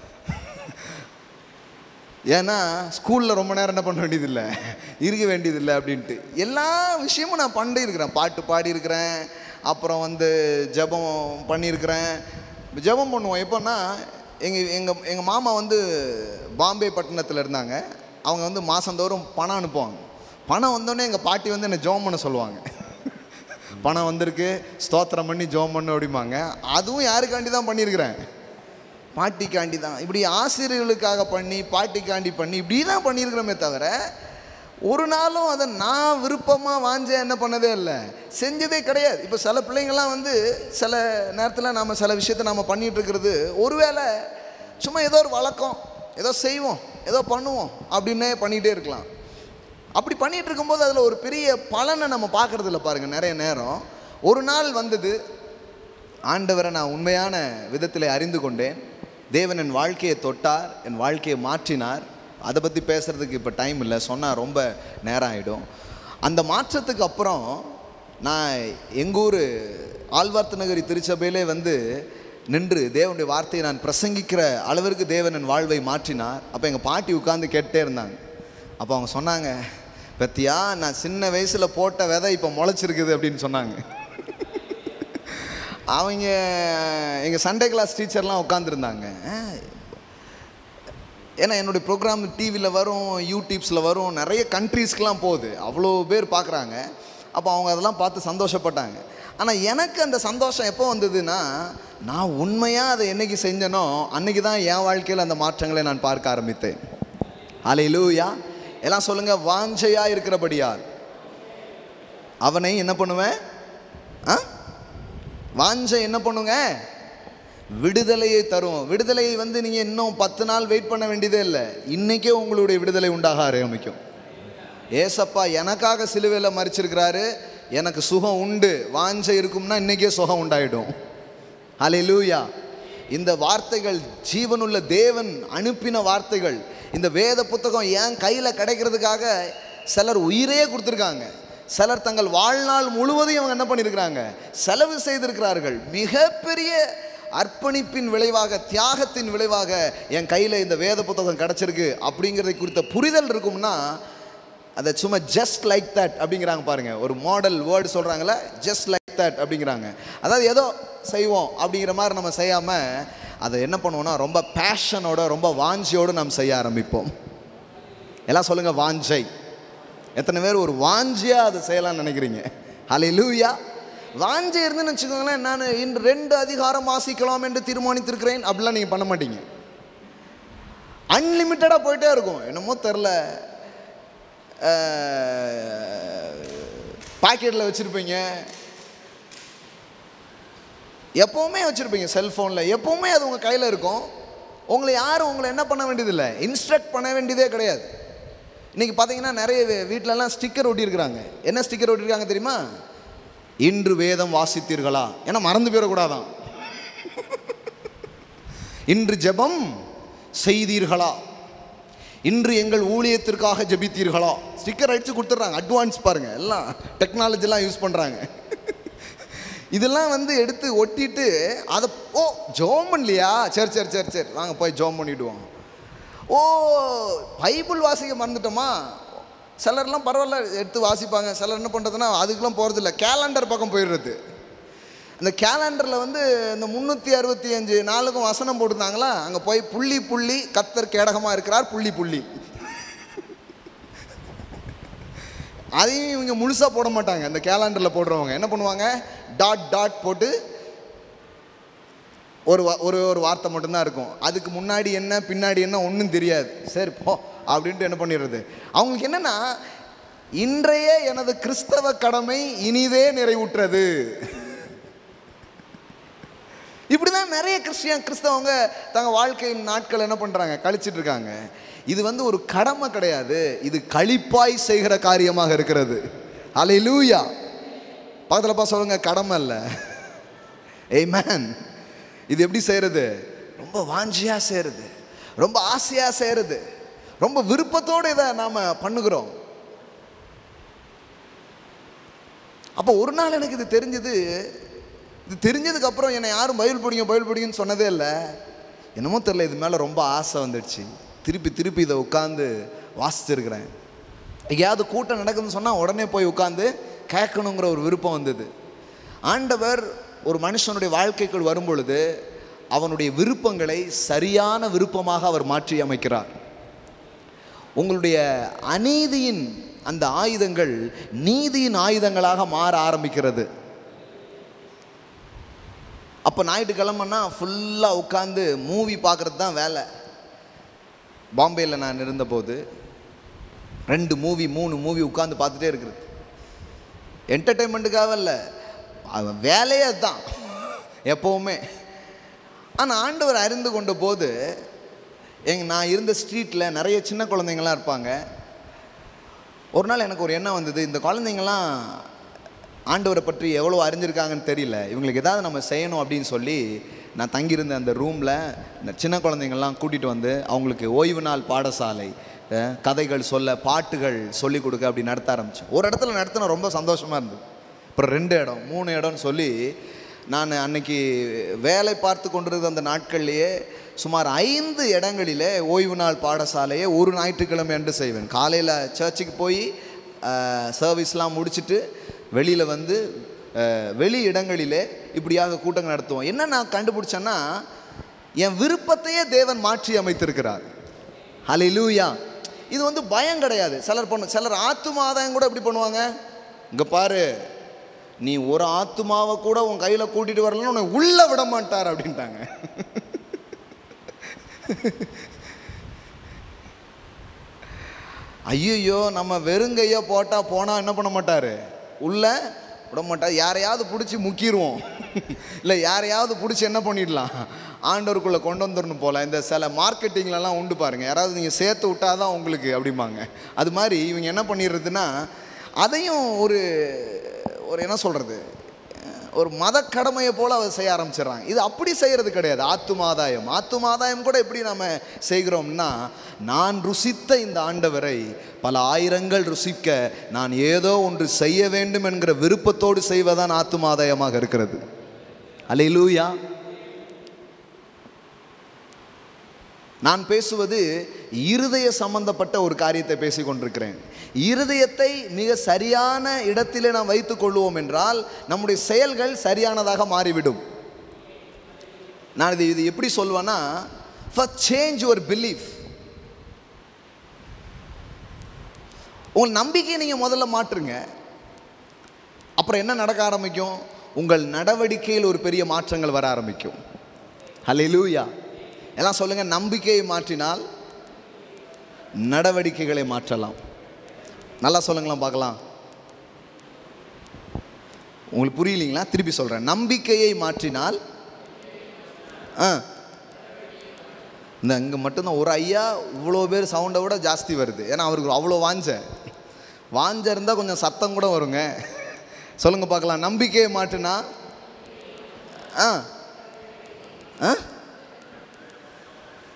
ஏன்னா ஸ்கூலில் ரொம்ப நேரம் என்ன பண்ண வேண்டியதில்லை இருக்க வேண்டியதில்லை அப்படின்ட்டு எல்லா விஷயமும் நான் பண்ணியிருக்கிறேன் பாட்டு பாடியிருக்கிறேன் அப்புறம் வந்து ஜெபம் பண்ணியிருக்கிறேன் ஜெபம் பண்ணுவோம் எப்போன்னா எங்கள் எங்கள் எங்கள் மாமா வந்து பாம்பே பட்டணத்தில் இருந்தாங்க அவங்க வந்து மாதந்தோறும் பணம் அனுப்புவாங்க பணம் வந்தோடனே எங்கள் பாட்டி வந்து என்னை ஜெபம் பண்ண சொல்லுவாங்க பணம் வந்திருக்கு ஸ்தோத்திரம் பண்ணி ஜெபம் பண்ணு அப்படிம்பாங்க அதுவும் யாருக்காண்டி தான் பண்ணியிருக்கிறேன் பாட்டிக்காண்டி தான் இப்படி ஆசிரியர்களுக்காக பண்ணி பாட்டிக்காண்டி பண்ணி இப்படி தான் பண்ணியிருக்கிறோமே தவிர ஒரு நாளும் அதை நான் விருப்பமாக வாஞ்ச என்ன பண்ணதே இல்லை செஞ்சதே கிடையாது இப்போ சில பிள்ளைங்கள்லாம் வந்து சில நேரத்தில் நாம் சில விஷயத்த நாம் பண்ணிகிட்டு இருக்கிறது ஒருவேளை சும்மா ஏதோ ஒரு வழக்கம் ஏதோ செய்வோம் ஏதோ பண்ணுவோம் அப்படின்னே பண்ணிகிட்டே இருக்கலாம் அப்படி பண்ணிகிட்டு இருக்கும்போது அதில் ஒரு பெரிய பலனை நம்ம பார்க்கறது இல்லை பாருங்கள் நிறைய நேரம் ஒரு நாள் வந்தது ஆண்டவரை நான் உண்மையான விதத்தில் அறிந்து கொண்டேன் தேவன் என் வாழ்க்கையை தொட்டார் என் வாழ்க்கையை மாற்றினார் அதை பற்றி பேசுகிறதுக்கு இப்போ டைம் இல்லை சொன்னால் ரொம்ப நேரம் ஆகிடும் அந்த மாற்றத்துக்கு அப்புறம் நான் எங்கள் ஊர் ஆழ்வார்த்த நகரி திருச்சபையிலே வந்து நின்று தேவனுடைய வார்த்தையை நான் பிரசங்கிக்கிற அளவிற்கு தேவன் என் வாழ்வை மாற்றினார் அப்போ எங்கள் பாட்டி உட்கார்ந்து கேட்டே இருந்தாங்க அப்போ அவங்க சொன்னாங்க பத்தியா நான் சின்ன வயசில் போட்ட விதை இப்போ முளைச்சிருக்குது அப்படின்னு சொன்னாங்க அவங்க எங்கள் சண்டே கிளாஸ் டீச்சர்லாம் உட்காந்துருந்தாங்க ஏன்னா என்னுடைய ப்ரோக்ராம் டிவியில் வரும் யூடியூப்ஸில் வரும் நிறைய கண்ட்ரீஸ்க்கெலாம் போகுது அவ்வளோ பேர் பார்க்குறாங்க அப்போ அவங்க அதெல்லாம் பார்த்து சந்தோஷப்பட்டாங்க ஆனால் எனக்கு அந்த சந்தோஷம் எப்போ வந்ததுன்னா நான் உண்மையாக அதை என்னைக்கு செஞ்சனோ அன்னைக்கு தான் என் வாழ்க்கையில் அந்த மாற்றங்களை நான் பார்க்க ஆரம்பித்தேன் அலை லூயா எல்லாம் சொல்லுங்கள் வாஞ்சையாக இருக்கிறபடியால் அவனை என்ன பண்ணுவேன் ஆ வாஞ்சை என்ன பண்ணுங்க விடுதலையை தரும் விடுதலையை வந்து நீங்கள் இன்னும் பத்து நாள் வெயிட் பண்ண வேண்டியதே இல்லை இன்றைக்கே உங்களுடைய விடுதலை உண்டாக ஆரம்பிக்கும் ஏசப்பா எனக்காக சிலுவையில் மறிச்சிருக்கிறாரு எனக்கு சுகம் உண்டு வாஞ்சை இருக்கும்னா இன்றைக்கே சுகம் உண்டாயிடும் ஹalleluya இந்த வார்த்தைகள் ஜீவனுள்ள தேவன் அனுப்பின வார்த்தைகள் இந்த வேத புத்தகம் என் கையில் கிடைக்கிறதுக்காக சிலர் உயிரே கொடுத்துருக்காங்க சிலர் தங்கள் வாழ்நாள் முழுவதையும் அவங்க என்ன பண்ணியிருக்கிறாங்க செலவு செய்திருக்கிறார்கள் மிகப்பெரிய அர்ப்பணிப்பின் விளைவாக தியாகத்தின் விளைவாக என் கையில் இந்த வேத புத்தகம் கிடச்சிருக்கு அப்படிங்கிறதை குறித்த புரிதல் இருக்கும்னா அதை சும்மா ஜஸ்ட் லைக் தட் அப்படிங்கிறாங்க பாருங்க ஒரு மாடல் வேர்டு சொல்கிறாங்களே ஜஸ்ட் லைக் தட் அப்படிங்கிறாங்க அதாவது ஏதோ செய்வோம் அப்படிங்கிற மாதிரி நம்ம செய்யாமல் அதை என்ன பண்ணுவோம்னா ரொம்ப பேஷனோட ரொம்ப வாஞ்சியோடு நாம் செய்ய ஆரம்பிப்போம் எல்லாம் சொல்லுங்கள் வாஞ்சை எத்தனை பேர் ஒரு வாஞ்சியாக அதை செய்யலாம்னு நினைக்கிறீங்க ஹலே லூயா வாஞ்சை இருந்துன்னு வச்சுக்கோங்களேன் நான் இன்று ரெண்டு அதிகாரம் வாசிக்கலாம் என்று தீர்மானித்திருக்கிறேன் அப்படிலாம் நீங்கள் பண்ண மாட்டீங்க அன்லிமிட்டடாக போயிட்டே இருக்கும் என்னமோ தெரில பாக்கெட்டில் வச்சுருப்பீங்க எப்போவுமே வச்சுருப்பீங்க செல்ஃபோனில் எப்போவுமே அது உங்கள் கையில் இருக்கும் உங்களை யாரும் உங்களை என்ன பண்ண வேண்டியதில்லை இன்ஸ்ட்ரக்ட் பண்ண வேண்டியதே கிடையாது இன்றைக்கி பார்த்தீங்கன்னா நிறைய வீ- வீட்லலாம் ஸ்டிக்கர் ஒட்டியிருக்கிறாங்க என்ன ஸ்டிக்கர் ஒட்டியிருக்காங்க தெரியுமா இன்று வேதம் வாசித்தீர்களா ஏன்னா மறந்து போயிடக்கூடாதான் இன்று ஜெபம் செய்தீர்களா இன்று எங்கள் ஊழியத்திற்காக ஜெபித்தீர்களா ஸ்டிக்கர் அடித்து கொடுத்துட்றாங்க அட்வான்ஸ் பாருங்க எல்லாம் டெக்னாலஜிலாம் யூஸ் பண்ணுறாங்க இதெல்லாம் வந்து எடுத்து ஒட்டிட்டு அதை ஓ ஜோம் பண்ணலையா சரி சரி சரி சரி வாங்க போய் ஜோம் பண்ணிவிடுவோம் ஓ பைபிள் வாசிக்க மறந்துட்டோமா சிலர்லாம் பரவாயில்ல எடுத்து வாசிப்பாங்க சிலர் என்ன பண்ணுறதுன்னா அதுக்கெலாம் போகிறதில்ல கேலண்டர் பக்கம் போயிடுறது அந்த கேலண்டரில் வந்து இந்த முந்நூற்றி அறுபத்தி அஞ்சு நாளுக்கும் வசனம் போட்டிருந்தாங்களா அங்கே போய் புள்ளி புள்ளி கத்தர் கேடகமாக இருக்கிறார் புள்ளி புள்ளி அதையும் இவங்க முழுசாக போட மாட்டாங்க இந்த கேலண்டரில் போடுறவங்க என்ன பண்ணுவாங்க டாட் டாட் போட்டு ஒரு வா- ஒரு ஒரு வார்த்தை மட்டும்தான் இருக்கும் அதுக்கு முன்னாடி என்ன பின்னாடி என்ன ஒன்றும் தெரியாது சரி போ அப்படின்ட்டு என்ன பண்ணிடுறது அவங்களுக்கு என்னென்னா இன்றைய எனது கிறிஸ்தவ கடமை இனிதே நிறைவுற்றது இப்படி தான் நிறைய கிறிஸ்டியன் கிறிஸ்தவங்க தங்க வாழ்க்கையின் நாட்கள் என்ன பண்ணுறாங்க கழிச்சிட்டு இருக்காங்க இது வந்து ஒரு கடமை கிடையாது இது களிப்பாய் செய்கிற காரியமாக இருக்கிறது அலை லூயா பக்கத்தில் பா சொல்லுங்க கடமை இல்லை ஏய் மேன் இது எப்படி செய்கிறது ரொம்ப வாஞ்சியாக செய்கிறது ரொம்ப ஆசையாக செய்கிறது ரொம்ப விருப்பத்தோடு இதை நாம் பண்ணுகிறோம் அப்போ ஒரு நாள் எனக்கு இது தெரிஞ்சது இது தெரிஞ்சதுக்கு அப்புறம் என்னை யாரும் பயில் பிடிங்க பயில் பிடிங்கன்னு சொன்னதே இல்லை என்னமோ தெரில இது மேலே ரொம்ப ஆசை வந்துடுச்சு திருப்பி திருப்பி இதை உட்காந்து வாசிச்சிருக்கிறேன் எங்கேயாவது கூட்டம் நடக்குதுன்னு சொன்னால் உடனே போய் உட்காந்து கேட்கணுங்கிற ஒரு விருப்பம் வந்தது ஆண்டவர் ஒரு மனுஷனுடைய வாழ்க்கைக்குள் வரும்பொழுது அவனுடைய விருப்பங்களை சரியான விருப்பமாக அவர் மாற்றி அமைக்கிறார் உங்களுடைய அநீதியின் அந்த ஆயுதங்கள் நீதியின் ஆயுதங்களாக மாற ஆரம்பிக்கிறது அப்போ ஞாயிற்றுக்கிழமைன்னா ஃபுல்லாக உட்காந்து மூவி பார்க்குறது தான் வேலை பாம்பேயில் நான் இருந்தபோது ரெண்டு மூவி மூணு மூவி உட்காந்து பார்த்துட்டே இருக்கிறது என்டர்டெயின்மெண்ட்டுக்காக இல்லை அவன் வேலையே அதுதான் எப்போவுமே ஆனால் ஆண்டவர் அறிந்து கொண்ட போது எங்க நான் இருந்த ஸ்ட்ரீட்டில் நிறைய சின்ன குழந்தைங்களாம் இருப்பாங்க ஒரு நாள் எனக்கு ஒரு எண்ணம் வந்தது இந்த குழந்தைங்களாம் ஆண்டவரை பற்றி எவ்வளோ அறிஞ்சிருக்காங்கன்னு தெரியல இவங்களுக்கு ஏதாவது நம்ம செய்யணும் அப்படின்னு சொல்லி நான் தங்கியிருந்த அந்த ரூமில் இந்த சின்ன குழந்தைங்கள்லாம் கூட்டிகிட்டு வந்து அவங்களுக்கு ஓய்வு நாள் பாடசாலை அஹ், கதைகள் சொல்ல பாட்டுகள் சொல்லி கொடுக்க அப்படி நடத்த ஆரம்பித்தேன் ஒரு இடத்துல நடத்தின ரொம்ப சந்தோஷமாக இருந்தது அப்புறம் ரெண்டு இடம் மூணு இடம்னு சொல்லி நான் அன்னைக்கு வேலை பார்த்து கொண்டிருந்த அந்த நாட்கள்லேயே சுமார் ஐந்து இடங்களிலே ஓய்வு நாள் பாடசாலையை ஒரு ஞாயிற்றுக்கிழமை என்று செய்வேன் காலையில் சர்ச்சுக்கு போய் சர்வீஸ்லாம் முடிச்சுட்டு வெளியில் வந்து அஹ், வெளி இடங்களிலே இப்படியாக கூட்டங்கள் நடத்துவோம் என்ன நான் கண்டுபிடிச்சேன்னா என் விருப்பத்தையே தேவன் மாற்றி அமைத்திருக்கிறார் ஹalleluya இது வந்து பயம் கிடையாது சிலர் பண்ண சிலர் ஆத்துமாதாயம் கூட எப்படி பண்ணுவாங்க இங்கே பாரு நீ ஒரு ஆத்துமாவை கூட உன் கையில் கூட்டிட்டு வரலன்னு உன்னை உள்ள விட மாட்டார் அப்படின்ட்டாங்க ஐயோ நம்ம வெறுங்கையோ போட்டால் போனால் என்ன பண்ண மாட்டார் உள்ள விட மாட்டார் யாரையாவது பிடிச்சி முக்கிடுவோம் இல்லை யாரையாவது பிடிச்சி என்ன பண்ணிடலாம் ஆண்டவருக்குள்ளே கொண்டு வந்துடணும் போல் இந்த சில மார்க்கெட்டிங்லலாம் உண்டு பாருங்கள் யாராவது நீங்கள் சேர்த்து விட்டாதான் உங்களுக்கு அப்படிம்பாங்க அது மாதிரி இவங்க என்ன பண்ணிடுறதுன்னா அதையும் ஒரு ஒரு என்ன சொல்கிறது ஒரு மத கடமையை போல் அதை செய்ய ஆரம்பிச்சிடுறாங்க இது அப்படி செய்கிறது கிடையாது ஆத்துமாதாயம் ஆத்துமாதாயம் கூட எப்படி நம்ம செய்கிறோம்னா நான் ருசித்த இந்த ஆண்டவரை பல ஆயிரங்கள் ருசிக்க நான் ஏதோ ஒன்று செய்ய வேண்டும் என்கிற விருப்பத்தோடு செய்வதான் ஆத்துமாதாயமாக இருக்கிறது அல்லேலூயா நான் பேசுவது இருதய சம்பந்தப்பட்ட ஒரு காரியத்தை பேசிக் கொண்டிருக்கிறேன் இருதயத்தை மிக சரியான இடத்திலே நாம் வைத்துக் கொள்வோம் என்றால் நம்முடைய செயல்கள் சரியானதாக மாறிவிடும் நான் இது இது எப்படி சொல்வேன்னா for சேஞ்ச் யுவர் பிலீஃப் உங்கள் நம்பிக்கையை நீங்கள் முதல்ல மாற்றுங்க அப்புறம் என்ன நடக்க ஆரம்பிக்கும் உங்கள் நடவடிக்கையில் ஒரு பெரிய மாற்றங்கள் வர ஆரம்பிக்கும் ஹalleluya எல்லாம் சொல்லுங்க நம்பிக்கையை மாற்றினால் நடவடிக்கைகளை மாற்றலாம் நல்லா சொல்லுங்களேன் பார்க்கலாம் உங்களுக்கு புரியலீங்களா திருப்பி சொல்கிறேன் நம்பிக்கையை மாற்றினால் ஆ இந்த இங்கே மட்டும்தான் ஒரு ஐயா இவ்வளோ பேர் சவுண்டை விட ஜாஸ்தி வருது ஏன்னா அவருக்கு அவ்வளோ வாஞ்ச வாஞ்ச இருந்தால் கொஞ்சம் சத்தம் கூட வருங்க சொல்லுங்கள் பார்க்கலாம் நம்பிக்கையை மாற்றினா ஆ ஆ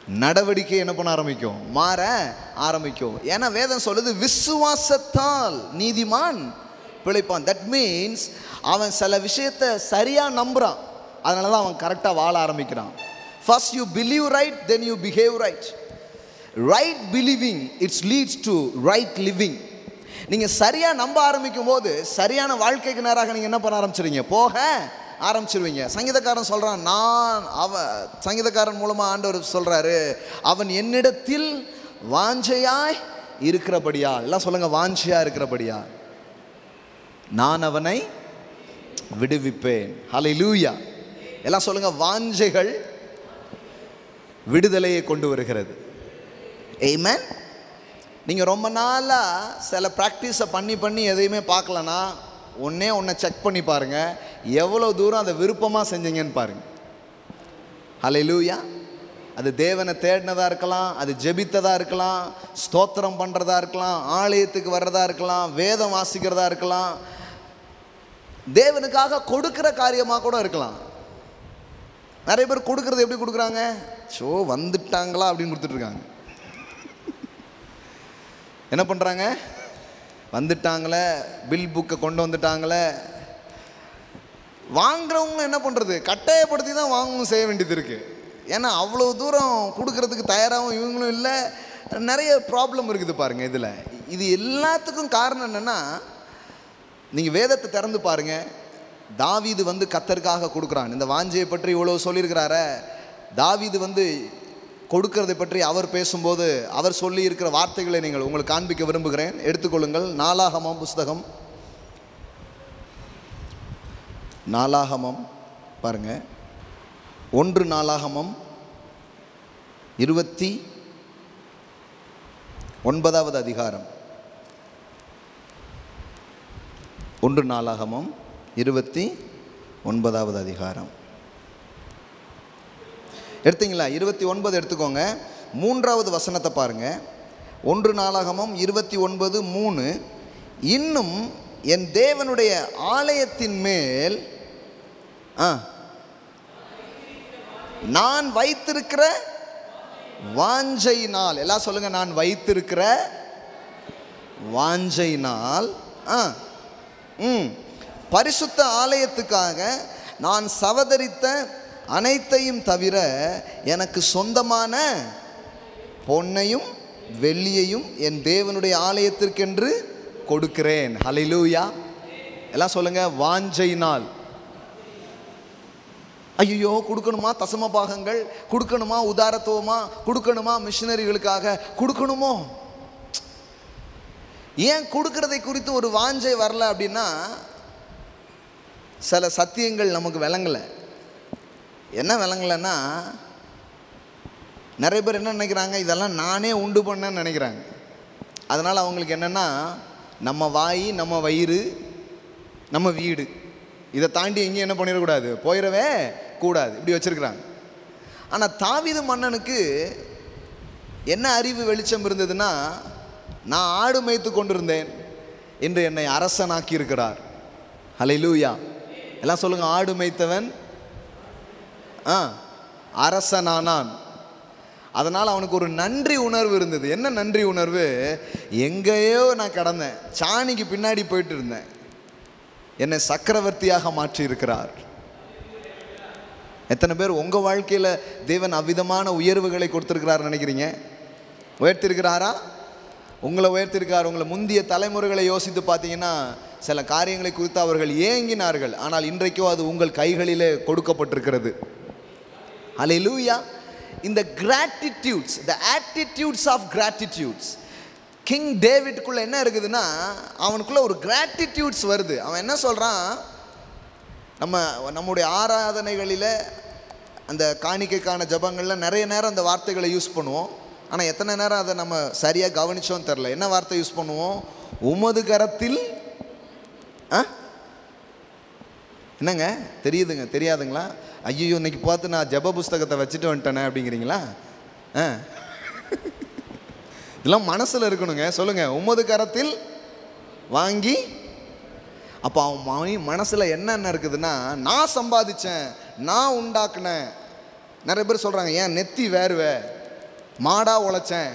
நடவடிக்கை என்ன பண்ண ஆரம்பிக்கும் மாற ஆரம்பிக்கும் ஏன்னா வேதம் சொல்லுது விசுவாசத்தால் நீதிமான் பிழைப்பான் தட் மீன்ஸ் அவன் சில விஷயத்தை சரியாக நம்புகிறான் அதனால தான் அவன் கரெக்டாக வாழ ஆரம்பிக்கிறான் first you believe right then you behave right right believing it's leads to right living நீங்கள் சரியாக நம்ப ஆரம்பிக்கும் போது சரியான வாழ்க்கைக்கு நேராக நீங்கள் என்ன பண்ண ஆரம்பிச்சிருவீங்க போக ஆரம்பிச்சிருவீங்க சங்கீதக்காரன் சொல்கிறான் நான் அவ சங்கீதக்காரன் மூலமாக ஆண்டவர் சொல்கிறாரு அவன் என்னிடத்தில் வாஞ்சையாய் இருக்கிறபடியா எல்லாம் சொல்லுங்கள் வாஞ்சையாக இருக்கிறபடியா நான் அவனை விடுவிப்பேன் ஹலை லூயா எல்லாம் சொல்லுங்க வாஞ்சைகள் விடுதலையை கொண்டு வருகிறது ஏமேன் நீங்கள் ரொம்ப நாளாக சில ப்ராக்டிஸை பண்ணி பண்ணி எதையுமே பார்க்கலனா ஒன்றே ஒன்றை செக் பண்ணி பாருங்கள் எவ்வளோ தூரம் அதை விருப்பமாக செஞ்சீங்கன்னு பாருங்கள் ஹலை லூயா அது தேவனை தேடினதாக இருக்கலாம் அது ஜெபித்ததாக இருக்கலாம் ஸ்தோத்திரம் பண்ணுறதா இருக்கலாம் ஆலயத்துக்கு வர்றதா இருக்கலாம் வேதம் வாசிக்கிறதா இருக்கலாம் தேவனுக்காக கொடுக்கிற காரியமாக கூட இருக்கலாம் நிறைய பேர் கொடுக்கறது எப்படி கொடுக்குறாங்க ஸோ வந்துட்டாங்களா அப்படின்னு கொடுத்துட்ருக்காங்க என்ன பண்ணுறாங்க வந்துட்டாங்களே பில் புக்கை கொண்டு வந்துட்டாங்களே வாங்குறவங்களும் என்ன பண்ணுறது கட்டாயப்படுத்தி தான் வாங்கணும் செய்ய வேண்டியது இருக்குது ஏன்னா அவ்வளோ தூரம் கொடுக்கறதுக்கு தயாராகவும் இவங்களும் இல்லை நிறைய ப்ராப்ளம் இருக்குது பாருங்கள் இதில் இது எல்லாத்துக்கும் காரணம் என்னென்னா நீங்கள் வேதத்தை திறந்து பாருங்க தாவீது வந்து கத்தருக்காக கொடுக்குறான் இந்த வாஞ்சையை பற்றி இவ்வளோ சொல்லியிருக்கிறாரே தாவீது வந்து கொடுக்கறதை பற்றி அவர் பேசும்போது அவர் சொல்லி இருக்கிற வார்த்தைகளை நீங்கள் உங்களுக்கு காண்பிக்க விரும்புகிறேன் எடுத்துக்கொள்ளுங்கள் நாலாகமம் புஸ்தகம் நாலாகமம் பாருங்க ஒன்று நாளாகமம் இருபத்தி ஒன்பதாவது அதிகாரம் ஒன்று நாளாகமம் இருபத்தி ஒன்பதாவது அதிகாரம் எடுத்தீங்களா இருபத்தி ஒன்பது எடுத்துக்கோங்க மூன்றாவது வசனத்தை பாருங்க ஒன்று நாளாகமம் இருபத்தி ஒன்பது மூணு இன்னும் என் தேவனுடைய ஆலயத்தின் மேல் ஆ நான் வைத்திருக்கிற வாஞ்சையினால் எல்லாம் சொல்லுங்க நான் வைத்திருக்கிற வாஞ்சையினால் ஆ ம் பரிசுத்த ஆலயத்துக்காக நான் சவதரித்த அனைத்தையும் தவிர எனக்கு சொந்தமான பொன்னையும் வெள்ளியையும் என் தேவனுடைய ஆலயத்திற்கென்று கொடுக்கிறேன் ஹலிலூயா எல்லாம் சொல்லுங்க வாஞ்சையினால் ஐயோ கொடுக்கணுமா தசம பாகங்கள் கொடுக்கணுமா உதாரத்துவமா கொடுக்கணுமா மிஷினரிகளுக்காக கொடுக்கணுமோ ஏன் கொடுக்கறதை குறித்து ஒரு வாஞ்சை வரல அப்படின்னா சில சத்தியங்கள் நமக்கு விளங்கலை என்ன விளங்கலைன்னா நிறைய பேர் என்ன நினைக்கிறாங்க இதெல்லாம் நானே உண்டு பண்ணேன்னு நினைக்கிறாங்க அதனால் அவங்களுக்கு என்னென்னா நம்ம வாய் நம்ம வயிறு நம்ம வீடு இதை தாண்டி எங்கேயும் என்ன பண்ணிடக்கூடாது போயிடவே கூடாது இப்படி வச்சுருக்குறாங்க ஆனால் தாவீது மன்னனுக்கு என்ன அறிவு வெளிச்சம் இருந்ததுன்னா நான் ஆடு மேய்த்து கொண்டிருந்தேன் என்று என்னை அரசனாக்கி இருக்கிறார் ஹalleluya எல்லாம் சொல்லுங்க ஆடு மேய்த்தவன் ஆ அரசனானான் அதனால் அவனுக்கு ஒரு நன்றி உணர்வு இருந்தது என்ன நன்றி உணர்வு எங்கேயோ நான் கடந்தேன் சாணிக்கு பின்னாடி போயிட்டு இருந்தேன் என்னை சக்கரவர்த்தியாக மாற்றி இருக்கிறார் எத்தனை பேர் உங்கள் வாழ்க்கையில் தேவன் அவ்விதமான உயர்வுகளை கொடுத்துருக்கிறார் நினைக்கிறீங்க உயர்த்திருக்கிறாரா உங்களை உயர்த்திருக்கார் உங்களை முந்திய தலைமுறைகளை யோசித்து பார்த்தீங்கன்னா சில காரியங்களை குறித்து அவர்கள் ஏங்கினார்கள் ஆனால் இன்றைக்கோ அது உங்கள் கைகளிலே கொடுக்கப்பட்டிருக்கிறது ஹalleluya இந்த gratitudes the attitudes of gratitudes king டேவிட்குள்ள என்ன இருக்குதுன்னா அவனுக்குள்ள ஒரு கிராட்டிடியூட்ஸ் வருது அவன் என்ன சொல்கிறான் நம்ம நம்முடைய ஆராதனைகளில் அந்த காணிக்கைக்கான ஜபங்களில் நிறைய நேரம் அந்த வார்த்தைகளை யூஸ் பண்ணுவோம் ஆனால் எத்தனை நேரம் அதை நம்ம சரியாக கவனிச்சோம் தெரில என்ன வார்த்தை யூஸ் பண்ணுவோம் உமது கரத்தில் ஆ என்னங்க தெரியுதுங்க தெரியாதுங்களா ஐயோ இன்னைக்கு பார்த்து நான் ஜெப புஸ்தகத்தை வச்சுட்டு வந்துட்டேனே அப்படிங்கிறீங்களா ஆ இதெல்லாம் மனசில் இருக்கணுங்க சொல்லுங்க உமது கரத்தில் வாங்கி அப்போ அவன் மணி மனசில் என்னென்ன இருக்குதுன்னா நான் சம்பாதிச்சேன் நான் உண்டாக்குனேன் நிறைய பேர் சொல்கிறாங்க ஏன் நெத்தி வேர்வை மாடா உழைச்சேன்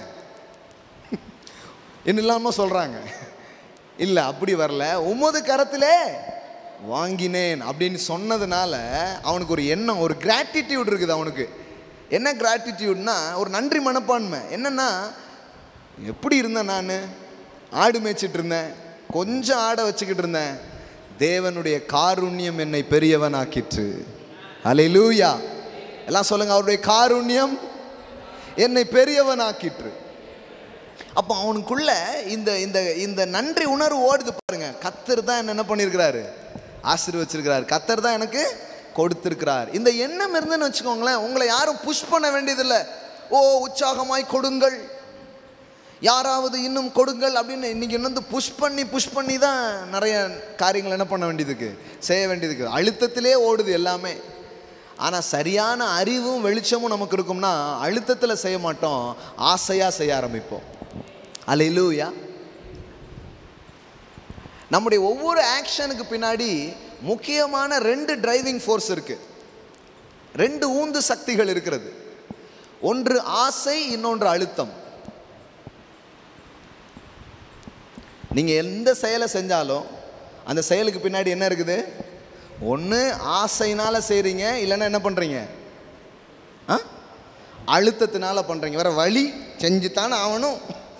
என்ன இல்லாமல் சொல்கிறாங்க இல்லை அப்படி வரல உமது கரத்திலே வாங்கினேன் அப்படின்னு சொன்னதுனால அவனுக்கு ஒரு எண்ணம் ஒரு கிராட்டிடியூட் இருக்குது அவனுக்கு என்ன கிராட்டிடியூட்னா ஒரு நன்றி மனப்பான்மை என்னன்னா எப்படி இருந்தேன் நான் ஆடு மேய்ச்சிட்டு இருந்தேன் கொஞ்சம் ஆடை வச்சுக்கிட்டு இருந்தேன் தேவனுடைய காருண்யம் என்னை பெரியவன் ஆக்கிற்று அலையிலூயா எல்லாம் சொல்லுங்க அவருடைய காருண்யம் என்னை பெரியவன் ஆக்கிற்று அப்போ அவனுக்குள்ள இந்த இந்த இந்த நன்றி உணர்வு ஓடுது பாருங்க கத்தர் தான் என்ன என்ன பண்ணியிருக்கிறாரு ஆசீர்வச்சிருக்கிறார் கத்தர் தான் எனக்கு கொடுத்திருக்கிறார் இந்த எண்ணம் இருந்துன்னு வச்சுக்கோங்களேன் உங்களை யாரும் புஷ் பண்ண வேண்டியதில்லை ஓ உற்சாகமாய் கொடுங்கள் யாராவது இன்னும் கொடுங்கள் அப்படின்னு இன்னைக்கு வந்து புஷ் பண்ணி புஷ் பண்ணி தான் நிறைய காரியங்கள் என்ன பண்ண வேண்டியதுக்கு செய்ய வேண்டியதுக்கு அழுத்தத்திலே ஓடுது எல்லாமே ஆனால் சரியான அறிவும் வெளிச்சமும் நமக்கு இருக்கும்னா அழுத்தத்தில் செய்ய மாட்டோம் ஆசையாக செய்ய ஆரம்பிப்போம் அல்லேலூயா நம்முடைய ஒவ்வொரு ஆக்ஷனுக்கு பின்னாடி முக்கியமான ரெண்டு டிரைவிங் ஃபோர்ஸ் இருக்கு ரெண்டு ஊந்து சக்திகள் இருக்கிறது ஒன்று ஆசை இன்னொன்று அழுத்தம் நீங்கள் எந்த செயலை செஞ்சாலும் அந்த செயலுக்கு பின்னாடி என்ன இருக்குது ஒன்று ஆசையினால் செய்கிறீங்க இல்லைன்னா என்ன பண்ணுறீங்க ஆ அழுத்தத்தினால பண்ணுறீங்க வேற வழி செஞ்சு தானே ஆகணும்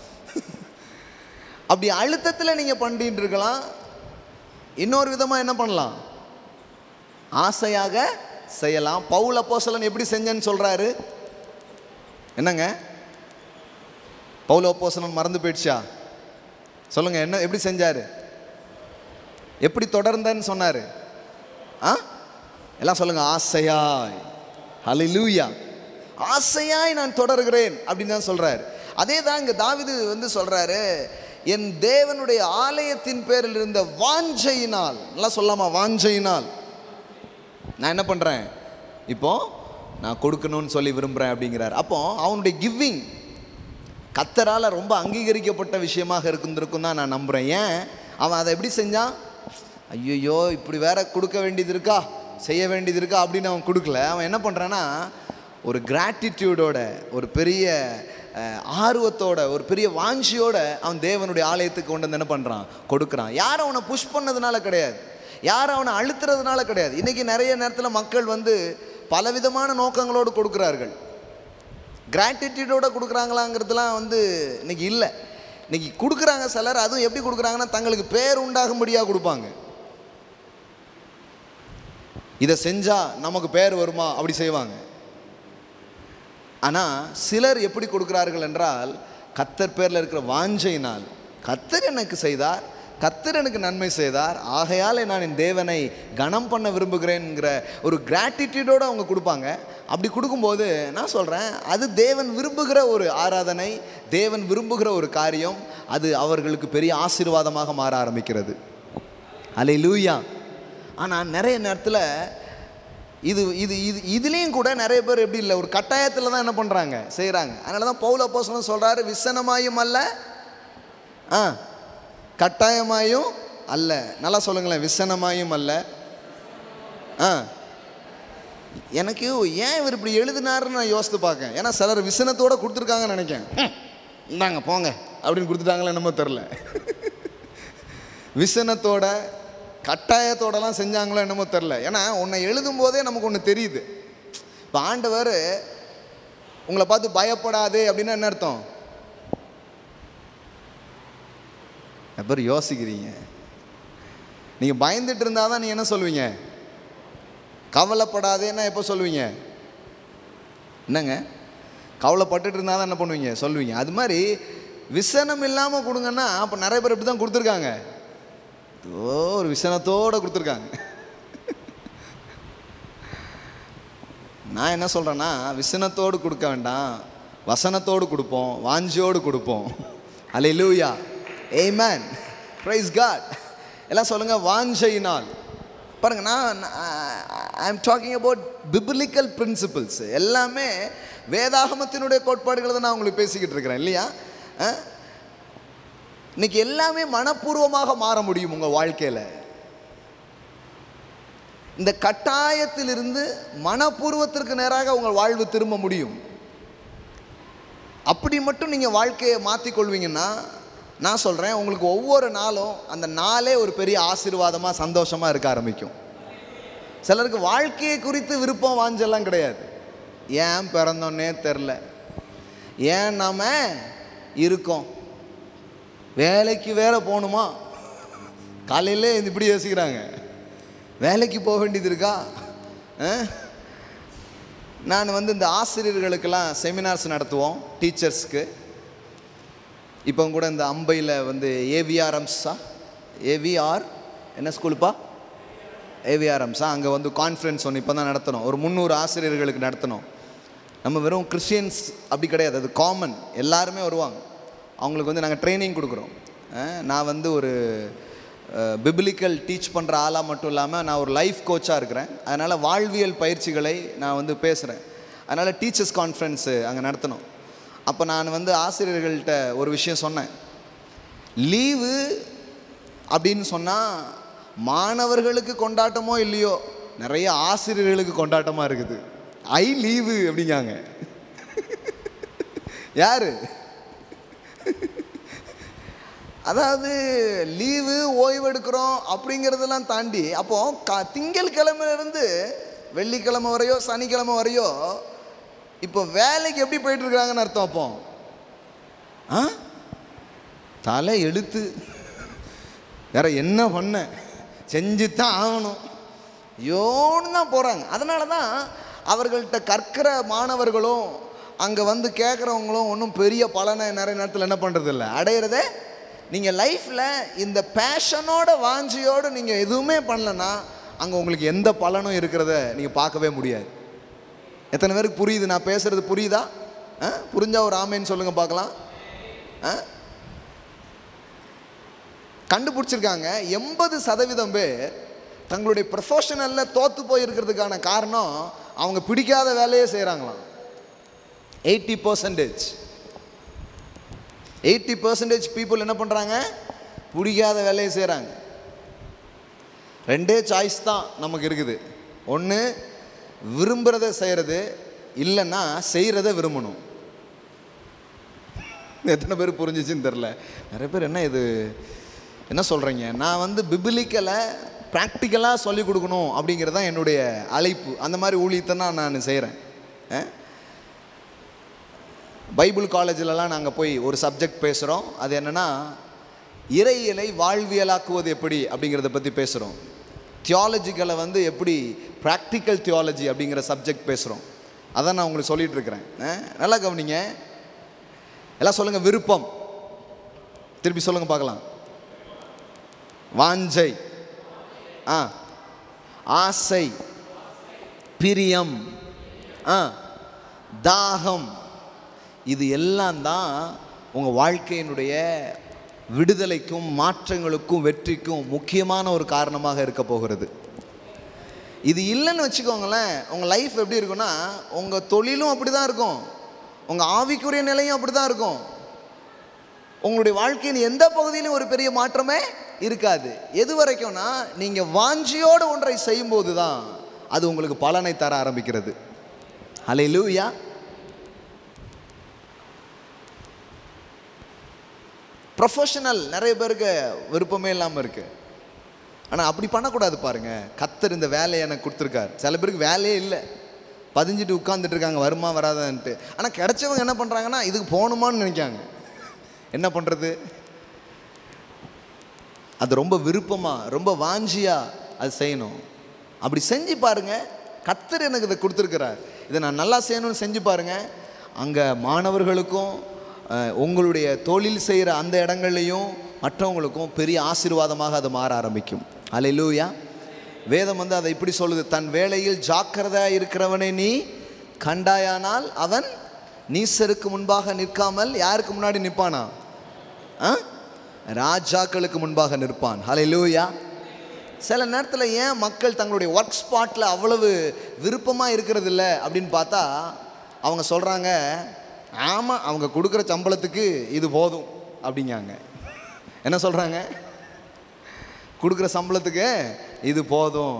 அப்படி அழுத்தத்தில் நீங்கள் பண்ணிட்டு இருக்கலாம் இன்னொரு விதமாக என்ன பண்ணலாம் ஆசையாக செய்யலாம் பவுல் அப்போஸ்தலன் எப்படி செஞ்சேன்னு சொல்கிறாரு என்னங்க பவுல் அப்போஸ்தலன் மறந்து போயிடுச்சா சொல்லுங்க என்ன எப்படி செஞ்சாரு எப்படி தொடர்ந்தேன்னு சொன்னாரு ஆ எல்லாம் சொல்லுங்க ஆசையாய் ஹalleluya ஆசையாய் நான் தொடர்கிறேன் அப்படின்னு தான் சொல்றாரு அதே தான் இங்க தாவிது வந்து சொல்றாரு என் தேவனுடைய ஆலயத்தின் பேரில் இருந்த வாஞ்சையினால் நல்லா சொல்லாமா வாஞ்சையினால் நான் என்ன பண்ணுறேன் இப்போ நான் கொடுக்கணும்னு சொல்லி விரும்புகிறேன் அப்படிங்கிறார் அப்போ அவனுடைய கிவிங் கத்தரால் ரொம்ப அங்கீகரிக்கப்பட்ட விஷயமாக இருந்திருக்கும் தான் நான் நம்புகிறேன் ஏன் அவன் அதை எப்படி செஞ்சான் ஐயோ இப்படி வேற கொடுக்க வேண்டியது இருக்கா செய்ய வேண்டியது இருக்கா அப்படின்னு அவன் கொடுக்கல அவன் என்ன பண்ணுறான்னா ஒரு கிராட்டிடியூடோட ஒரு பெரிய அஹ், ஆர்வத்தோட ஒரு பெரிய வாஞ்சியோட அவன் தேவனுடைய ஆலயத்துக்கு கொண்டு வந்து என்ன பண்ணுறான் கொடுக்குறான் யார் அவனை புஷ் பண்ணதுனால கிடையாது யார் அவனை அழுத்துறதுனால கிடையாது இன்றைக்கி நிறைய நேரத்தில் மக்கள் வந்து பலவிதமான நோக்கங்களோடு கொடுக்குறார்கள் கிராட்டிடியூடோட கொடுக்குறாங்களாங்கிறதுலாம் வந்து இன்னைக்கு இல்லை இன்னைக்கு கொடுக்குறாங்க சிலர் அதுவும் எப்படி கொடுக்குறாங்கன்னா தங்களுக்கு பேர் உண்டாகும்படியாக கொடுப்பாங்க இதை செஞ்சால் நமக்கு பேர் வருமா அப்படி செய்வாங்க ஆனால் சிலர் எப்படி கொடுக்கிறார்கள் என்றால் கத்தர் பேரில் இருக்கிற வாஞ்சையினால் கத்தர் எனக்கு செய்தார் கத்தர் எனக்கு நன்மை செய்தார் ஆகையால் நான் என் தேவனை கனம் பண்ண விரும்புகிறேன்ங்கிற ஒரு கிராட்டிடியூடோடு அவங்க கொடுப்பாங்க அப்படி கொடுக்கும்போது நான் சொல்கிறேன் அது தேவன் விரும்புகிற ஒரு ஆராதனை தேவன் விரும்புகிற ஒரு காரியம் அது அவர்களுக்கு பெரிய ஆசீர்வாதமாக மாற ஆரம்பிக்கிறது அலை லூயா ஆனால் நிறைய நேரத்தில் இது இது இது இதுலேயும் கூட நிறைய பேர் எப்படி இல்லை ஒரு கட்டாயத்தில் தான் என்ன பண்ணுறாங்க செய்கிறாங்க அதனால தான் பவுல போசனம் சொல்கிறாரு விசனமாயும் அல்ல ஆ கட்டாயமாயும் அல்ல நல்லா சொல்லுங்களேன் விசனமாயும் அல்ல ஆ எனக்கு ஏன் இவர் இப்படி எழுதினாருன்னு நான் யோசித்து பார்க்கேன் ஏன்னா சிலர் விசனத்தோடு கொடுத்துருக்காங்கன்னு நினைக்கேன் ஹம், இந்தாங்க போங்க அப்படின்னு கொடுத்துட்டாங்களா என்னமோ தெரில விசனத்தோட கட்டாயத்தோடலாம் செஞ்சாங்களோ என்னமோ தெரில ஏன்னா உன்னை எழுதும் போதே நமக்கு ஒன்று தெரியுது இப்போ ஆண்டவர் உங்களை பார்த்து பயப்படாதே அப்படின்னா என்ன அர்த்தம் பேர் யோசிக்கிறீங்க நீங்கள் பயந்துட்டு இருந்தால் தான் நீங்கள் என்ன சொல்லுவீங்க கவலைப்படாதேன்னா எப்போ சொல்லுவீங்க என்னங்க கவலைப்பட்டுட்டு இருந்தால் தான் என்ன பண்ணுவீங்க சொல்லுவீங்க அது மாதிரி விசனம் இல்லாமல் கொடுங்கன்னா அப்போ நிறைய பேர் இப்படி தான் கொடுத்துருக்காங்க ஏதோ ஒரு விசனத்தோடு கொடுத்துருக்காங்க நான் என்ன சொல்கிறேன்னா விசனத்தோடு கொடுக்க வேண்டாம் வசனத்தோடு கொடுப்போம் வாஞ்சியோடு கொடுப்போம் அல்லேலூயா ஏமேன் ப்ரைஸ் காட் எல்லாம் சொல்லுங்கள் வாஞ்சையினால் பாருங்க நான் I am talking about biblical principles எல்லாமே வேதாகமத்தினுடைய கோட்பாடுகளை தான் நான் உங்களுக்கு பேசிக்கிட்டு இருக்கிறேன் இல்லையா அஹ்? இன்னைக்கு எல்லாமே மனப்பூர்வமாக மாற முடியும் உங்கள் வாழ்க்கையில் இந்த கட்டாயத்திலிருந்து மனப்பூர்வத்திற்கு நேராக உங்கள் வாழ்வு திரும்ப முடியும் அப்படி மட்டும் நீங்கள் வாழ்க்கையை மாற்றிக்கொள்வீங்கன்னா நான் சொல்கிறேன் உங்களுக்கு ஒவ்வொரு நாளும் அந்த நாளே ஒரு பெரிய ஆசீர்வாதமாக சந்தோஷமாக இருக்க ஆரம்பிக்கும் சிலருக்கு வாழ்க்கையை குறித்து விருப்பம் வாஞ்செல்லாம் கிடையாது ஏன் பிறந்தோன்னே தெரில ஏன் நாம இருக்கோம் வேலைக்கு வேற போகணுமா காலையிலே இப்படி யோசிக்கிறாங்க வேலைக்கு போக வேண்டியது இருக்கா ஆ? நான் வந்து இந்த ஆசிரியர்களுக்கெல்லாம் செமினார்ஸ் நடத்துவோம் டீச்சர்ஸ்க்கு இப்போ கூட இந்த அம்பையில் வந்து ஏவிஆர்எம்ஸா ஏவிஆர் என்ன ஸ்கூலுப்பா ஏவிஆர்எம்ஸா அங்கே வந்து கான்ஃபரன்ஸ் ஒன்று இப்போ தான் நடத்தணும் ஒரு முந்நூறு ஆசிரியர்களுக்கு நடத்தணும் நம்ம வெறும் கிறிஸ்டியன்ஸ் அப்படி கிடையாது அது காமன் எல்லாருமே வருவாங்க அவங்களுக்கு வந்து நாங்கள் ட்ரைனிங் கொடுக்குறோம் அஹ் நான் வந்து ஒரு பிபிலிக்கல் டீச் பண்ணுற ஆளாக மட்டும் இல்லாமல் நான் ஒரு லைஃப் கோச்சாக இருக்கிறேன் அதனால் வாழ்வியல் பயிற்சிகளை நான் வந்து பேசுகிறேன் அதனால் டீச்சர்ஸ் கான்ஃபரன்ஸு அங்கே நடத்தணும் அப்போ நான் வந்து ஆசிரியர்கள்ட்ட ஒரு விஷயம் சொன்னேன் லீவு அப்படின்னு சொன்னால் மாணவர்களுக்கு கொண்டாட்டமோ இல்லையோ நிறைய ஆசிரியர்களுக்கு கொண்டாட்டமாக இருக்குது ஐ லீவு அப்படிங்காங்க யாரு அதாவது லீவு ஓய்வு எடுக்கிறோம் அப்படிங்கிறதெல்லாம் தாண்டி அப்போ க திங்கட்கிழமையிலேருந்து வெள்ளிக்கிழமை வரையோ சனிக்கிழமை வரையோ இப்போ வேலைக்கு எப்படி போயிட்டு இருக்காங்கன்னு அர்த்தம் அப்போ ஆ தலை எழுத்து வேற என்ன பண்ண செஞ்சு தான் ஆகணும் யோன்னு தான் போகிறாங்க அதனால தான் அவர்கள்ட்ட கற்கிற மாணவர்களும் அங்கே வந்து கேட்குறவங்களும் ஒன்றும் பெரிய பலனை நிறைய நேரத்தில் என்ன பண்ணுறது இல்லை அடையிறதே நீங்கள் லைஃப்பில் இந்த பேஷனோட வாஞ்சியோடு நீங்கள் எதுவுமே பண்ணலன்னா அங்கே உங்களுக்கு எந்த பலனும் இருக்கிறத நீங்கள் பார்க்கவே முடியாது எத்தனை பேருக்கு புரியுது நான் பேசுகிறது புரியுதா ஆ புரிஞ்சா ஒரு ஆமேன்னு சொல்லுங்கள் பார்க்கலாம் ஆ கண்டுபிடிச்சிருக்காங்க எண்பது சதவீதம் பேர் தங்களுடைய ப்ரொஃபஷனலில் தோற்று போயிருக்கிறதுக்கான காரணம் அவங்க பிடிக்காத வேலையே செய்கிறாங்களாம் eighty percentage eighty percentage people என்ன பண்ணுறாங்க பிடிக்காத வேலையை செய்கிறாங்க ரெண்டே சாய்ஸ் தான் நமக்கு இருக்குது ஒன்று விரும்புகிறத செய்கிறது இல்லைன்னா செய்கிறத விரும்பணும் எத்தனை பேர் புரிஞ்சிச்சுன்னு தெரில நிறைய பேர் என்ன இது என்ன சொல்கிறீங்க நான் வந்து பிபிலிக்கலை ப்ராக்டிக்கலாக சொல்லிக் கொடுக்கணும் அப்படிங்கிறது தான் என்னுடைய அழைப்பு அந்த மாதிரி ஊழியத்தை தான் நான் செய்கிறேன் பைபிள் காலேஜிலலாம் நாங்கள் போய் ஒரு சப்ஜெக்ட் பேசுகிறோம் அது என்னென்னா இறையியலை வாழ்வியலாக்குவது எப்படி அப்படிங்கிறத பற்றி பேசுகிறோம் தியாலஜிக்கலை வந்து எப்படி ப்ராக்டிக்கல் தியாலஜி அப்படிங்கிற சப்ஜெக்ட் பேசுகிறோம் அதான் நான் உங்களுக்கு சொல்லிட்டு இருக்கிறேன் அஹ், நல்லா கவனிங்க எல்லாம் சொல்லுங்கள் விருப்பம் திருப்பி சொல்லுங்கள் பார்க்கலாம் வாஞ்சை ஆ ஆசை பிரியம் ஆ தாகம் இது எல்லாம் தான் உங்கள் வாழ்க்கையினுடைய விடுதலைக்கும் மாற்றங்களுக்கும் வெற்றிக்கும் முக்கியமான ஒரு காரணமாக இருக்க போகிறது இது இல்லைன்னு வச்சுக்கோங்களேன் உங்கள் லைஃப் எப்படி இருக்குன்னா உங்கள் தொழிலும் அப்படி தான் இருக்கும் உங்கள் ஆவிக்குரிய நிலையும் அப்படி தான் இருக்கும் உங்களுடைய வாழ்க்கையின் எந்த பகுதியிலும் ஒரு பெரிய மாற்றமே இருக்காது எது வரைக்கும்னா நீங்கள் வாஞ்சியோடு ஒன்றை செய்யும்போது தான் அது உங்களுக்கு பலனை தர ஆரம்பிக்கிறது அலை லூயா ப்ரொஃபஷனல் நிறைய பேருக்கு விருப்பமே இல்லாமல் இருக்குது ஆனால் அப்படி பண்ணக்கூடாது பாருங்க கத்தர் இந்த வேலையை எனக்கு கொடுத்துருக்காரு சில பேருக்கு வேலையே இல்லை பதிஞ்சிட்டு உட்காந்துட்டு இருக்காங்க வருமா வராதான்ட்டு ஆனால் கிடைச்சவங்க என்ன பண்ணுறாங்கன்னா இதுக்கு போகணுமான்னு நினைக்காங்க என்ன பண்ணுறது அது ரொம்ப விருப்பமாக ரொம்ப வாஞ்சியாக அது செய்யணும் அப்படி செஞ்சு பாருங்க கத்தர் எனக்கு இதை கொடுத்துருக்கிறார் இதை நான் நல்லா செய்யணும்னு செஞ்சு பாருங்க அங்கே மாணவர்களுக்கும் அஹ், உங்களுடைய தொழில் செய்கிற அந்த இடங்கள்லையும் மற்றவங்களுக்கும் பெரிய ஆசீர்வாதமாக அது மாற ஆரம்பிக்கும் அல்லேலூயா வேதம் வந்து அதை இப்படி சொல்லுது தன் வேலையில் ஜாக்கிரதையாக இருக்கிறவனை நீ கண்டாயானால் அவன் நீசருக்கு முன்பாக நிற்காமல் யாருக்கு முன்னாடி நிற்பானா ஆ ராஜாக்களுக்கு முன்பாக நிற்பான் ஹalleluya சில நேரத்தில் ஏன் மக்கள் தங்களுடைய ஒர்க் ஸ்பாட்டில் அவ்வளவு விருப்பமாக இருக்கிறது இல்லை அப்படின்னு பார்த்தா அவங்க சொல்கிறாங்க ஆமாம் அவங்க கொடுக்குற சம்பளத்துக்கு இது போதும் அப்படிங்காங்க என்ன சொல்கிறாங்க கொடுக்குற சம்பளத்துக்கு இது போதும்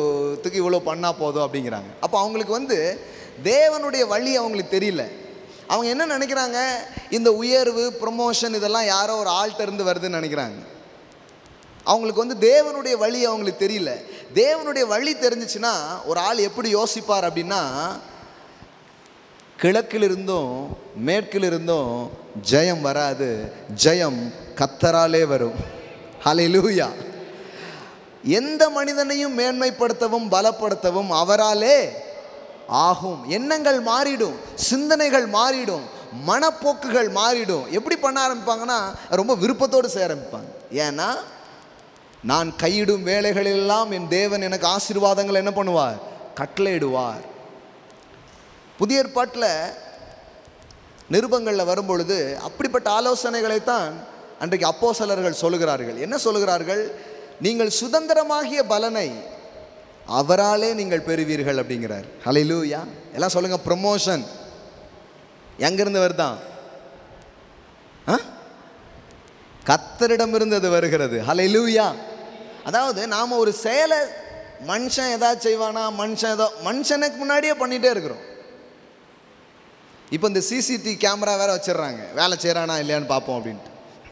இவ்வளோத்துக்கு இவ்வளோ பண்ணால் போதும் அப்படிங்கிறாங்க அப்போ அவங்களுக்கு வந்து தேவனுடைய வழி அவங்களுக்கு தெரியல அவங்க என்ன நினைக்கிறாங்க இந்த உயர்வு ப்ரொமோஷன் இதெல்லாம் யாரோ ஒரு ஆள்கிட்ட இருந்து வருதுன்னு நினைக்கிறாங்க அவங்களுக்கு வந்து தேவனுடைய வழி அவங்களுக்கு தெரியல தேவனுடைய வழி தெரிஞ்சிச்சுன்னா ஒரு ஆள் எப்படி யோசிப்பார் அப்படின்னா கிழக்கிலிருந்தும் மேற்கிலிருந்தும் ஜெயம் வராது ஜெயம் கத்தராலே வரும் ஹalleluya எந்த மனிதனையும் மேன்மைப்படுத்தவும் பலப்படுத்தவும் அவராலே ஆகும் எண்ணங்கள் மாறிடும் சிந்தனைகள் மாறிடும் மனப்போக்குகள் மாறிடும் எப்படி பண்ண ஆரம்பிப்பாங்கன்னா ரொம்ப விருப்பத்தோடு செய்ய ஆரம்பிப்பாங்க ஏன்னா நான் கையிடும் வேலைகளெல்லாம் என் தேவன் எனக்கு ஆசீர்வாதங்கள் என்ன பண்ணுவார் கட்டளையிடுவார் புதிய ஏற்பாட்டில் நிருபங்களில் வரும்பொழுது அப்படிப்பட்ட ஆலோசனைகளைத்தான் அன்றைக்கு அப்போஸ்தலர்கள் சொல்லுகிறார்கள் என்ன சொல்லுகிறார்கள் நீங்கள் சுதந்திரமாகிய பலனை அவராலே நீங்கள் பெறுவீர்கள் அப்படிங்கிறார் ஹalleluya எல்லாம் சொல்லுங்க ப்ரொமோஷன் எங்கிருந்து வருதான் ஆ கத்தரிடமிருந்து அது வருகிறது ஹalleluya அதாவது நாம் ஒரு செயலை மனுஷன் ஏதாவது செய்வானா மனுஷன் ஏதோ மனுஷனுக்கு முன்னாடியே பண்ணிகிட்டே இருக்கிறோம் இப்போ இந்த சிசிடிவி கேமரா வேற வச்சிடுறாங்க வேலை செய்கிறானா இல்லையான்னு பார்ப்போம் அப்படின்ட்டு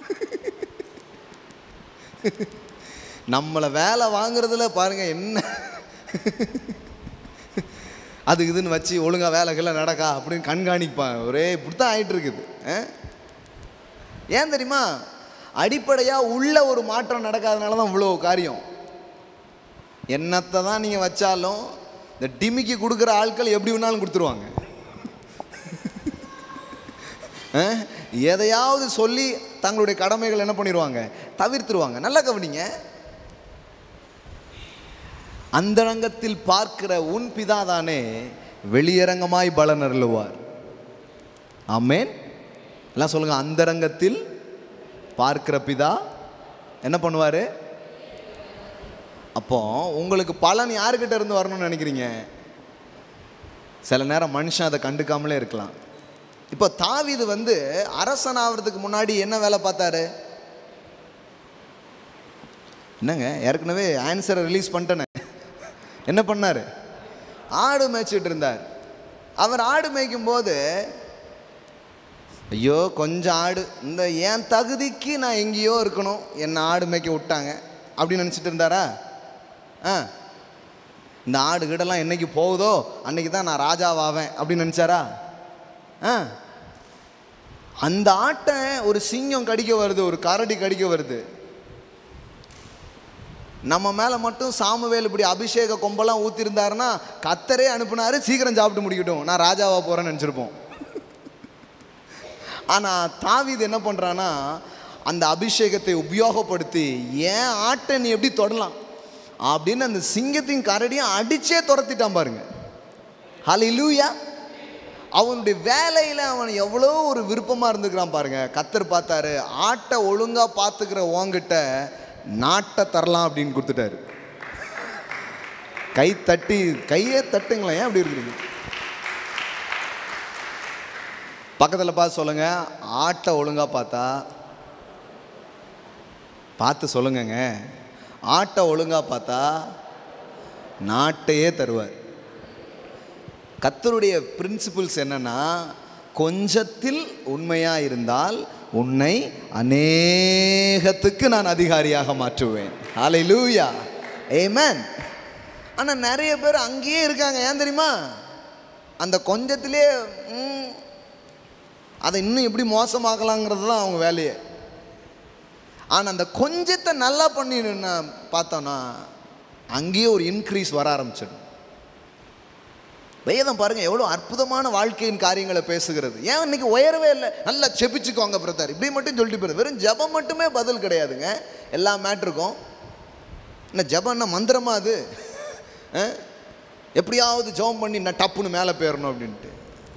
நம்மளை வேலை வாங்குறதுல பாருங்க என்ன அது இதுன்னு வச்சு ஒழுங்கா வேலைகள்லாம் நடக்கா அப்படின்னு கண்காணிப்பான் ஒரே இப்படித்தான் ஆயிட்டு இருக்குது ஆ? ஏன் தெரியுமா அடிப்படையாக உள்ள ஒரு மாற்றம் நடக்காதனால தான் இவ்வளோ காரியம் என்னத்தை தான் நீங்கள் வச்சாலும் இந்த டிமிக்கு கொடுக்குற ஆட்கள் எப்படி வேணாலும் கொடுத்துருவாங்க ஆ? எதையாவது சொல்லி தங்களுடைய கடமைகள் என்ன பண்ணிடுவாங்க தவிர்த்துருவாங்க நல்லா கவனிங்க அந்தரங்கத்தில் பார்க்கிற உன் பிதாதானே வெளியரங்கமாய் பலன் அருளுவார் ஆமேன் எல்லாம் சொல்லுங்க அந்தரங்கத்தில் பார்க்கிற பிதா என்ன பண்ணுவார் அப்போ உங்களுக்கு பலன் யாருக்கிட்ட இருந்து வரணும்னு நினைக்கிறீங்க சில நேரம் மனுஷன் அதை கண்டுக்காமலே இருக்கலாம் இப்போ தாவீது வந்து அரசன் ஆகிறதுக்கு முன்னாடி என்ன வேலை பார்த்தாரு என்னங்க ஏற்கனவே ஆன்சரை ரிலீஸ் பண்ணிட்டேனே என்ன பண்ணார் ஆடு மேய்ச்சிட்டு இருந்தார் அவர் ஆடு மேய்க்கும் போது ஐயோ கொஞ்சம் ஆடு இந்த என் தகுதிக்கு நான் எங்கேயோ இருக்கணும் என்னை ஆடு மேய்க்க விட்டாங்க அப்படின்னு நினச்சிட்டு இருந்தாரா ஆ இந்த ஆடு கீடெல்லாம் என்னைக்கு போகுதோ அன்னைக்கு தான் நான் ராஜாவாவேன் அப்படின்னு நினச்சாரா ஆ அந்த ஆட்டை ஒரு சிங்கம் கடிக்க வருது ஒரு கரடி கடிக்க வருது நம்ம மேலே மட்டும் சாமுவேல் இப்படி அபிஷேக கொம்பெல்லாம் ஊற்றிருந்தாருன்னா கத்தரே அனுப்புனாரு சீக்கிரம் சாப்பிட்டு முடிக்கட்டும் நான் ராஜாவா போகிறேன்னு நினச்சிருப்போம் ஆனால் தாவீது என்ன பண்ணுறான்னா அந்த அபிஷேகத்தை உபயோகப்படுத்தி ஏன் ஆட்டை நீ எப்படி தொடலாம் அப்படின்னு அந்த சிங்கத்தின் கரடியும் அடிச்சே துரத்திட்டான் பாருங்க ஹalleluya அவனுடைய வேலையில் அவன் எவ்வளோ ஒரு விருப்பமாக இருந்துக்கிறான் பாருங்க கத்தர் பார்த்தாரு ஆட்டை ஒழுங்காக பார்த்துக்கிற உங்ககிட்ட நாட்டை தரலாம் அப்படின்னு கொடுத்துட்டாரு கை தட்டி கையே தட்டுங்களேன் ஏன் அப்படி இருக்கிறீங்க பக்கத்தில் பார்த்து சொல்லுங்க ஆட்டை ஒழுங்காக பார்த்தா பார்த்து சொல்லுங்கங்க ஆட்டை ஒழுங்காக பார்த்தா நாட்டையே தருவார் கத்தருடைய பிரின்சிபிள்ஸ் என்னன்னா கொஞ்சத்தில் உண்மையாக இருந்தால் உன்னை அநேகத்துக்கு நான் அதிகாரியாக மாற்றுவேன் ஹalleluya ஆமென் ஆனால் நிறைய பேர் அங்கேயே இருக்காங்க ஏன் தெரியுமா அந்த கொஞ்சத்திலே ம், அதை இன்னும் எப்படி மோசமாக்கலாங்கிறது தான் அவங்க வேலையே ஆனால் அந்த கொஞ்சத்தை நல்லா பண்ணி நான் பார்த்தோன்னா அங்கேயே ஒரு இன்க்ரீஸ் வர ஆரம்பிச்சிடும் வேதம் பாருங்க எவ்வளோ அற்புதமான வாழ்க்கையின் காரியங்களை பேசுகிறது ஏன் இன்னைக்கு உயரவே இல்லை நல்லா செபிச்சுக்கோங்க பிரதர் இப்படி மட்டும் சொல்லிட்டு போயிரு வெறும் ஜெபம் மட்டுமே பதில் கிடையாதுங்க எல்லா மேட்ருக்கும் என்ன ஜெபம் என்ன மந்திரமா அது ஆ? எப்படியாவது ஜெபம் பண்ணி நான் டப்புன்னு மேலே போயிடணும் அப்படின்ட்டு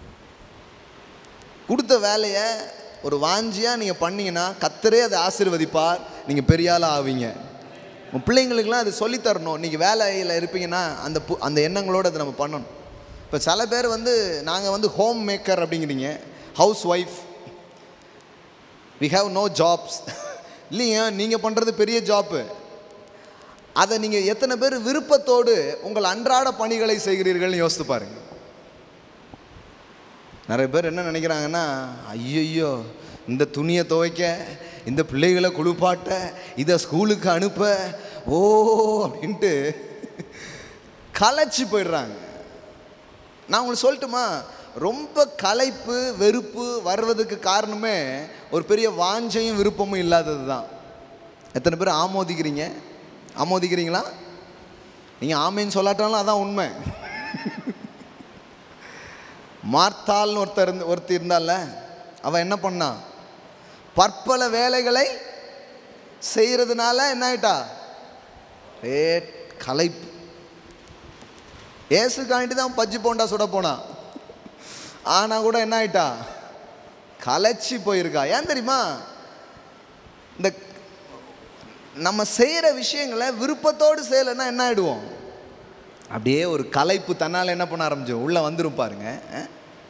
கொடுத்த வேலையை ஒரு வாஞ்சியாக நீங்கள் பண்ணீங்கன்னா கத்தரே அதை ஆசீர்வதிப்பார் நீங்கள் பெரிய ஆளாக ஆவீங்க உங்கள் பிள்ளைங்களுக்கெல்லாம் அது சொல்லித் தரணும் நீங்கள் வேலையில் இருப்பீங்கன்னா அந்த பு அந்த எண்ணங்களோடு அதை நம்ம பண்ணணும் இப்போ சில பேர் வந்து நாங்கள் வந்து ஹோம் மேக்கர் அப்படிங்கிறீங்க housewife we have no jobs இல்லைங்க நீங்கள் பண்ணுறது பெரிய ஜாப்பு அதை நீங்கள் எத்தனை பேர் விருப்பத்தோடு உங்கள் அன்றாட பணிகளை செய்கிறீர்கள்னு யோசித்து பாருங்க நிறைய பேர் என்ன நினைக்கிறாங்கன்னா ஐயையோ இந்த துணியை துவைக்க இந்த பிள்ளைகளை குளிப்பாட்ட இதை ஸ்கூலுக்கு அனுப்ப ஓ அப்படின்ட்டு களைச்சி போயிடுறாங்க நான் உங்களுக்கு சொல்லட்டுமா ரொம்ப களைப்பு வெறுப்பு வர்றதுக்கு காரணமே ஒரு பெரிய வாஞ்சையும் விருப்பமும் இல்லாதது தான் எத்தனை பேர் ஆமோதிக்கிறீங்க ஆமோதிக்கிறீங்களா நீங்கள் ஆமைன்னு சொல்லாட்டாலும் அதான் உண்மை மார்த்தாள்னு ஒருத்தர் இருந்து ஒருத்தி இருந்தால அவன் என்ன பண்ணான் பற்பல வேலைகளை செய்கிறதுனால என்ன ஆயிட்டா ஏ களைப்பு ஏசுக்காண்டி தான் பஜ்ஜி போண்டா சுட போனான் ஆனால் கூட என்ன ஆயிட்டா களைச்சி போயிருக்கா ஏன் தெரியுமா இந்த நம்ம செய்கிற விஷயங்களை விருப்பத்தோடு செய்யலைன்னா என்ன ஆயிடுவோம் அப்படியே ஒரு களைப்பு தன்னால் என்ன பண்ண ஆரம்பிச்சோம் உள்ளே வந்துரும் பாருங்க அஹ்.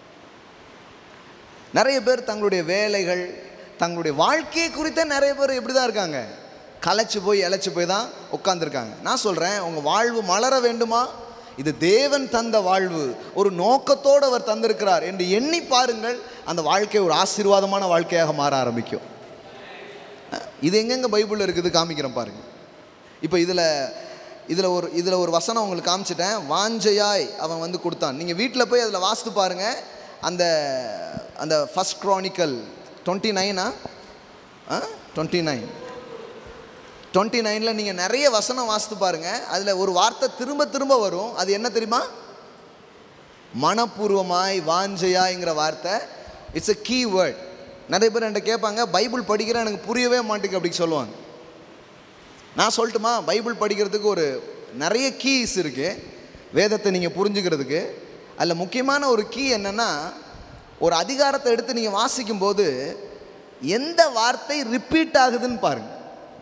நிறைய பேர் தங்களுடைய வேலைகள் தங்களுடைய வாழ்க்கையை குறித்த நிறைய பேர் எப்படி தான் இருக்காங்க களைச்சு போய் இழைச்சி போய் தான் உட்காந்துருக்காங்க நான் சொல்கிறேன் உங்கள் வாழ்வு மலர வேண்டுமா இது தேவன் தந்த வாழ்வு ஒரு நோக்கத்தோடு அவர் தந்திருக்கிறார் என்று எண்ணி பாருங்கள் அந்த வாழ்க்கை ஒரு ஆசீர்வாதமான வாழ்க்கையாக மாற ஆரம்பிக்கும் அஹ், இது எங்கெங்க பைபிளில் இருக்குது காமிக்கிறேன் பாருங்க இப்போ இதில் இதில் ஒரு இதில் ஒரு வசனம் உங்களுக்கு காமிச்சிட்டேன் வாஞ்சையாய் அவன் வந்து கொடுத்தான் நீங்கள் வீட்டில் போய் அதில் வாசித்து பாருங்க அந்த அந்த first chronicle twenty nine twenty nine twenty நைனில் நீங்கள் நிறைய வசனம் வாசித்து பாருங்க அதில் ஒரு வார்த்தை திரும்ப திரும்ப வரும் அது என்ன தெரியுமா மனப்பூர்வமாய் வாஞ்சையாய்ங்கிற வார்த்தை இட்ஸ் a கீ வேர்ட் நிறைய பேர் என்கிட்ட கேட்பாங்க பைபிள் படிக்கிறேன் எனக்கு புரியவே மாட்டேங்குது அப்படி சொல்லுவாங்க நான் சொல்லட்டுமா பைபிள் படிக்கிறதுக்கு ஒரு நிறைய கீஸ் இருக்குது வேதத்தை நீங்கள் புரிஞ்சுக்கிறதுக்கு அதில் முக்கியமான ஒரு கீ என்னென்னா ஒரு அதிகாரத்தை எடுத்து நீங்கள் வாசிக்கும்போது எந்த வார்த்தை ரிப்பீட் ஆகுதுன்னு பாருங்கள்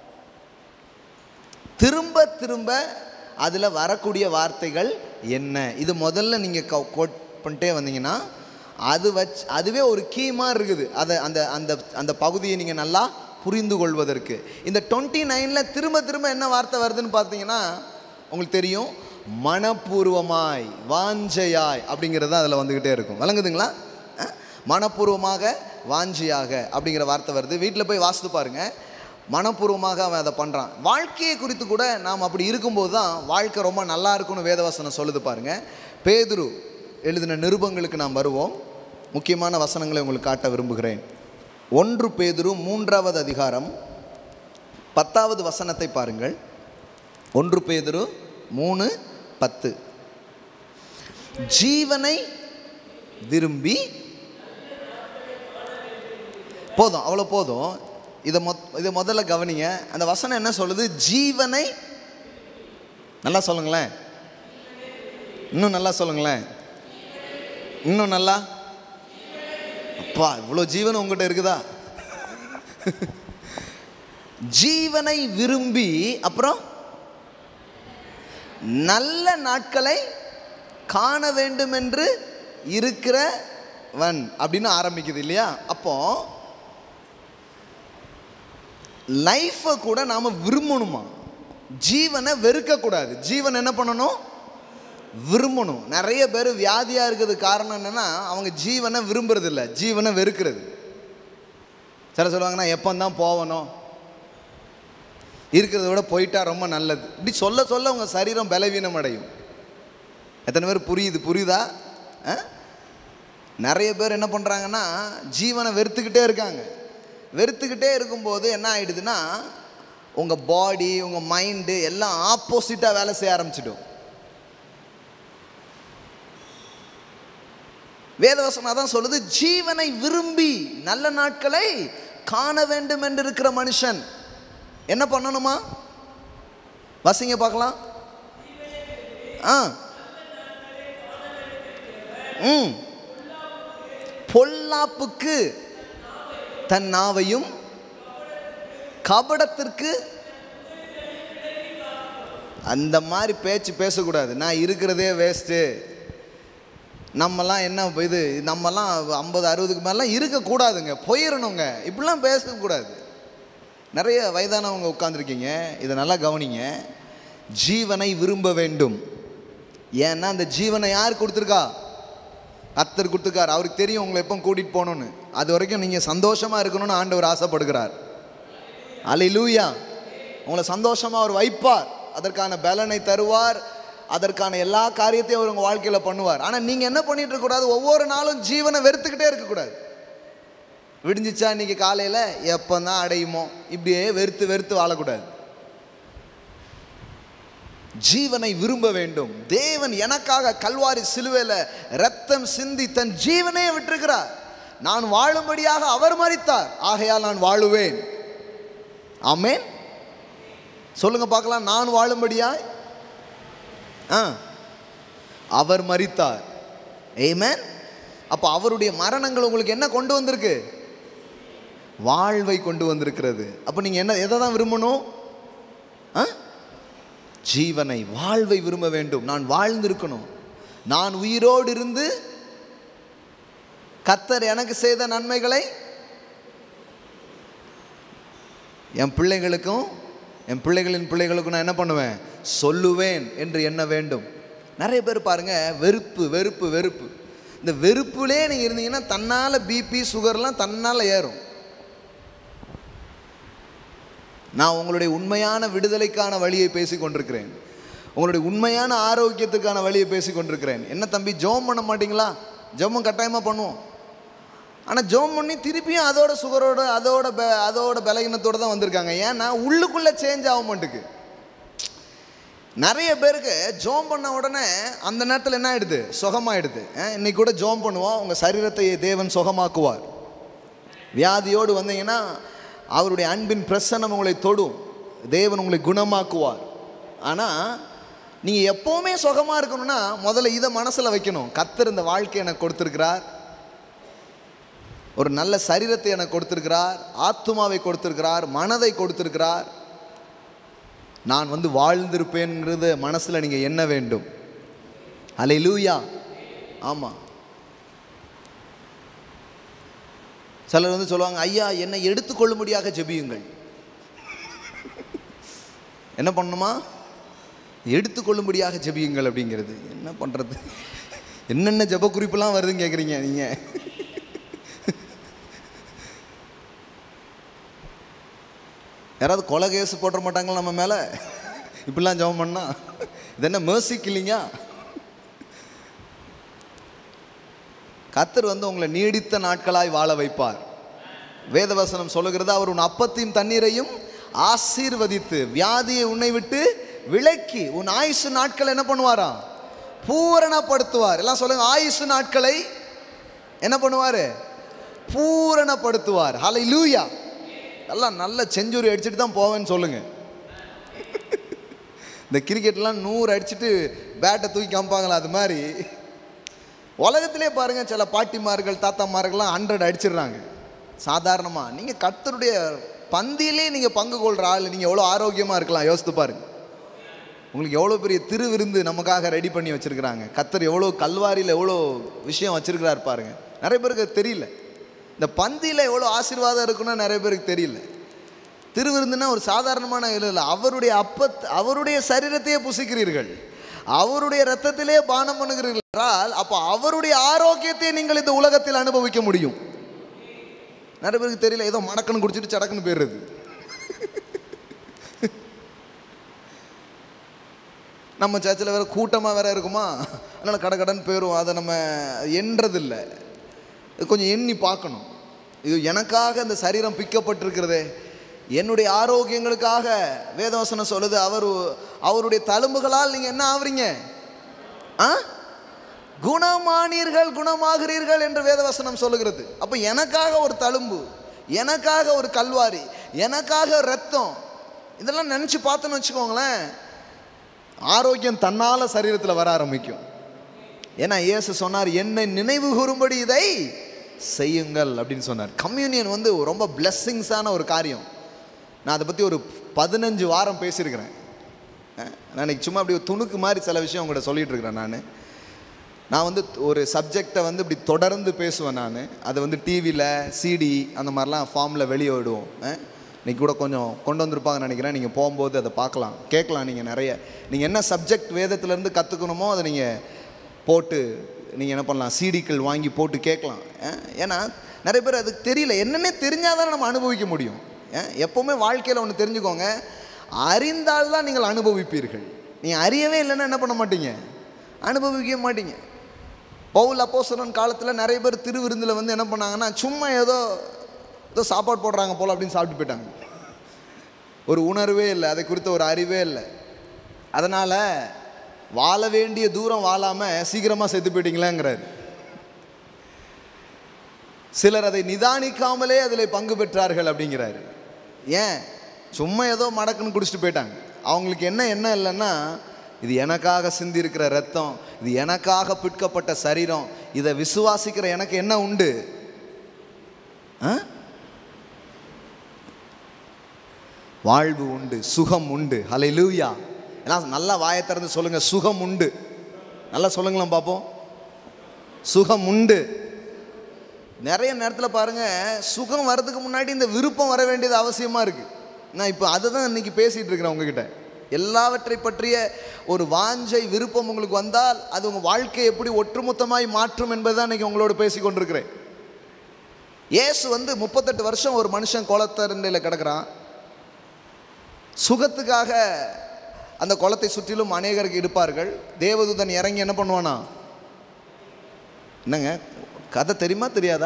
திரும்ப திரும்ப அதில் வரக்கூடிய வார்த்தைகள் என்ன இது முதல்ல நீங்கள் கோட் பண்ணிட்டே வந்தீங்கன்னா அது வச்சு அதுவே ஒரு கீ மாதிரி இருக்குது அதை அந்த அந்த அந்த பகுதியை நீங்கள் நல்லா புரிந்து கொள்வதற்கு இந்த டுவெண்ட்டி நைனில் திரும்ப திரும்ப என்ன வார்த்தை வருதுன்னு பார்த்தீங்கன்னா உங்களுக்கு தெரியும் மனப்பூர்வமாய் வாஞ்சையாய் அப்படிங்கிறது தான் அதில் வந்துக்கிட்டே இருக்கும் விளங்குதுங்களா அஹ்? மனப்பூர்வமாக வாஞ்சியாக அப்படிங்கிற வார்த்தை வருது வீட்டில் போய் வாசித்து பாருங்கள் மனப்பூர்வமாக அவன் அதை பண்ணுறான் வாழ்க்கையை குறித்து கூட நாம் அப்படி இருக்கும்போது தான் வாழ்க்கை ரொம்ப நல்லா இருக்கும்னு வேதவசனம் சொல்லுது பாருங்க பேதுரு எழுதின நிருபங்களுக்கு நாம் வருவோம் முக்கியமான வசனங்களை உங்களுக்கு காட்ட விரும்புகிறேன் ஒன்று பேதுரு மூன்றாவது அதிகாரம் பத்தாவது வசனத்தை பாருங்கள் ஒன்று பேதுரு மூணு பத்து ஜீவனை விரும்பி போதும் அவ்வளோ போதும் இதை மொத் இதை முதல்ல கவனிங்க அந்த வசனம் என்ன சொல்லுது ஜீவனை நல்லா சொல்லுங்களேன் இன்னும் நல்லா சொல்லுங்களேன் இன்னும் நல்லா அப்பா இவ்வளோ ஜீவன் உங்ககிட்ட இருக்குதா ஜீவனை விரும்பி அப்புறம் நல்ல நாட்களை காண வேண்டும் என்று இருக்கிறவன் அப்படின்னு ஆரம்பிக்குது இல்லையா அப்போ லைஃப்பை கூட நாம் விரும்பணுமா ஜீவனை வெறுக்கக்கூடாது ஜீவன் என்ன பண்ணணும் விரும்பணும் நிறைய பேர் வியாதியாக இருக்கிறது காரணம் என்னென்னா அவங்க ஜீவனை விரும்புறதில்ல ஜீவனை வெறுக்கிறது சில சொல்லுவாங்கன்னா எப்போ தான் போகணும் இருக்கிறத விட போயிட்டா ரொம்ப நல்லது இப்படி சொல்ல சொல்ல உங்கள் சரீரம் பலவீனம் அடையும் எத்தனை பேர் புரியுது புரியுதா ஆ? நிறைய பேர் என்ன பண்ணுறாங்கன்னா ஜீவனை வெறுத்துக்கிட்டே இருக்காங்க வெறுத்துக்கிட்டே இருக்கும்போது என்ன ஆயிடுதுன்னா உங்கள் பாடி உங்கள் மைண்டு எல்லாம் ஆப்போசிட்டாக வேலை செய்ய ஆரம்பிச்சிடும் வேதவசனம் அதான் சொல்லுது ஜீவனை விரும்பி நல்ல நாட்களை காண வேண்டும் என்று இருக்கிற மனுஷன் என்ன பண்ணணுமா வசிங்க பார்க்கலாம் ஆ ம் பொல்லாப்புக்கு தன் நாவையும் கபடத்திற்கு அந்த மாதிரி பேச்சு பேசக்கூடாது நான் இருக்கிறதே வேஸ்ட்டு நம்மலாம் என்ன இது நம்மலாம் ஐம்பது அறுபதுக்கு மேலாம் இருக்கக்கூடாதுங்க போயிடணுங்க இப்படிலாம் பேசக்கூடாது நிறைய வயதானவங்க உட்காந்துருக்கீங்க இதை நல்லா கவனிங்க ஜீவனை விரும்ப வேண்டும் ஏன்னா அந்த ஜீவனை யார் கொடுத்துருக்கா கத்தர் கொடுத்துக்கார் அவருக்கு தெரியும் உங்களை எப்போ கூட்டிகிட்டு போகணுன்னு அது வரைக்கும் நீங்கள் சந்தோஷமாக இருக்கணும்னு ஆண்டவர் ஆசைப்படுகிறார் அலையிலூயா உங்களை சந்தோஷமாக அவர் வைப்பார் அதற்கான பலனை தருவார் அதற்கான எல்லா காரியத்தையும் அவர் உங்கள் வாழ்க்கையில் பண்ணுவார் ஆனால் நீங்கள் என்ன பண்ணிட்டு இருக்கக்கூடாது ஒவ்வொரு நாளும் ஜீவனை வெறுத்துக்கிட்டே இருக்கக்கூடாது விடிஞ்சிச்சா இன்னைக்கு காலையில் எப்போ தான் அடையுமோ இப்படியே வெறுத்து வெறுத்து வாழக்கூடாது ஜீவனை விரும்ப வேண்டும் தேவன் எனக்காக கல்வாரி சிலுவையில் ரத்தம் சிந்தி தன் ஜீவனையே விட்டிருக்கிறார் நான் வாழும்படியாக அவர் மறித்தார் ஆகையால் நான் வாழுவேன் ஆமென் சொல்லுங்க பார்க்கலாம் நான் வாழும்படியாய் ஆ அவர் மறித்தார் ஏமேன் அப்போ அவருடைய மரணங்கள் உங்களுக்கு என்ன கொண்டு வந்திருக்கு வாழ்வை கொண்டு வந்திருக்கிறது அப்போ நீங்கள் என்ன எதை தான் விரும்பணும் ஆ ஜீவனை வாழ்வை விரும்ப வேண்டும் நான் வாழ்ந்திருக்கணும் நான் உயிரோடு இருந்து கத்தர் எனக்கு செய்த நன்மைகளை என் பிள்ளைகளுக்கும் என் பிள்ளைகளின் பிள்ளைகளுக்கும் நான் என்ன பண்ணுவேன் சொல்லுவேன் என்று எண்ண வேண்டும் நிறைய பேர் பாருங்க வெறுப்பு வெறுப்பு வெறுப்பு இந்த வெறுப்புலே நீங்கள் இருந்தீங்கன்னா தன்னால் பிபி சுகர்லாம் தன்னால் ஏறும் நான் உங்களுடைய உண்மையான விடுதலைக்கான வழியை பேசி கொண்டிருக்கிறேன் உங்களுடைய உண்மையான ஆரோக்கியத்துக்கான வழியை பேசி கொண்டிருக்கிறேன் என்ன தம்பி ஜோம் பண்ண மாட்டீங்களா ஜோமம் கட்டாயமாக பண்ணுவோம் ஆனால் ஜோம் பண்ணி திருப்பியும் அதோட சுகரோட அதோட ப அதோட பலகீனத்தோடு தான் வந்திருக்காங்க ஏன்னா உள்ளுக்குள்ளே சேஞ்ச் ஆக மாட்டுக்கு நிறைய பேருக்கு ஜோம் பண்ண உடனே அந்த நேரத்தில் என்ன ஆயிடுது சுகமாயிடுது அஹ், இன்னைக்கு கூட ஜோம் பண்ணுவோம் உங்கள் சரீரத்தை தேவன் சுகமாக்குவார் வியாதியோடு வந்தீங்கன்னா அவருடைய அன்பின் பிரசன்னம் உங்களை தொடும் தேவன் உங்களை குணமாக்குவார் ஆனால் நீங்கள் எப்போவுமே சுகமாக இருக்கணும்னா முதல்ல இதை மனசில் வைக்கணும் கத்தர் இந்த வாழ்க்கை எனக்கு கொடுத்துருக்கிறார் ஒரு நல்ல சரீரத்தை எனக்கு கொடுத்திருக்கிறார் ஆத்துமாவை கொடுத்திருக்கிறார் மனதை கொடுத்திருக்கிறார் நான் வந்து வாழ்ந்திருப்பேன்ங்கிறது மனசில் நீங்கள் எண்ண வேண்டும் அலை லூயா ஆமாம் சிலர் வந்து சொல்லுவாங்க ஐயா என்னை எடுத்துக்கொள்ளும்படியாக ஜெபியுங்கள் என்ன பண்ணணுமா எடுத்துக்கொள்ளும்படியாக ஜெபியுங்கள் அப்படிங்கிறது என்ன பண்ணுறது என்னென்ன ஜெப குறிப்பெல்லாம் வருதுன்னு கேட்குறீங்க நீங்கள் யாராவது கொலை கேஸ் போட்டுற மாட்டாங்களா நம்ம மேலே இப்படிலாம் ஜெபம் பண்ணா இது என்ன மேர்சி கில்லிங்கா கத்தர் வந்து உங்களை நீடித்த நாட்களாய் வாழ வைப்பார் வேதவசனம் சொல்லுகிறது அவர் உன் அப்பத்தையும் தண்ணீரையும் ஆசீர்வதித்து வியாதியை உன்னை விட்டு விலக்கி உன் ஆயுசு நாட்கள் என்ன பண்ணுவாராம் பூரணப்படுத்துவார் எல்லாம் சொல்லுங்க ஆயுசு நாட்களை என்ன பண்ணுவார் பூரணப்படுத்துவார் ஹலை லூயா எல்லாம் நல்ல செஞ்சுரி அடிச்சுட்டு தான் போவேன்னு சொல்லுங்க இந்த கிரிக்கெட்லாம் நூறு அடிச்சுட்டு பேட்டை தூக்கி காமிப்பாங்களா அது மாதிரி உலகத்திலே பாருங்க சில பாட்டிமார்கள் தாத்தாமார்கள்லாம் ஹண்ட்ரட் அடிச்சிடுறாங்க சாதாரணமாக நீங்கள் கர்த்தருடைய பந்தியிலே நீங்கள் பங்கு கொள்கிற ஆள் நீங்கள் எவ்வளோ ஆரோக்கியமாக இருக்கலாம் யோசித்து பாருங்க உங்களுக்கு எவ்வளோ பெரிய திருவிருந்து நமக்காக ரெடி பண்ணி வச்சுருக்கிறாங்க கத்தர் எவ்வளோ கல்வாரியில் எவ்வளோ விஷயம் வச்சுருக்கிறார் பாருங்க நிறைய பேருக்கு அது தெரியல இந்த பந்தியில் எவ்வளோ ஆசீர்வாதம் இருக்குன்னு நிறைய பேருக்கு தெரியல திருவிருந்துனா ஒரு சாதாரணமான இது இல்லை அவருடைய அப்ப அவருடைய சரீரத்தையே புசிக்கிறீர்கள் அவருடைய ரத்தத்திலே பானம் பண்ணுகிறீர்கள் என்றால் அப்போ அவருடைய ஆரோக்கியத்தை நீங்கள் இந்த உலகத்தில் அனுபவிக்க முடியும் நிறைய பேருக்கு தெரியல ஏதோ மடக்குன்னு குடிச்சிட்டு சடக்குன்னு போயிடுறது நம்ம சர்ச்சில் வேற கூட்டமாக வேற இருக்குமா அதனால் கடை கடன் போயிடும் அதை நம்ம எண்றதில்லை கொஞ்சம் எண்ணி பார்க்கணும் இது எனக்காக இந்த சரீரம் பிக்கப்பட்டிருக்கிறதே என்னுடைய ஆரோக்கியங்களுக்காக வேதவசனம் சொல்லுது அவர் அவருடைய தழும்புகளால் நீங்கள் என்ன ஆகுறீங்க ஆ குணமானீர்கள் குணமாகிறீர்கள் என்று வேதவசனம் சொல்லுகிறது அப்போ எனக்காக ஒரு தழும்பு எனக்காக ஒரு கல்வாரி எனக்காக ரத்தம் இதெல்லாம் நினச்சி பார்த்தோன்னு வச்சுக்கோங்களேன் ஆரோக்கியம் தன்னால் சரீரத்தில் வர ஆரம்பிக்கும் ஏன்னா இயேசு சொன்னார் என்னை நினைவு கூறும்படி இதை செய்யுங்கள் அப்படின்னு சொன்னார் கம்யூனியன் வந்து ரொம்ப பிளெஸ்ஸிங்ஸான ஒரு காரியம் நான் அதை பற்றி ஒரு பதினஞ்சு வாரம் பேசியிருக்கிறேன் அஹ், நான் இன்னைக்கு சும்மா அப்படி ஒரு துணுக்கு மாதிரி சில விஷயம் உங்கள்கிட்ட சொல்லிட்டு இருக்கிறேன் நான் நான் வந்து ஒரு சப்ஜெக்டை வந்து இப்படி தொடர்ந்து பேசுவேன் நான் அதை வந்து டிவியில் சிடி அந்த மாதிரிலாம் ஃபார்மில் வெளியே விடுவோம் அஹ். இன்னைக்கு கூட கொஞ்சம் கொண்டு வந்திருப்பாங்கன்னு நினைக்கிறேன் நீங்கள் போகும்போது அதை பார்க்கலாம் கேட்கலாம் நீங்கள் நிறைய நீங்கள் என்ன சப்ஜெக்ட் வேதத்துலேருந்து கற்றுக்கணுமோ அதை நீங்கள் போட்டு நீங்கள் என்ன பண்ணலாம் சீடிக்கள் வாங்கி போட்டு கேட்கலாம் அஹ், ஏன்னா நிறைய பேர் அதுக்கு தெரியல என்னன்னே தெரிஞ்சால் தான் நம்ம அனுபவிக்க முடியும் அஹ், எப்போவுமே வாழ்க்கையில் ஒன்று தெரிஞ்சுக்கோங்க அறிந்தால் தான் நீங்கள் அனுபவிப்பீர்கள் நீங்கள் அறியவே இல்லைன்னா என்ன பண்ண மாட்டீங்க அனுபவிக்கவே மாட்டீங்க பவுல் அப்போஸ்தலன் காலத்தில் நிறைய பேர் திருவிருந்தில் வந்து என்ன பண்ணாங்கன்னா சும்மா ஏதோ ஏதோ சாப்பாடு போடுறாங்க போல் அப்படின்னு சாப்பிட்டு போயிட்டாங்க ஒரு உணர்வே இல்லை அதை குறித்த ஒரு அறிவே இல்லை அதனால் வாழ வேண்டிய தூரம் வாழாமல் சீக்கிரமாக செத்து போயிட்டீங்களாங்கிறாரு சிலர் அதை நிதானிக்காமலே அதில் பங்கு பெற்றார்கள் அப்படிங்கிறாரு ஏன் சும்மா ஏதோ மடக்குன்னு குடிச்சிட்டு போயிட்டாங்க அவங்களுக்கு என்ன என்ன இல்லைன்னா இது எனக்காக சிந்தி இருக்கிற ரத்தம் இது எனக்காக பிற்கப்பட்ட சரீரம் இதை விசுவாசிக்கிற எனக்கு என்ன உண்டு ஆ? வாழ்வு உண்டு சுகம் உண்டு ஹலை லூயா எல்லாம் நல்லா வாயை திறந்து சொல்லுங்க சுகம் உண்டு நல்லா சொல்லுங்களேன் பார்ப்போம் சுகம் உண்டு நிறைய நேரத்தில் பாருங்க சுகம் வர்றதுக்கு முன்னாடி இந்த விருப்பம் வர வேண்டியது அவசியமாக இருக்கு நான் இப்போ அதை தான் இன்னைக்கு பேசிட்டு இருக்கிறேன் உங்ககிட்ட எல்லாவற்றை பற்றிய ஒரு வாஞ்சை விருப்பம் உங்களுக்கு வந்தால் அது உங்கள் வாழ்க்கையை எப்படி ஒட்டுமொத்தமாய் மாற்றும் என்பதை தான் இன்னைக்கு உங்களோட பேசி கொண்டிருக்கிறேன் இயேசு வந்து முப்பத்தெட்டு வருஷம் ஒரு மனுஷன் குளத்தரண்டையில் கிடக்குறான் சுகத்துக்காக அந்த குளத்தை சுற்றிலும் அநேகருக்கு இருப்பார்கள் தேவதூதன் இறங்கி என்ன பண்ணுவானா என்னங்க கதை தெரியுமா தெரியாதா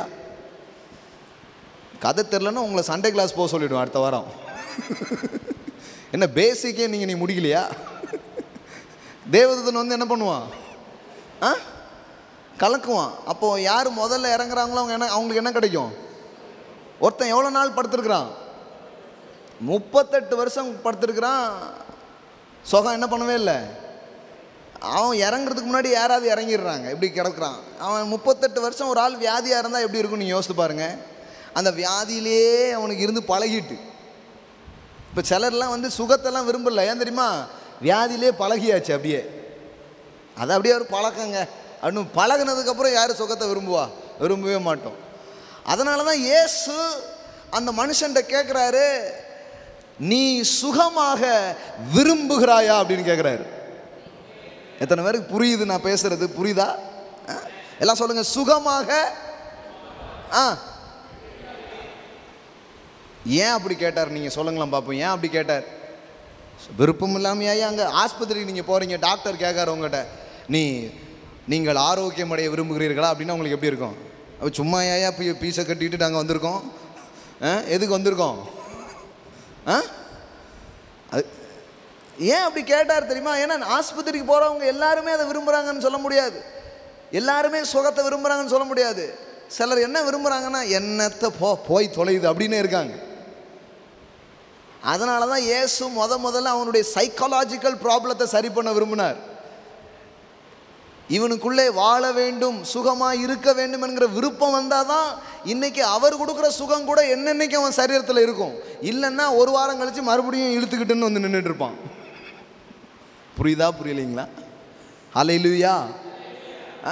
கதை தெரிலன்னா உங்களை சண்டே கிளாஸ் போக சொல்லிவிடுவேன் அடுத்த வாரம் என்ன பேசிக்கே நீங்கள் நீ முடிக்கலையா தேவதூதன் வந்து என்ன பண்ணுவான் ஆ கலக்குவான் அப்போது யார் முதல்ல இறங்குறாங்களோ அவங்க என்ன அவங்களுக்கு என்ன கிடைக்கும் ஒருத்தன் எவ்வளோ நாள் படுத்திருக்கிறான் முப்பத்தெட்டு வருஷம் படுத்திருக்கிறான் சுகம் என்ன பண்ணவே இல்லை அவன் இறங்குறதுக்கு முன்னாடி யாராவது இறங்கிடுறாங்க எப்படி கிடக்குறான் அவன் முப்பத்தெட்டு வருஷம் ஒரு ஆள் வியாதியாக இருந்தால் எப்படி இருக்கும் நீங்கள் யோசித்து பாருங்கள் அந்த வியாதியிலே அவனுக்கு இருந்து பழகிட்டு இப்போ சிலர்லாம் வந்து சுகத்தெல்லாம் விரும்பல ஏன் தெரியுமா வியாதியிலே பழகியாச்சு அப்படியே அது அப்படியே ஒரு பழக்கங்க அப்படின்னு பழகுனதுக்கப்புறம் யார் சுகத்தை விரும்புவா விரும்பவே மாட்டோம் அதனால தான் இயேசு அந்த மனுஷன்ட்ட கேட்குறாரு நீ சுகமாக விரும்புகிறாயா அப்படின்னு கேட்குறாரு எத்தனை பேருக்கு புரியுது நான் பேசுறது புரியுதா ஆ? எல்லாம் சொல்லுங்க சுகமாக ஆ ஏன் அப்படி கேட்டார் நீங்கள் சொல்லுங்களேன் பார்ப்போம் ஏன் அப்படி கேட்டார் விருப்பம் இல்லாமையா அங்கே ஆஸ்பத்திரிக்கு நீங்கள் போகிறீங்க டாக்டர் கேட்காரு உங்கள்கிட்ட நீ நீங்கள் ஆரோக்கியம் அடைய விரும்புகிறீர்களா அப்படின்னா உங்களுக்கு எப்படி இருக்கும் அப்போ சும்மா ஏயா பீ பீஸை கட்டிட்டு நாங்கள் வந்திருக்கோம் ஆ எதுக்கு வந்திருக்கோம் ஆ அது ஏன் அப்படி கேட்டார் தெரியுமா ஏன்னா ஆஸ்பத்திரிக்கு போகிறவங்க எல்லாருமே அதை விரும்புகிறாங்கன்னு சொல்ல முடியாது எல்லாருமே சுகத்தை விரும்புகிறாங்கன்னு சொல்ல முடியாது சிலர் என்ன விரும்புகிறாங்கன்னா என்னத்தை போ போய் தொலையுது அப்படின்னு இருக்காங்க அதனால தான் இயேசு முத முதல்ல அவனுடைய சைக்காலஜிக்கல் ப்ராப்ளத்தை சரி பண்ண விரும்பினார் இவனுக்குள்ளே வாழ வேண்டும் சுகமாக இருக்க வேண்டும் என்கிற விருப்பம் வந்தால் தான் இன்னைக்கு அவர் கொடுக்குற சுகம் கூட என்னென்னைக்கு அவன் சரீரத்தில் இருக்கும் இல்லைன்னா ஒரு வாரம் கழித்து மறுபடியும் இழுத்துக்கிட்டுன்னு வந்து நின்றுட்டு இருப்பான் புரியுதா புரியலைங்களா ஹalleluya ஆ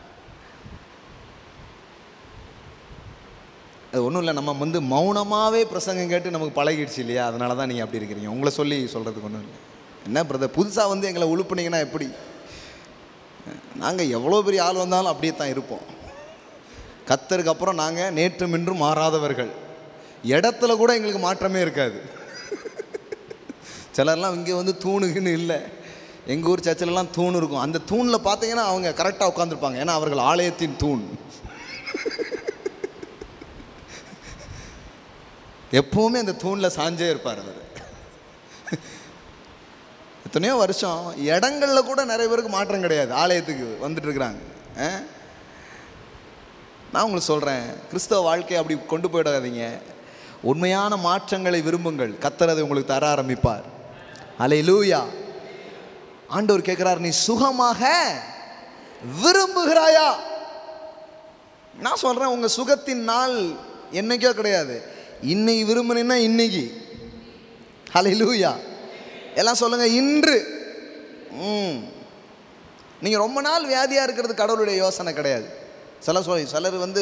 அது ஒன்றும் இல்லை நம்ம வந்து மௌனமாகவே பிரசங்கம் கேட்டு நமக்கு பழகிடுச்சு இல்லையா அதனால தான் நீங்கள் அப்படி இருக்கிறீங்க உங்களை சொல்லி சொல்கிறதுக்கு ஒன்றும் இல்லை என்ன பிரதர் புதுசாக வந்து எங்களை உழுப்புனீங்கன்னா எப்படி நாங்கள் எவ்வளோ பெரிய ஆள் வந்தாலும் அப்படியே தான் இருப்போம் கத்தருக்கு அப்புறம் நாங்கள் நேற்று மின்றும் மாறாதவர்கள் இடத்துல கூட எங்களுக்கு மாற்றமே இருக்காது சிலர்லாம் இங்கே வந்து தூணுக்குன்னு இல்லை எங்கள் ஊர் சர்ச்சிலலாம் தூண் இருக்கும் அந்த தூணில் பார்த்தீங்கன்னா அவங்க கரெக்டாக உட்காந்துருப்பாங்க ஏன்னா அவர்கள் ஆலயத்தின் தூண் எப்பவுமே அந்த தூணில் சாஞ்சே இருப்பார் அவர் எத்தனையோ வருஷம் இடங்கள்ல கூட நிறைய பேருக்கு மாற்றம் கிடையாது ஆலயத்துக்கு வந்துட்டு இருக்கிறாங்க ஆ? நான் உங்களுக்கு சொல்கிறேன் கிறிஸ்தவ வாழ்க்கையை அப்படி கொண்டு போயிடாதீங்க உண்மையான மாற்றங்களை விரும்புங்கள் கத்தர் அதை உங்களுக்கு தர ஆரம்பிப்பார் அலை லூயா ஆண்டவர் கேட்குறார் நீ சுகமாக விரும்புகிறாயா நான் சொல்கிறேன் உங்கள் சுகத்தின் நாள் என்னைக்கோ கிடையாது இன்னைக்கு விரும்புனீங்கன்னா இன்னைக்கு ஹலை லூயா எல்லாம் சொல்லுங்கள் இன்று ம் நீங்கள் ரொம்ப நாள் வியாதியாக இருக்கிறது கடவுளுடைய யோசனை கிடையாது சில சொல் சிலர் வந்து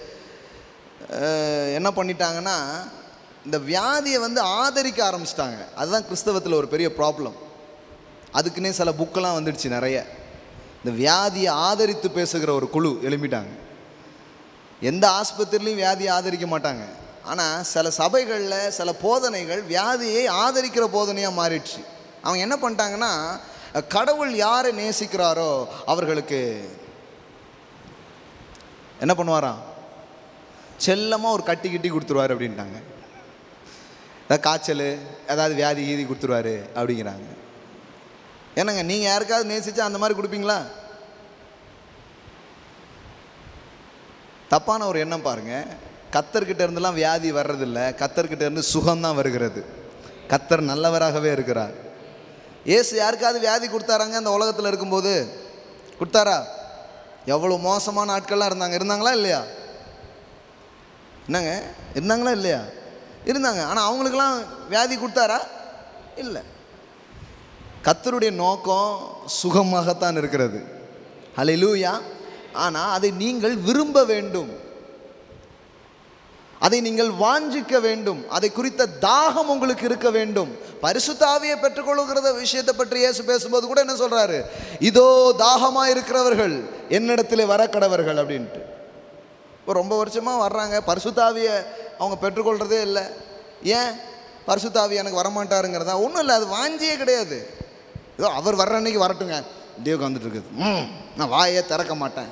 அஹ், என்ன பண்ணிட்டாங்கன்னா இந்த வியாதியை வந்து ஆதரிக்க ஆரம்பிச்சிட்டாங்க அதுதான் கிறிஸ்தவத்தில் ஒரு பெரிய ப்ராப்ளம் அதுக்குன்னே சில புக்கெல்லாம் வந்துடுச்சு நிறைய இந்த வியாதியை ஆதரித்து பேசுகிற ஒரு குழு எழும்பிட்டாங்க எந்த ஆஸ்பத்திரிலையும் வியாதியை ஆதரிக்க மாட்டாங்க ஆனால் சில சபைகளில் சில போதனைகள் வியாதியை ஆதரிக்கிற போதனையாக மாறிடுச்சு அவங்க என்ன பண்ணிட்டாங்கன்னா கடவுள் யாரை நேசிக்கிறாரோ அவர்களுக்கு என்ன பண்ணுவாராம் செல்லமாக ஒரு கட்டி கிட்டி கொடுத்துருவாரு அப்படின்ட்டாங்க ஏதாவது காய்ச்சல் ஏதாவது வியாதி கீதி கொடுத்துருவாரு அப்படிங்கிறாங்க என்னங்க நீங்கள் யாருக்காவது நேசிச்சா அந்த மாதிரி கொடுப்பீங்களா தப்பான ஒரு எண்ணம் பாருங்க கத்தர்கிட்ட இருந்தெல்லாம் வியாதி வர்றதில்ல கத்தர்கிட்ட இருந்து சுகம்தான் வருகிறது கத்தர் நல்லவராகவே இருக்கிறார் இயேசு யாருக்காவது வியாதி கொடுத்தாராங்க அந்த உலகத்தில் இருக்கும்போது கொடுத்தாரா எவ்வளோ மோசமான ஆட்கள்லாம் இருந்தாங்க இருந்தாங்களா இல்லையா என்னங்க இருந்தாங்களா இல்லையா இருந்தாங்க ஆனால் அவங்களுக்கெல்லாம் வியாதி கொடுத்தாரா இல்லை கத்தருடைய நோக்கம் சுகமாகத்தான் இருக்கிறது ஹalleluya ஆனால் அதை நீங்கள் விரும்ப வேண்டும் அதை நீங்கள் வாஞ்சிக்க வேண்டும் அதை குறித்த தாகம் உங்களுக்கு இருக்க வேண்டும் பரிசுத்தாவியை பெற்றுக்கொள்ளுகிறத விஷயத்தை பற்றி இயேசு பேசும்போது கூட என்ன சொல்றாரு இதோ தாகமாக இருக்கிறவர்கள் என்னிடத்தில் வர கடவர்கள் அப்படின்ட்டு இப்போ ரொம்ப வருஷமாக வர்றாங்க பரிசுத்தாவியை அவங்க பெற்றுக்கொள்கிறதே இல்லை ஏன் பரிசுத்தாவி எனக்கு வரமாட்டாருங்கிறதா ஒன்றும் இல்லை அது வாஞ்சியே கிடையாது ஏதோ அவர் வர்ற அன்னைக்கு வரட்டுங்க இப்படியே உட்காந்துட்டு இருக்குது ம் நான் வாயே திறக்க மாட்டேன்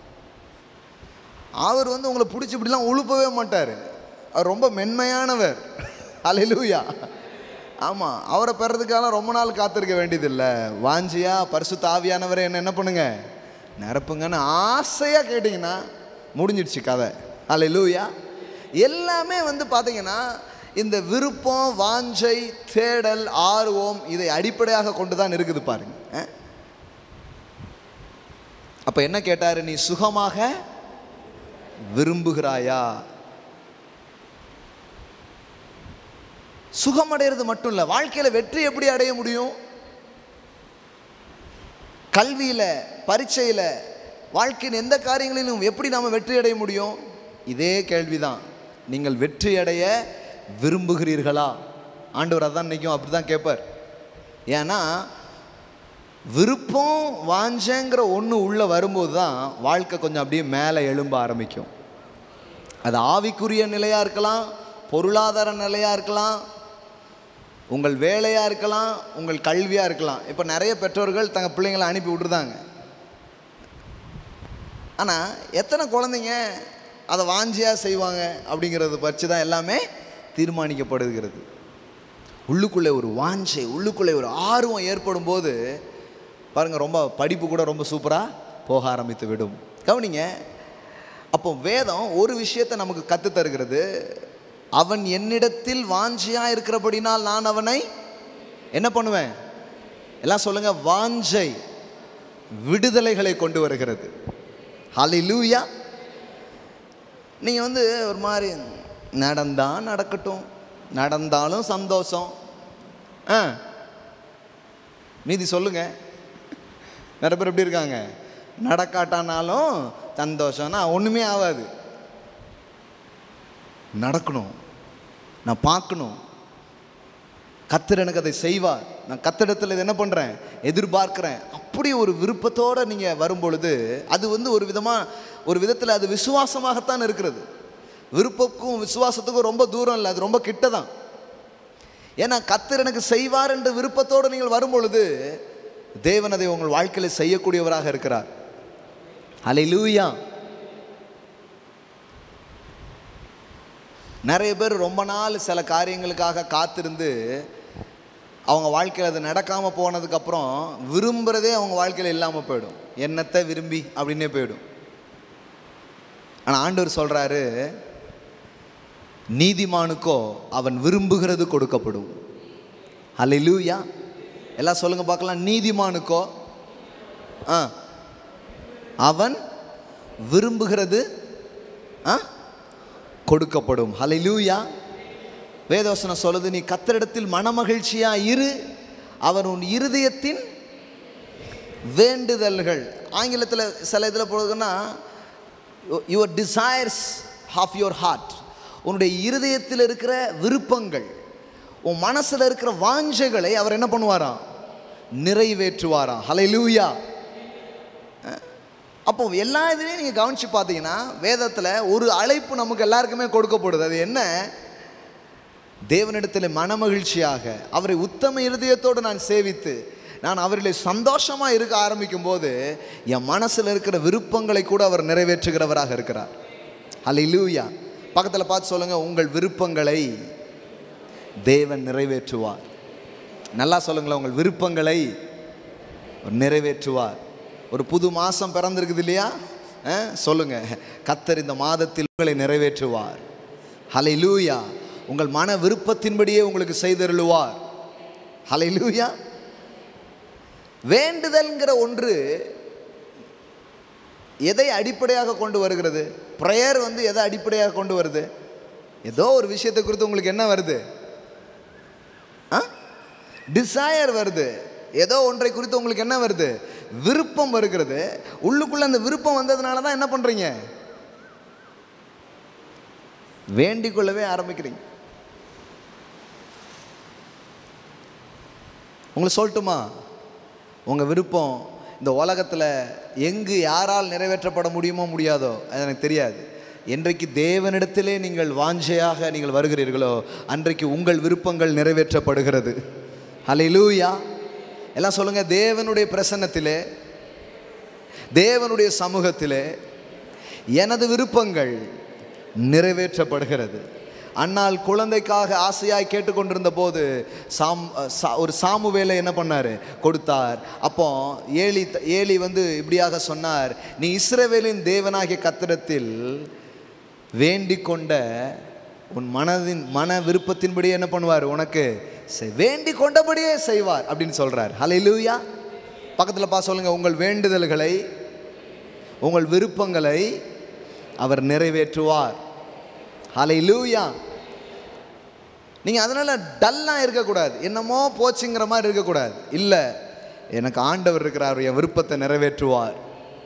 அவர் வந்து உங்களை பிடிச்சி இப்படிலாம் உழுப்பவே மாட்டார் அவர் ரொம்ப மென்மையானவர் அலையிலூயா ஆமாம் அவரை பெறதுக்காக ரொம்ப நாள் காத்திருக்க வேண்டியதில்லை வாஞ்சியா பரிசுத்த ஆவியானவரை என்ன என்ன பண்ணுங்க நிரப்புங்கன்னு ஆசையாக கேட்டிங்கன்னா முடிஞ்சிடுச்சு கதை அலையிலூயா எல்லாமே வந்து பார்த்தீங்கன்னா இந்த விருப்பம் வாஞ்சை தேடல் ஆர்வம் இதை அடிப்படையாக கொண்டு தான் இருக்குது பாருங்க அஹ். அப்ப என்ன கேட்டாரு நீ சுகமாக விரும்புகிறாயா சுகம் அடையிறது மட்டும் இல்லை வாழ்க்கையில வெற்றி எப்படி அடைய முடியும் கல்வியில பரீட்சையில வாழ்க்கையின் எந்த காரியங்களிலும் எப்படி நாம வெற்றி அடைய முடியும் இதே கேள்விதான் நீங்கள் வெற்றி அடைய விரும்புகிறீர்களா ஆண்டவர் அதான் நினைக்கும் அப்படி தான் கேட்பார் ஏன்னா விருப்பம் வாஞ்சங்கிற ஒன்று உள்ளே வரும்போது தான் வாழ்க்கை கொஞ்சம் அப்படியே மேலே எழும்ப ஆரம்பிக்கும் அது ஆவிக்குரிய நிலையாக இருக்கலாம் பொருளாதார நிலையாக இருக்கலாம் உங்கள் வேலையாக இருக்கலாம் உங்கள் கல்வியாக இருக்கலாம் இப்போ நிறைய பெற்றோர்கள் தங்கள் பிள்ளைங்களை அனுப்பி விட்டுருதாங்க ஆனால் எத்தனை குழந்தைங்க அதை வாஞ்சியாக செய்வாங்க அப்படிங்கிறத பற்றி தான் எல்லாமே தீர்மானிக்கப்படுகிறது உள்ளுக்குள்ளே ஒரு வாஞ்சை உள்ளுக்குள்ளே ஒரு ஆர்வம் ஏற்படும் போது பாருங்கள் ரொம்ப படிப்பு கூட ரொம்ப சூப்பராக போக ஆரம்பித்து விடும் கவனிங்க அப்போ வேதம் ஒரு விஷயத்தை நமக்கு கற்றுத் தருகிறது அவன் என்னிடத்தில் வாஞ்சியாக இருக்கிறபடினால் நான் அவனை என்ன பண்ணுவேன் எல்லாம் சொல்லுங்க வாஞ்சை விடுதலைகளை கொண்டு வருகிறது ஹalleluya நீங்கள் வந்து ஒரு மாதிரி நடந்தா நடக்கட்டும் நடந்தாலும் சந்தோஷம் ஆ மீதி சொல்லுங்க நிறைய பேர் எப்படி இருக்காங்க நடக்காட்டானாலும் சந்தோஷம்னா ஒன்றுமே ஆகாது நடக்கணும் நான் பார்க்கணும் கத்தர் எனக்கு அதை செய்வார் நான் கத்திடத்தில் இதை என்ன பண்ணுறேன் எதிர்பார்க்கிறேன் அப்படி ஒரு விருப்பத்தோடு நீங்கள் வரும்பொழுது அது வந்து ஒரு விதமாக ஒரு விதத்தில் அது விசுவாசமாகத்தான் இருக்கிறது விருப்பக்கும் விசுவாசத்துக்கும் ரொம்ப தூரம் இல்லை அது ரொம்ப கிட்ட தான் ஏன்னா கத்தர் எனக்கு செய்வார் என்ற விருப்பத்தோடு நீங்கள் வரும்பொழுது தேவன் அதை உங்கள் வாழ்க்கையில் செய்யக்கூடியவராக இருக்கிறார் ஹalleluya நிறைய பேர் ரொம்ப நாள் சில காரியங்களுக்காக காத்திருந்து அவங்க வாழ்க்கையில் அது நடக்காமல் போனதுக்கப்புறம் விரும்புகிறதே அவங்க வாழ்க்கையில் இல்லாமல் போயிடும் என்னத்தை விரும்பி அப்படின்னே போயிடும் ஆனால் ஆண்டவர் சொல்கிறாரு நீதிமானுக்கோ அவன் விரும்புகிறது கொடுக்கப்படும் ஹalleluya எல்லாம் சொல்லுங்க பார்க்கலாம் நீதிமானுக்கோ ஆ அவன் விரும்புகிறது ஆ கொடுக்கப்படும் ஹalleluya வேதவசனம் சொல்லுது நீ கத்தரிடத்தில் மனமகிழ்ச்சியா இரு அவன் உன் இருதயத்தின் வேண்டுதல்கள் ஆங்கிலத்தில் சில இதில் போடுதுன்னா your desires of your heart உன்னுடைய இருதயத்தில் இருக்கிற விருப்பங்கள் உன் மனசில் இருக்கிற வாஞ்சைகளை அவர் என்ன பண்ணுவாராம் நிறைவேற்றுவாராம் ஹalleluya அப்போ எல்லா இதுலேயும் நீங்கள் கவனித்து பார்த்தீங்கன்னா வேதத்தில் ஒரு அழைப்பு நமக்கு எல்லாருக்குமே கொடுக்கப்படுது அது என்ன தேவனிடத்தில் மனமகிழ்ச்சியாக அவரை உத்தம இருதயத்தோடு நான் சேவித்து நான் அவரிலே சந்தோஷமாக இருக்க ஆரம்பிக்கும் போது என் மனசில் இருக்கிற விருப்பங்களை கூட அவர் நிறைவேற்றுகிறவராக இருக்கிறார் அல்ல பக்கத்தில் பார்த்து சொல்லுங்கள் உங்கள் விருப்பங்களை தேவன் நிறைவேற்றுவார் நல்லா சொல்லுங்களேன் உங்கள் விருப்பங்களை அவர் நிறைவேற்றுவார் ஒரு புது மாதம் பிறந்திருக்குது இல்லையா அஹ், சொல்லுங்க கத்தர் இந்த மாதத்தில் உங்களை நிறைவேற்றுவார் ஹலை லூயா உங்கள் மன விருப்பத்தின்படியே உங்களுக்கு செய்தருளுவார் ஹலை லூயா வேண்டுதல்ங்கிற ஒன்று எதை அடிப்படையாக கொண்டு வருகிறது ப்ரேயர் வந்து எதை அடிப்படையாக கொண்டு வருது ஏதோ ஒரு விஷயத்தை குறித்து உங்களுக்கு என்ன வருது ஆ டிசையர் வருது ஏதோ ஒன்றை குறித்து உங்களுக்கு என்ன வருது விருப்பம் வருகிறது உள்ளுக்குள்ள அந்த விருப்பம் வந்ததுனால தான் என்ன பண்ணுறீங்க வேண்டிக் கொள்ளவே ஆரம்பிக்கிறீங்க உங்களுக்கு சொல்லட்டுமா உங்கள் விருப்பம் இந்த உலகத்தில் எங்கு யாரால் நிறைவேற்றப்பட முடியுமோ முடியாதோ அது எனக்கு தெரியாது என்றைக்கு தேவனிடத்திலே நீங்கள் வாஞ்சையாக நீங்கள் வருகிறீர்களோ அன்றைக்கு உங்கள் விருப்பங்கள் நிறைவேற்றப்படுகிறது ஹalleluya எல்லாம் சொல்லுங்கள் தேவனுடைய பிரசன்னத்திலே தேவனுடைய சமூகத்திலே எனது விருப்பங்கள் நிறைவேற்றப்படுகிறது அன்னால் குழந்தைக்காக ஆசையாய் கேட்டுக்கொண்டிருந்த போது சாம் சா- ஒரு சாமுவேலை என்ன பண்ணார் கொடுத்தார் அப்போ ஏலி ஏலி வந்து இப்படியாக சொன்னார் நீ இஸ்ரவேலின் தேவனாகிய கத்திரத்தில் வேண்டிக் கொண்ட உன் மனதின் மன விருப்பத்தின்படி என்ன பண்ணுவார் உனக்கு செய்- வேண்டிக் கொண்டபடியே செய்வார் அப்படின்னு சொல்றார் ஹalleluya பக்கத்தில் பா சொல்லுங்க உங்கள் வேண்டுதல்களை உங்கள் விருப்பங்களை அவர் நிறைவேற்றுவார் ஹalleluya நீங்கள் அதனால் டல்லாக இருக்கக்கூடாது என்னமோ போச்சுங்கிற மாதிரி இருக்கக்கூடாது இல்லை எனக்கு ஆண்டவர் இருக்கிறார் என் விருப்பத்தை நிறைவேற்றுவார்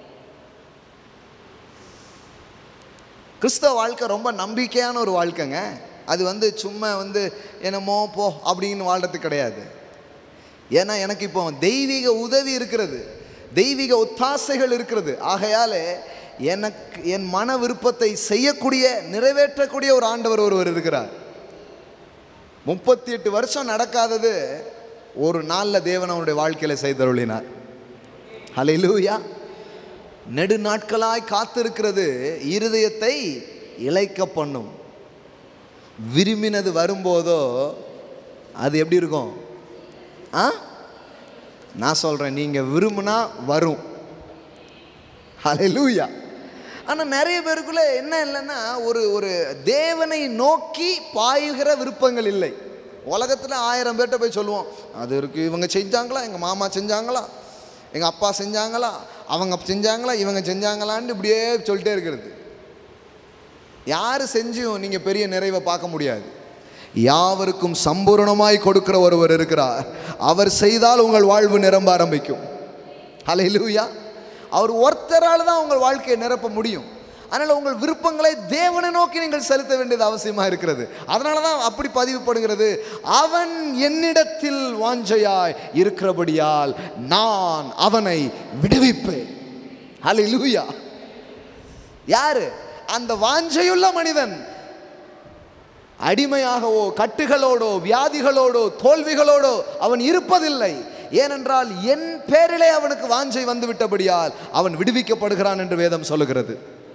கிறிஸ்தவ வாழ்க்கை ரொம்ப நம்பிக்கையான ஒரு வாழ்க்கைங்க அது வந்து சும்மா வந்து என்னமோ போ அப்படின்னு வாழ்றது கிடையாது ஏன்னா எனக்கு இப்போ தெய்வீக உதவி இருக்கிறது தெய்வீக ஒத்தாசைகள் இருக்கிறது ஆகையாலே எனக்கு என் மன விருப்பத்தை செய்யக்கூடிய நிறைவேற்றக்கூடிய ஒரு ஆண்டவர் ஒருவர் இருக்கிறார் முப்பத்தி எட்டு வருஷம் நடக்காதது ஒரு நாளில் தேவன் அவனுடைய வாழ்க்கையில் செய்தருளினார் ஹalleluya நெடு நாட்களாய் காத்திருக்கிறது இருதயத்தை இளைக்க பண்ணும் விரும்பினது வரும்போதோ அது எப்படி இருக்கும் ஆ நான் சொல்கிறேன் நீங்கள் விரும்பினா வரும் ஹalleluya ஆனால் நிறைய பேருக்குள்ள என்ன இல்லைன்னா ஒரு ஒரு தேவனை நோக்கி பாயுகிற விருப்பங்கள் இல்லை உலகத்தில் ஆயிரம் பேர்கிட்ட போய் சொல்லுவோம் அது இருக்கு இவங்க செஞ்சாங்களா எங்கள் மாமா செஞ்சாங்களா எங்கள் அப்பா செஞ்சாங்களா அவங்க செஞ்சாங்களா இவங்க செஞ்சாங்களான்னு இப்படியே சொல்லிட்டே இருக்கிறது யார் செஞ்சும் நீங்கள் பெரிய நிறைவை பார்க்க முடியாது யாவருக்கும் சம்பூரணமாய் கொடுக்கிற ஒருவர் இருக்கிறார் அவர் செய்தால் உங்கள் வாழ்வு நிரம்ப ஆரம்பிக்கும் ஹalleluya அவர் ஒருத்தரால் தான் உங்கள் வாழ்க்கையை நிரப்ப முடியும் அதனால் உங்கள் விருப்பங்களை தேவனை நோக்கி நீங்கள் செலுத்த வேண்டியது அவசியமாக இருக்கிறது அதனால தான் அப்படி பதிவுபடுகிறது அவன் என்னிடத்தில் வாஞ்சையாய் இருக்கிறபடியால் நான் அவனை விடுவிப்பேன் ஹalleluya யாரு அந்த வாஞ்சையுள்ள மனிதன் அடிமையாகவோ கட்டுகளோடோ வியாதிகளோடோ தோல்விகளோடோ அவன் இருப்பதில்லை ஏனென்றால் என் பேரிலே அவனுக்கு வாஞ்சை வந்து விட்டபடியால் அவன் விடுவிக்கப்படுகிறான் என்று வேதம் சொல்லுகிறது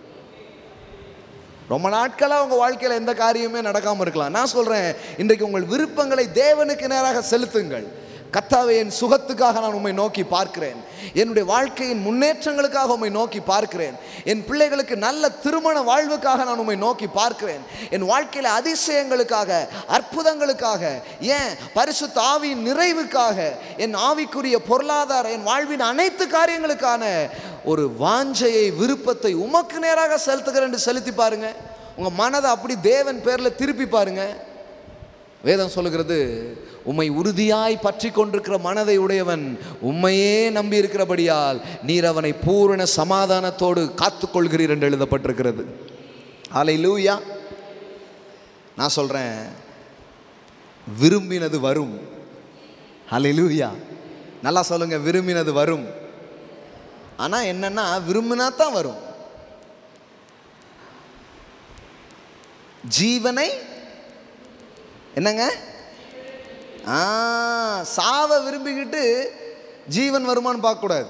ரொம்ப நாட்களாக உங்கள் வாழ்க்கையில் எந்த காரியமே நடக்காமல் இருக்கலாம் நான் சொல்கிறேன் இன்றைக்கு உங்கள் விருப்பங்களை தேவனுக்கு நேராக செலுத்துங்கள் கத்தாவே என் சுகத்துக்காக நான் உம்மை நோக்கி பார்க்கிறேன் என்னுடைய வாழ்க்கையின் முன்னேற்றங்களுக்காக உம்மை நோக்கி பார்க்கிறேன் என் பிள்ளைகளுக்கு நல்ல திருமண வாழ்வுக்காக நான் உம்மை நோக்கி பார்க்கிறேன் என் வாழ்க்கையில் அதிசயங்களுக்காக அற்புதங்களுக்காக ஏன் பரிசுத்த ஆவியின் நிறைவுக்காக என் ஆவிக்குரிய பொருளாதார என் வாழ்வின் அனைத்து காரியங்களுக்கான ஒரு வாஞ்சையை விருப்பத்தை உமக்கு நேராக செலுத்துகிறேன் என்று செலுத்தி பாருங்க உங்கள் மனதை அப்படி தேவன் பேரில் திருப்பி பாருங்க வேதம் சொல்லுகிறது உம்மை உறுதியாய் பற்றி கொண்டிருக்கிற மனதை உடையவன் உம்மையே நம்பி இருக்கிறபடியால் நீர் அவனை பூரண சமாதானத்தோடு காத்துக்கொள்கிறீர் என்று எழுதப்பட்டிருக்கிறது ஆலை லூயா நான் சொல்கிறேன் விரும்பினது வரும் ஹalleluya நல்லா சொல்லுங்க விரும்பினது வரும் ஆனால் என்னன்னா விரும்பினா தான் வரும் ஜீவனை என்னங்க ஆ சாவை விரும்பிக்கிட்டு ஜீவன் வருமான்னு பார்க்கக்கூடாது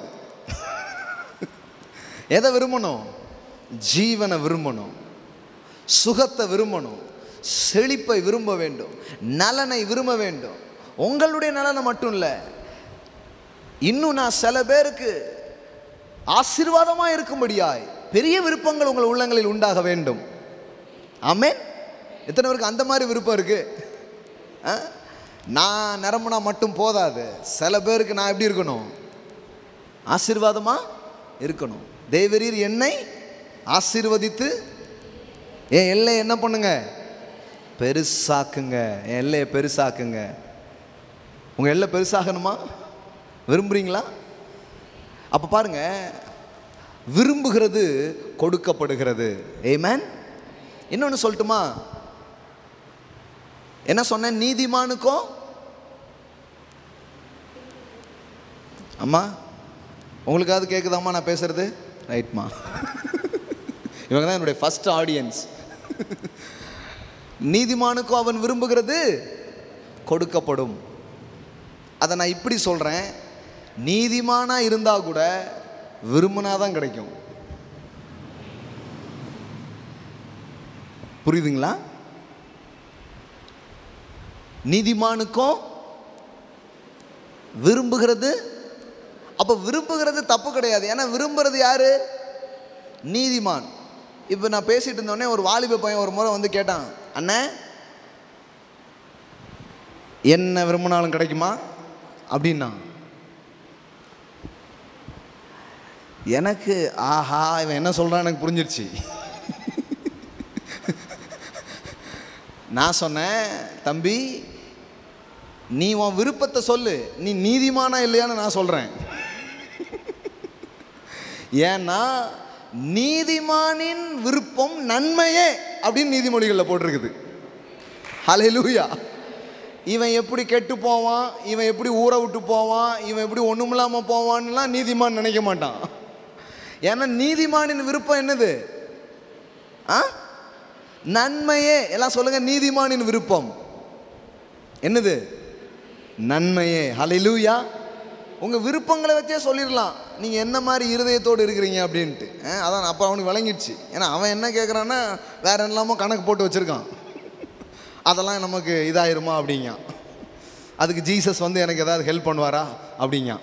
எதை விரும்பணும் ஜீவனை விரும்பணும் சுகத்தை விரும்பணும் செழிப்பை விரும்ப வேண்டும் நலனை விரும்ப வேண்டும் உங்களுடைய நலனை மட்டும் இல்லை இன்னும் நான் சில பேருக்கு ஆசீர்வாதமாக இருக்கும்படியாய் பெரிய விருப்பங்கள் உங்கள் உள்ளங்களில் உண்டாக வேண்டும் ஆமென் எத்தனை பேருக்கு அந்த மாதிரி விருப்பம் இருக்கு ஆ? நான் நிரம்பினா மட்டும் போதாது சில பேருக்கு நான் எப்படி இருக்கணும் ஆசீர்வாதமா இருக்கணும் தேவரீர் என்னை ஆசீர்வதித்து என் எல்லை என்ன பண்ணுங்க பெருசாக்குங்க என் எல்லையை பெருசாக்குங்க உங்க எல்லை பெருசாகணுமா விரும்புறீங்களா அப்ப பாருங்க விரும்புகிறது கொடுக்கப்படுகிறது ஏமேன் இன்னொன்று சொல்லட்டுமா என்ன சொன்னேன் நீதிமானுக்கும் அம்மா உங்களுக்காவது கேட்குதாம்மா நான் பேசுறது ரைட்மா இவங்க தான் என்னுடைய ஃபர்ஸ்ட் ஆடியன்ஸ் நீதிமானுக்கும் அவன் விரும்புகிறது கொடுக்கப்படும் அதை நான் இப்படி சொல்கிறேன் நீதிமானாக இருந்தால் கூட விரும்பினா தான் கிடைக்கும் புரியுதுங்களா நீதிமானுக்கும் விரும்புகிறது அப்போ விரும்புகிறது தப்பு கிடையாது ஏன்னா விரும்புறது யாரு நீதிமான் இப்போ நான் பேசிட்டு இருந்தோடனே ஒரு வாலிப பையன் ஒரு முறை வந்து கேட்டான் அண்ணே என்ன விரும்பினாலும் கிடைக்குமா அப்படின்னா எனக்கு ஆஹா இவன் என்ன சொல்கிறான் எனக்கு புரிஞ்சிருச்சு நான் சொன்னேன் தம்பி நீ உன் விருப்பத்தை சொல்லு நீ நீதிமானா இல்லையான்னு நான் சொல்கிறேன் ஏன்னா நீதிமானின் விருப்பம் நன்மையே அப்படின்னு நீதிமொழிகளில் போட்டிருக்குது ஹalleluya இவன் எப்படி கெட்டு போவான் இவன் எப்படி ஊரை விட்டு போவான் இவன் எப்படி ஒன்றுமில்லாமல் போவான்லாம் நீதிமான் நினைக்க மாட்டான் ஏன்னா நீதிமானின் விருப்பம் என்னது ஆ நன்மையே எல்லாம் சொல்லுங்க நீதிமானின் விருப்பம் என்னது நன்மையே ஹalleluya உங்க விருப்பங்களை வச்சே சொல்லிடலாம் நீங்க என்ன மாதிரி இருதயத்தோடு இருக்கிறீங்க அப்படின்ட்டு அஹ், அதான் அப்போ அவனுக்கு விளங்கிடுச்சு ஏன்னா அவன் என்ன கேட்குறான்னா வேற எல்லாமோ கணக்கு போட்டு வச்சிருக்கான் அதெல்லாம் நமக்கு இதாயிருமா அப்படிங்க அதுக்கு ஜீசஸ் வந்து எனக்கு ஏதாவது ஹெல்ப் பண்ணுவாரா அப்படிங்க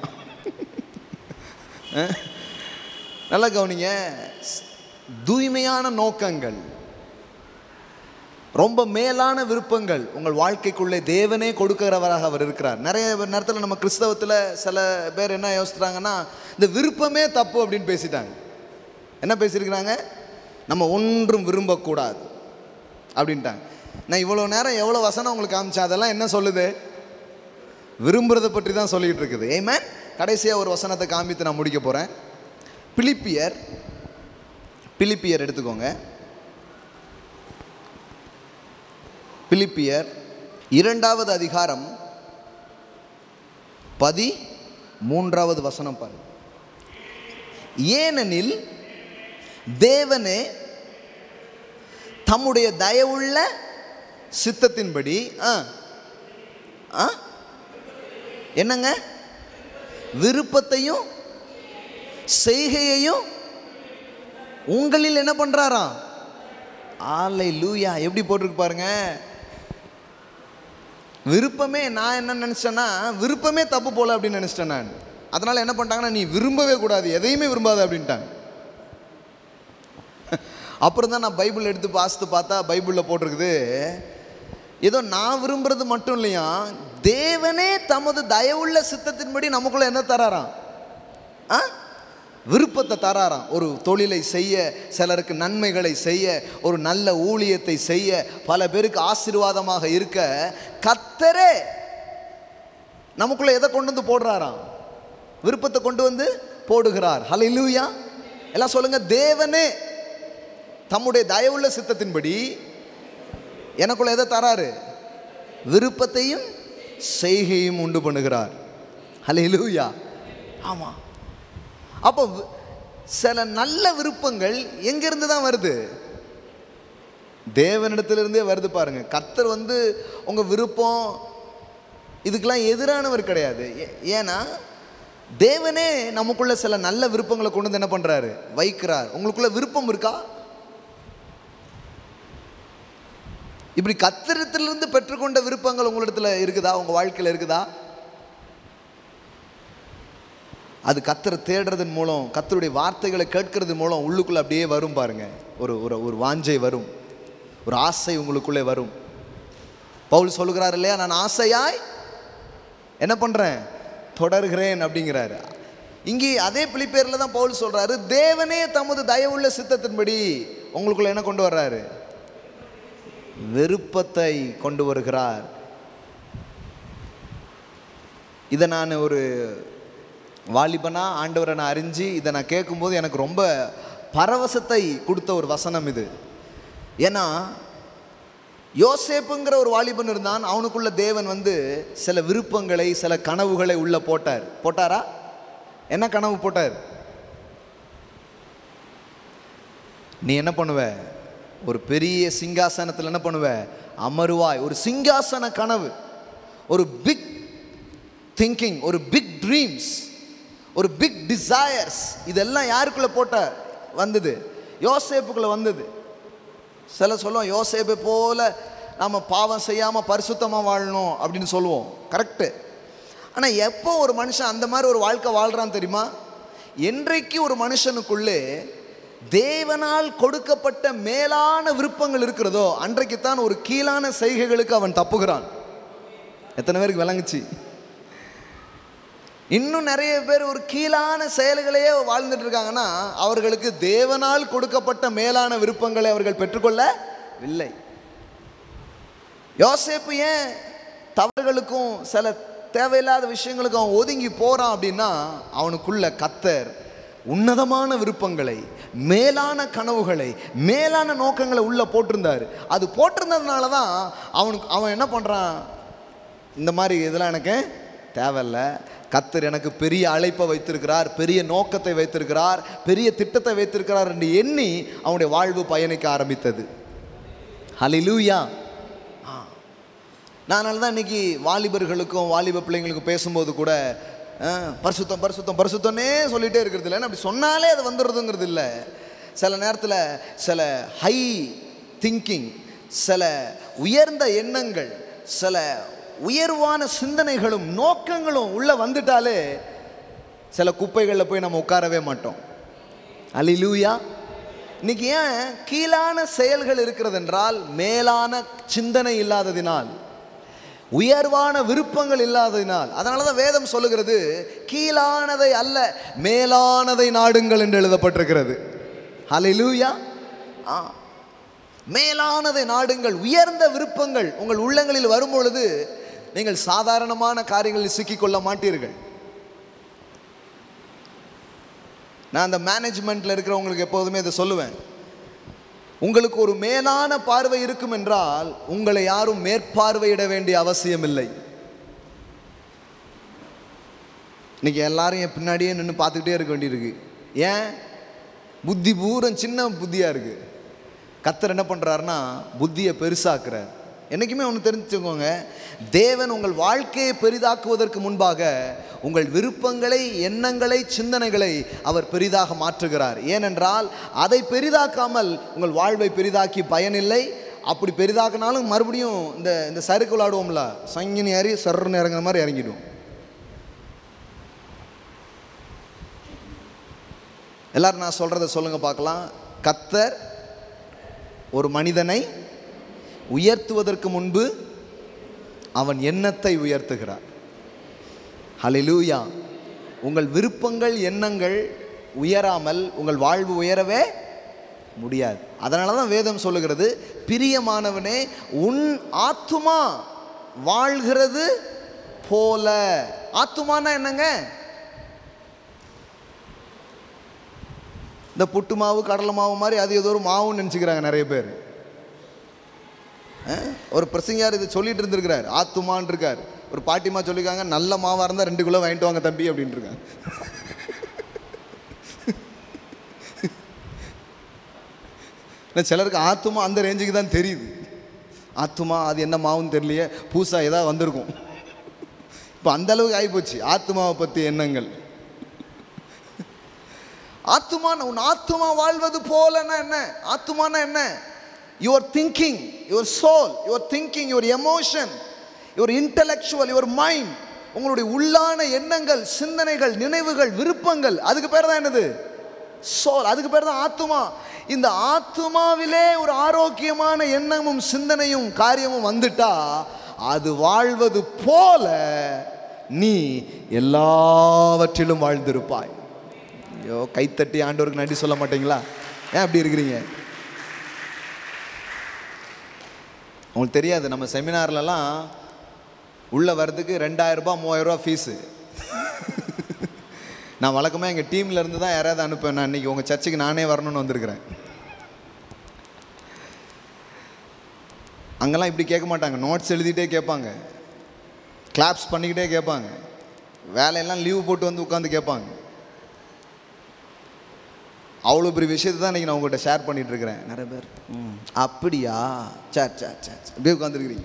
அஹ், நல்லா கவனிங்க தூய்மையான நோக்கங்கள் ரொம்ப மேலான விருப்பங்கள் உங்கள் வாழ்க்கைக்குள்ளே தேவனே கொடுக்கிறவராக அவர் இருக்கிறார் நிறைய நேரத்தில் நம்ம கிறிஸ்தவத்தில் சில பேர் என்ன யோசிக்கிறாங்கன்னா இந்த விருப்பமே தப்பு அப்படின்னு பேசிட்டாங்க என்ன பேசியிருக்கிறாங்க நம்ம ஒன்றும் விரும்பக்கூடாது அப்படின்ட்டாங்க நான் இவ்வளோ நேரம் எவ்வளோ வசனம் உங்களுக்கு காமிச்சேன் அதெல்லாம் என்ன சொல்லுது விரும்புறதை பற்றி தான் சொல்லிக்கிட்டு இருக்குது ஏமேன் கடைசியாக ஒரு வசனத்தை காமித்து நான் முடிக்க போகிறேன் பிலிப்பியர் பிலிப்பியர் எடுத்துக்கோங்க பிலிப்பியர் இரண்டாவது அதிகாரம் பதி மூன்றாவது வசனம் பாருங்க ஏனெனில் தேவனே தம்முடைய தயவுள்ள சித்தத்தின்படி ஆ ஆ என்னங்க விருப்பத்தையும் செய்கையையும் உங்களில் என்ன பண்றாராம் ஆலை லூயா எப்படி போட்டிருக்கு பாருங்க விருப்பமே நான் என்ன நினச்சேன்னா விருப்பமே தப்பு போல அப்படின்னு நினச்சிட்டேன் நான் அதனால என்ன பண்ணிட்டாங்கன்னா நீ விரும்பவே கூடாது எதையுமே விரும்பாத அப்படின்ட்டாங்க அப்புறம் தான் நான் பைபிள் எடுத்து வாசித்து பார்த்தா பைபிளில் போட்டிருக்குது ஏதோ நான் விரும்புறது மட்டும் இல்லையா தேவனே தமது தயவுள்ள சித்தத்தின்படி நமக்குள்ள என்ன தராராம் ஆ விருப்பத்தை தராராம் ஒரு தொழிலை செய்ய சிலருக்கு நன்மைகளை செய்ய ஒரு நல்ல ஊழியத்தை செய்ய பல பேருக்கு ஆசீர்வாதமாக இருக்க கத்தரே நமக்குள்ள எதை கொண்டு வந்து போடுறாராம் விருப்பத்தை கொண்டு வந்து போடுகிறார் ஹalleluya எல்லாம் சொல்லுங்க தேவனே தம்முடைய தயவுள்ள சித்தத்தின்படி எனக்குள்ள எதை தராரு விருப்பத்தையும் செய்கையும் உண்டு பண்ணுகிறார் ஹalleluya ஆமாம் அப்போ வி- சில நல்ல விருப்பங்கள் எங்கிருந்து தான் வருது தேவனிடத்திலிருந்தே வருது பாருங்க கர்த்தர் வந்து உங்க விருப்பம் இதுக்கெல்லாம் எதிரானவர் கிடையாது ஏ- ஏன்னா தேவனே நமக்குள்ள சில நல்ல விருப்பங்களை கொண்டு வந்து என்ன பண்றாரு வைக்கிறார் உங்களுக்குள்ள விருப்பம் இருக்கா இப்படி கத்திரத்திலிருந்து பெற்றுக்கொண்ட விருப்பங்கள் உங்களிடத்துல இருக்குதா உங்க வாழ்க்கையில இருக்குதா அது கத்தரை தேடுறதன் மூலம் கத்தருடைய வார்த்தைகளை கேட்கறது மூலம் உள்ளுக்குள்ள அப்படியே வரும் பாருங்க ஒரு ஒரு ஒரு வாஞ்சை வரும் ஒரு ஆசை உங்களுக்குள்ளே வரும் பவுல் சொல்லுகிறார் இல்லையா நான் ஆசையாய் என்ன பண்றேன் தொடர்கிறேன் அப்படிங்கிறாரு இங்கே அதே பிலிப்பேரில் தான் பவுல் சொல்றாரு தேவனே தமது தயவுள்ள சித்தத்தின்படி உங்களுக்குள்ள என்ன கொண்டு வர்றாரு விருப்பத்தை கொண்டு வருகிறார் இதை நான் ஒரு வாலிபனா ஆண்டவரை நான் அறிஞ்சு இதை நான் கேட்கும்போது எனக்கு ரொம்ப பரவசத்தை கொடுத்த ஒரு வசனம் இது ஏன்னா யோசேப்புங்கிற ஒரு வாலிபன் இருந்தான் அவனுக்குள்ள தேவன் வந்து சில விருப்பங்களை சில கனவுகளை உள்ள போட்டார் போட்டாரா என்ன கனவு போட்டார் நீ என்ன பண்ணுவ ஒரு பெரிய சிங்காசனத்தில் என்ன பண்ணுவ அமருவாய் ஒரு சிங்காசன கனவு ஒரு பிக் திங்கிங் ஒரு பிக் ட்ரீம்ஸ் ஒரு பிக் டிசையர்ஸ் இதெல்லாம் யாருக்குள்ள போட்ட வந்தது யோசேப்புக்குள்ள வந்தது சில சொல்லுவோம் யோசேப்பை போல நம்ம பாவம் செய்யாமல் பரிசுத்தமாக வாழணும் அப்படின்னு சொல்லுவோம் கரெக்டு ஆனால் எப்போ ஒரு மனுஷன் அந்த மாதிரி ஒரு வாழ்க்கை வாழ்கிறான் தெரியுமா என்றைக்கு ஒரு மனுஷனுக்குள்ளே தேவனால் கொடுக்கப்பட்ட மேலான விருப்பங்கள் இருக்கிறதோ அன்றைக்குத்தான் ஒரு கீழான செய்கைகளுக்கு அவன் தப்புகிறான் எத்தனை பேருக்கு விளங்குச்சு இன்னும் நிறைய பேர் ஒரு கீழான செயல்களையே வாழ்ந்துட்டு இருக்காங்கன்னா அவர்களுக்கு தேவனால் கொடுக்கப்பட்ட மேலான விருப்பங்களை அவர்கள் பெற்றுக்கொள்ளவில்லை யோசேப்பு ஏன் தவறுகளுக்கும் சில தேவையில்லாத விஷயங்களுக்கும் அவன் ஒதுங்கி போறான் அப்படின்னா அவனுக்குள்ள கத்தர் உன்னதமான விருப்பங்களை மேலான கனவுகளை மேலான நோக்கங்களை உள்ள போட்டிருந்தார் அது போட்டிருந்ததுனால தான் அவனுக்கு அவன் என்ன பண்ணுறான் இந்த மாதிரி இதெல்லாம் எனக்கு தேவையில்ல கத்தர் எனக்கு பெரிய அழைப்பை வைத்திருக்கிறார் பெரிய நோக்கத்தை வைத்திருக்கிறார் பெரிய திட்டத்தை வைத்திருக்கிறார் என்று எண்ணி அவனுடைய வாழ்வு பயணிக்க ஆரம்பித்தது ஹலிலூயா அதனால தான் இன்னைக்கு வாலிபர்களுக்கும் வாலிப பிள்ளைங்களுக்கும் பேசும்போது கூட அஹ், பரிசுத்தம் பரிசுத்தம் பரிசுத்தம்னே சொல்லிட்டே இருக்கிறது இல்லை அப்படி சொன்னாலே அது வந்துடுறதுங்கிறது இல்லை சில நேரத்தில் சில ஹை திங்கிங் சில உயர்ந்த எண்ணங்கள் சில உயர்வான சிந்தனைகளும் நோக்கங்களும் உள்ள வந்துட்டாலே சில குப்பைகளில் போய் நம்ம உட்காரவே மாட்டோம் அலிலூயா இன்னைக்கு ஏன் கீழான செயல்கள் இருக்கிறது என்றால் மேலான சிந்தனை இல்லாததினால் உயர்வான விருப்பங்கள் இல்லாததினால் அதனால தான் வேதம் சொல்லுகிறது கீழானதை அல்ல மேலானதை நாடுங்கள் என்று எழுதப்பட்டிருக்கிறது ஹalleluya ஆ மேலானதை நாடுங்கள் உயர்ந்த விருப்பங்கள் உங்கள் உள்ளங்களில் வரும் பொழுது நீங்கள் சாதாரணமான காரியங்களில் சிக்கிக்கொள்ள மாட்டீர்கள் நான் அந்த மேனேஜ்மெண்ட்டில் இருக்கிறவங்களுக்கு எப்போதுமே இதை சொல்லுவேன் உங்களுக்கு ஒரு மேலான பார்வை இருக்கும் என்றால் உங்களை யாரும் மேற்பார்வையிட வேண்டிய அவசியம் இல்லை இன்னைக்கு எல்லாரும் என் பின்னாடியே நின்று பார்த்துக்கிட்டே இருக்க வேண்டியிருக்கு ஏன் புத்தி பூரம் சின்ன புத்தியாக இருக்கு கத்தர் என்ன பண்ணுறாருன்னா புத்தியை பெருசாக்குறார் என்றைக்குமே ஒன்று தெரிஞ்சுக்கோங்க தேவன் உங்கள் வாழ்க்கையை பெரிதாக்குவதற்கு முன்பாக உங்கள் விருப்பங்களை எண்ணங்களை சிந்தனைகளை அவர் பெரிதாக மாற்றுகிறார் ஏனென்றால் அதை பெரிதாக்காமல் உங்கள் வாழ்வை பெரிதாக்கி பயனில்லை அப்படி பெரிதாக்கினாலும் மறுபடியும் இந்த இந்த சறுக்கு விளாடுவோம்ல சங்கினி ஏறி சர்ன்னு இறங்குற மாதிரி இறங்கிடும் எல்லாரும் நான் சொல்கிறத சொல்லுங்க பார்க்கலாம் கத்தர் ஒரு மனிதனை உயர்த்துவதற்கு முன்பு அவன் எண்ணத்தை உயர்த்துகிறார் ஹalleluya உங்கள் விருப்பங்கள் எண்ணங்கள் உயராமல் உங்கள் வாழ்வு உயரவே முடியாது அதனால தான் வேதம் சொல்லுகிறது பிரியமானவனே உன் ஆத்துமா வாழ்கிறது போல ஆத்துமானா என்னங்க இந்த புட்டு மாவு கடலை மாவு மாதிரி அது ஏதோ ஒரு மாவுன்னு நினச்சிக்கிறாங்க நிறைய பேர் அஹ், ஒரு பிரசங்கியார் இது சொல்லிட்டு இருந்திருக்கிறார் ஆத்துமான் இருக்கார் ஒரு பாட்டிமா சொல்லியிருக்காங்க நல்ல மாவாக இருந்தால் ரெண்டு கிலோ வாங்கிட்டு வாங்க தம்பி அப்படின்ட்டு இருக்காங்க இல்லை சிலருக்கு ஆத்துமா அந்த ரேஞ்சுக்கு தான் தெரியுது ஆத்துமா அது என்ன மாவுன்னு தெரியலையே பூசா ஏதாவது வந்திருக்கும் இப்போ அந்த அளவுக்கு ஆகிப்போச்சு ஆத்துமாவை பற்றி எண்ணங்கள் ஆத்துமா உன் ஆத்துமா வாழ்வது போலன்னா என்ன ஆத்துமானா என்ன your thinking your soul your thinking your emotion your intellectual your mind உங்களுடைய உள்ளான எண்ணங்கள் சிந்தனைகள் நினைவுகள் விருப்பங்கள் அதுக்கு பேர் தான் என்னது சோல் அதுக்கு பேர் தான் ஆத்துமா இந்த ஆத்துமாவிலே ஒரு ஆரோக்கியமான எண்ணமும் சிந்தனையும் காரியமும் வந்துட்டா அது வாழ்வது போல நீ எல்லாவற்றிலும் வாழ்ந்திருப்பாய் ஐயோ கைத்தட்டி ஆண்டவருக்கு நன்றி சொல்ல மாட்டீங்களா ஏன் அப்படி இருக்கிறீங்க உங்களுக்கு தெரியாது நம்ம செமினார்லலாம் உள்ளே வர்றதுக்கு ரெண்டாயிரம் ரூபாய் மூவாயிரம் ரூபாய் ஃபீஸு நான் வழக்கமாக எங்கள் டீமில் இருந்து தான் யாராவது அனுப்புவேன் நான் இன்றைக்கி உங்கள் சர்ச்சுக்கு நானே வரணும்னு வந்திருக்கிறேன் அங்கெல்லாம் இப்படி கேட்க மாட்டாங்க நோட்ஸ் எழுதிட்டே கேட்பாங்க கிளாப்ஸ் பண்ணிக்கிட்டே கேட்பாங்க வேலையெல்லாம் லீவ் போட்டு வந்து உட்காந்து கேட்பாங்க அவ்வளோ பெரிய விஷயத்தை தான் இன்றைக்கி நான் உங்கள்கிட்ட ஷேர் பண்ணிட்டு இருக்கிறேன் நிறைய பேர் ம் அப்படியா சரி சரி சரி சரி. அப்படியே உட்காந்துருக்கிறீங்க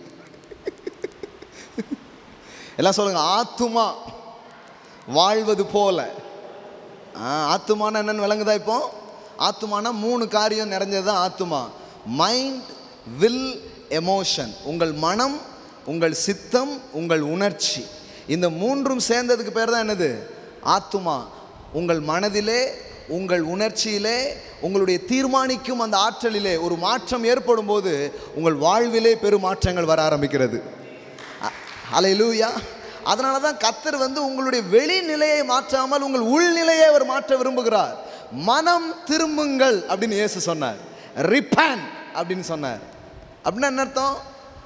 எல்லாம் சொல்லுங்க ஆத்துமா வாழ்வது போல ஆ, ஆத்துமானா என்னன்னு விளங்குதா இப்போ ஆத்துமானா மூணு காரியம் நிறைஞ்சது தான் ஆத்துமா மைண்ட் வில் எமோஷன் உங்கள் மனம் உங்கள் சித்தம் உங்கள் உணர்ச்சி இந்த மூன்றும் சேர்ந்ததுக்கு பேர் தான் என்னது ஆத்துமா உங்கள் மனதிலே உங்கள் உணர்ச்சியிலே உங்களுடைய தீர்மானிக்கும் அந்த ஆற்றலிலே ஒரு மாற்றம் ஏற்படும் போது உங்கள் வாழ்விலே பெரும் மாற்றங்கள் வர ஆரம்பிக்கிறது அலையிலூயா அதனால தான் கத்தர் வந்து உங்களுடைய வெளிநிலையை மாற்றாமல் உங்கள் உள்நிலையை அவர் மாற்ற விரும்புகிறார் மனம் திரும்புங்கள் அப்படின்னு இயேசு சொன்னார் ரிப்பன் அப்படின்னு சொன்னார் அப்படின்னா என்ன அர்த்தம்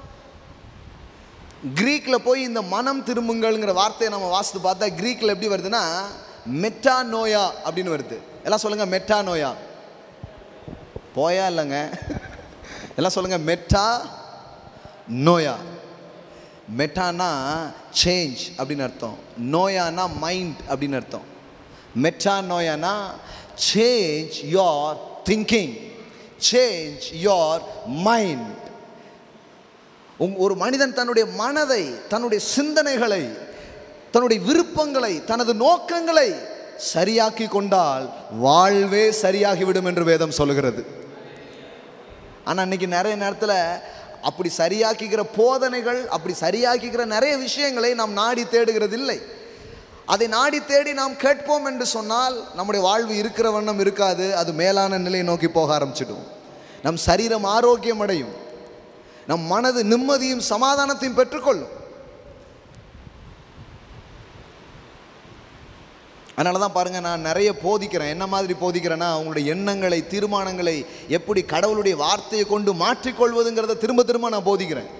கிரீக்கில் போய் இந்த மனம் திரும்புங்கள்ங்கிற வார்த்தையை நம்ம வாசித்து பார்த்தா கிரீக்கில் எப்படி வருதுன்னா மெட்டா நோயா அப்படின்னு வருது எல்லாம் சொல்லுங்க மெட்டா நோயா போயா இல்லைங்க எல்லாம் சொல்லுங்க மெட்டா நோயா மெட்டானா சேஞ்ச் அப்படின்னு அர்த்தம் நோயானா மைண்ட் அப்படின்னு அர்த்தம் மெட்டா நோயானா change your thinking change your mind ஒரு மனிதன் தன்னுடைய மனதை தன்னுடைய சிந்தனைகளை தன்னுடைய விருப்பங்களை தனது நோக்கங்களை சரியாக்கி கொண்டால் வாழ்வே சரியாகிவிடும் என்று வேதம் சொல்கிறது ஆனால் இன்னைக்கு நிறைய நேரத்தில் அப்படி சரியாக்கிக்கிற போதனைகள் அப்படி சரியாக்கிக்கிற நிறைய விஷயங்களை நாம் நாடி தேடுகிறது இல்லை அதை நாடி தேடி நாம் கேட்போம் என்று சொன்னால் நம்முடைய வாழ்வு இருக்கிற வண்ணம் இருக்காது அது மேலான நிலையை நோக்கி போக ஆரம்பிச்சிடும் நம் சரீரம் ஆரோக்கியம் அடையும் நம் மனது நிம்மதியும் சமாதானத்தையும் பெற்றுக்கொள்ளும் அதனால தான் பாருங்கள் நான் நிறைய போதிக்கிறேன் என்ன மாதிரி போதிக்கிறேன்னா அவங்களுடைய எண்ணங்களை தீர்மானங்களை எப்படி கடவுளுடைய வார்த்தையை கொண்டு மாற்றிக்கொள்வதுங்கிறத திரும்ப திரும்ப நான் போதிக்கிறேன்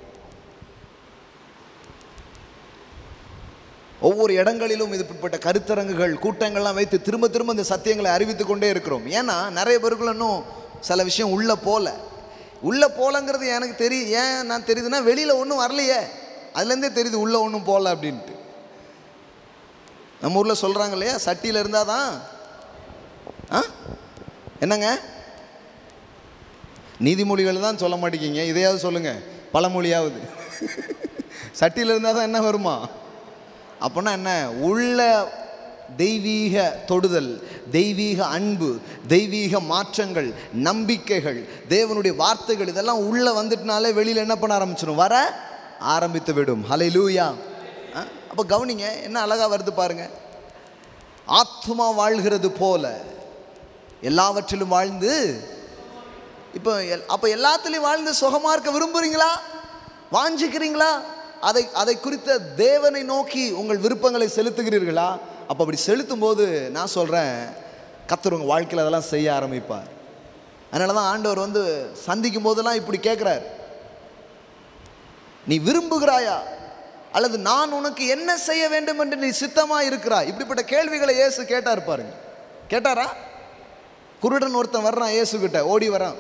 ஒவ்வொரு இடங்களிலும் இதுப்பட்ட கருத்தரங்குகள் கூட்டங்கள்லாம் வைத்து திரும்ப திரும்ப இந்த சத்தியங்களை அறிவித்து கொண்டே இருக்கிறோம் ஏன்னா நிறைய பேருக்குள்ள இன்னும் சில விஷயம் உள்ளே போல உள்ளே போலங்கிறது எனக்கு தெரியும் ஏன் நான் தெரியுதுன்னா வெளியில் ஒன்றும் வரலையே அதுலேருந்தே தெரியுது உள்ளே ஒன்றும் போகல அப்படின்ட்டு நம்ம ஊரில் சொல்கிறாங்க இல்லையா சட்டியில் இருந்தால் தான் ஆ என்னங்க நீதிமொழிகள் தான் சொல்ல மாட்டேங்கிங்க இதையாவது சொல்லுங்கள் பழமொழியாவது சட்டியில் இருந்தால் தான் என்ன வருமா அப்போனா என்ன உள்ள தெய்வீக தொடுதல் தெய்வீக அன்பு தெய்வீக மாற்றங்கள் நம்பிக்கைகள் தேவனுடைய வார்த்தைகள் இதெல்லாம் உள்ளே வந்துட்டுனாலே வெளியில் என்ன பண்ண ஆரம்பிச்சிடும் வர ஆரம்பித்து விடும் ஹலை லூயா அப்போ கவனிங்க என்ன அழகாக வருது பாருங்க ஆத்மா வாழ்கிறது போல எல்லாவற்றிலும் வாழ்ந்து இப்போ எல்- அப்போ எல்லாத்துலேயும் வாழ்ந்து சுகமாக இருக்க விரும்புகிறீங்களா வாஞ்சிக்கிறீங்களா அதை அதை குறித்த தேவனை நோக்கி உங்கள் விருப்பங்களை செலுத்துகிறீர்களா அப்போ அப்படி செலுத்தும் போது நான் சொல்கிறேன் கத்தர் உங்கள் வாழ்க்கையில் அதெல்லாம் செய்ய ஆரம்பிப்பார் அதனால தான் ஆண்டவர் வந்து சந்திக்கும் போதெல்லாம் இப்படி கேட்குறார் நீ விரும்புகிறாயா அல்லது நான் உனக்கு என்ன செய்ய வேண்டும் என்று நீ சித்தமா இருக்கிறாய் இப்படிப்பட்ட கேள்விகளை இயேசு கேட்டார் பாருங்க கேட்டாரா குருடன் ஒருத்தன் வர்றான் இயேசு கிட்ட ஓடி வரான்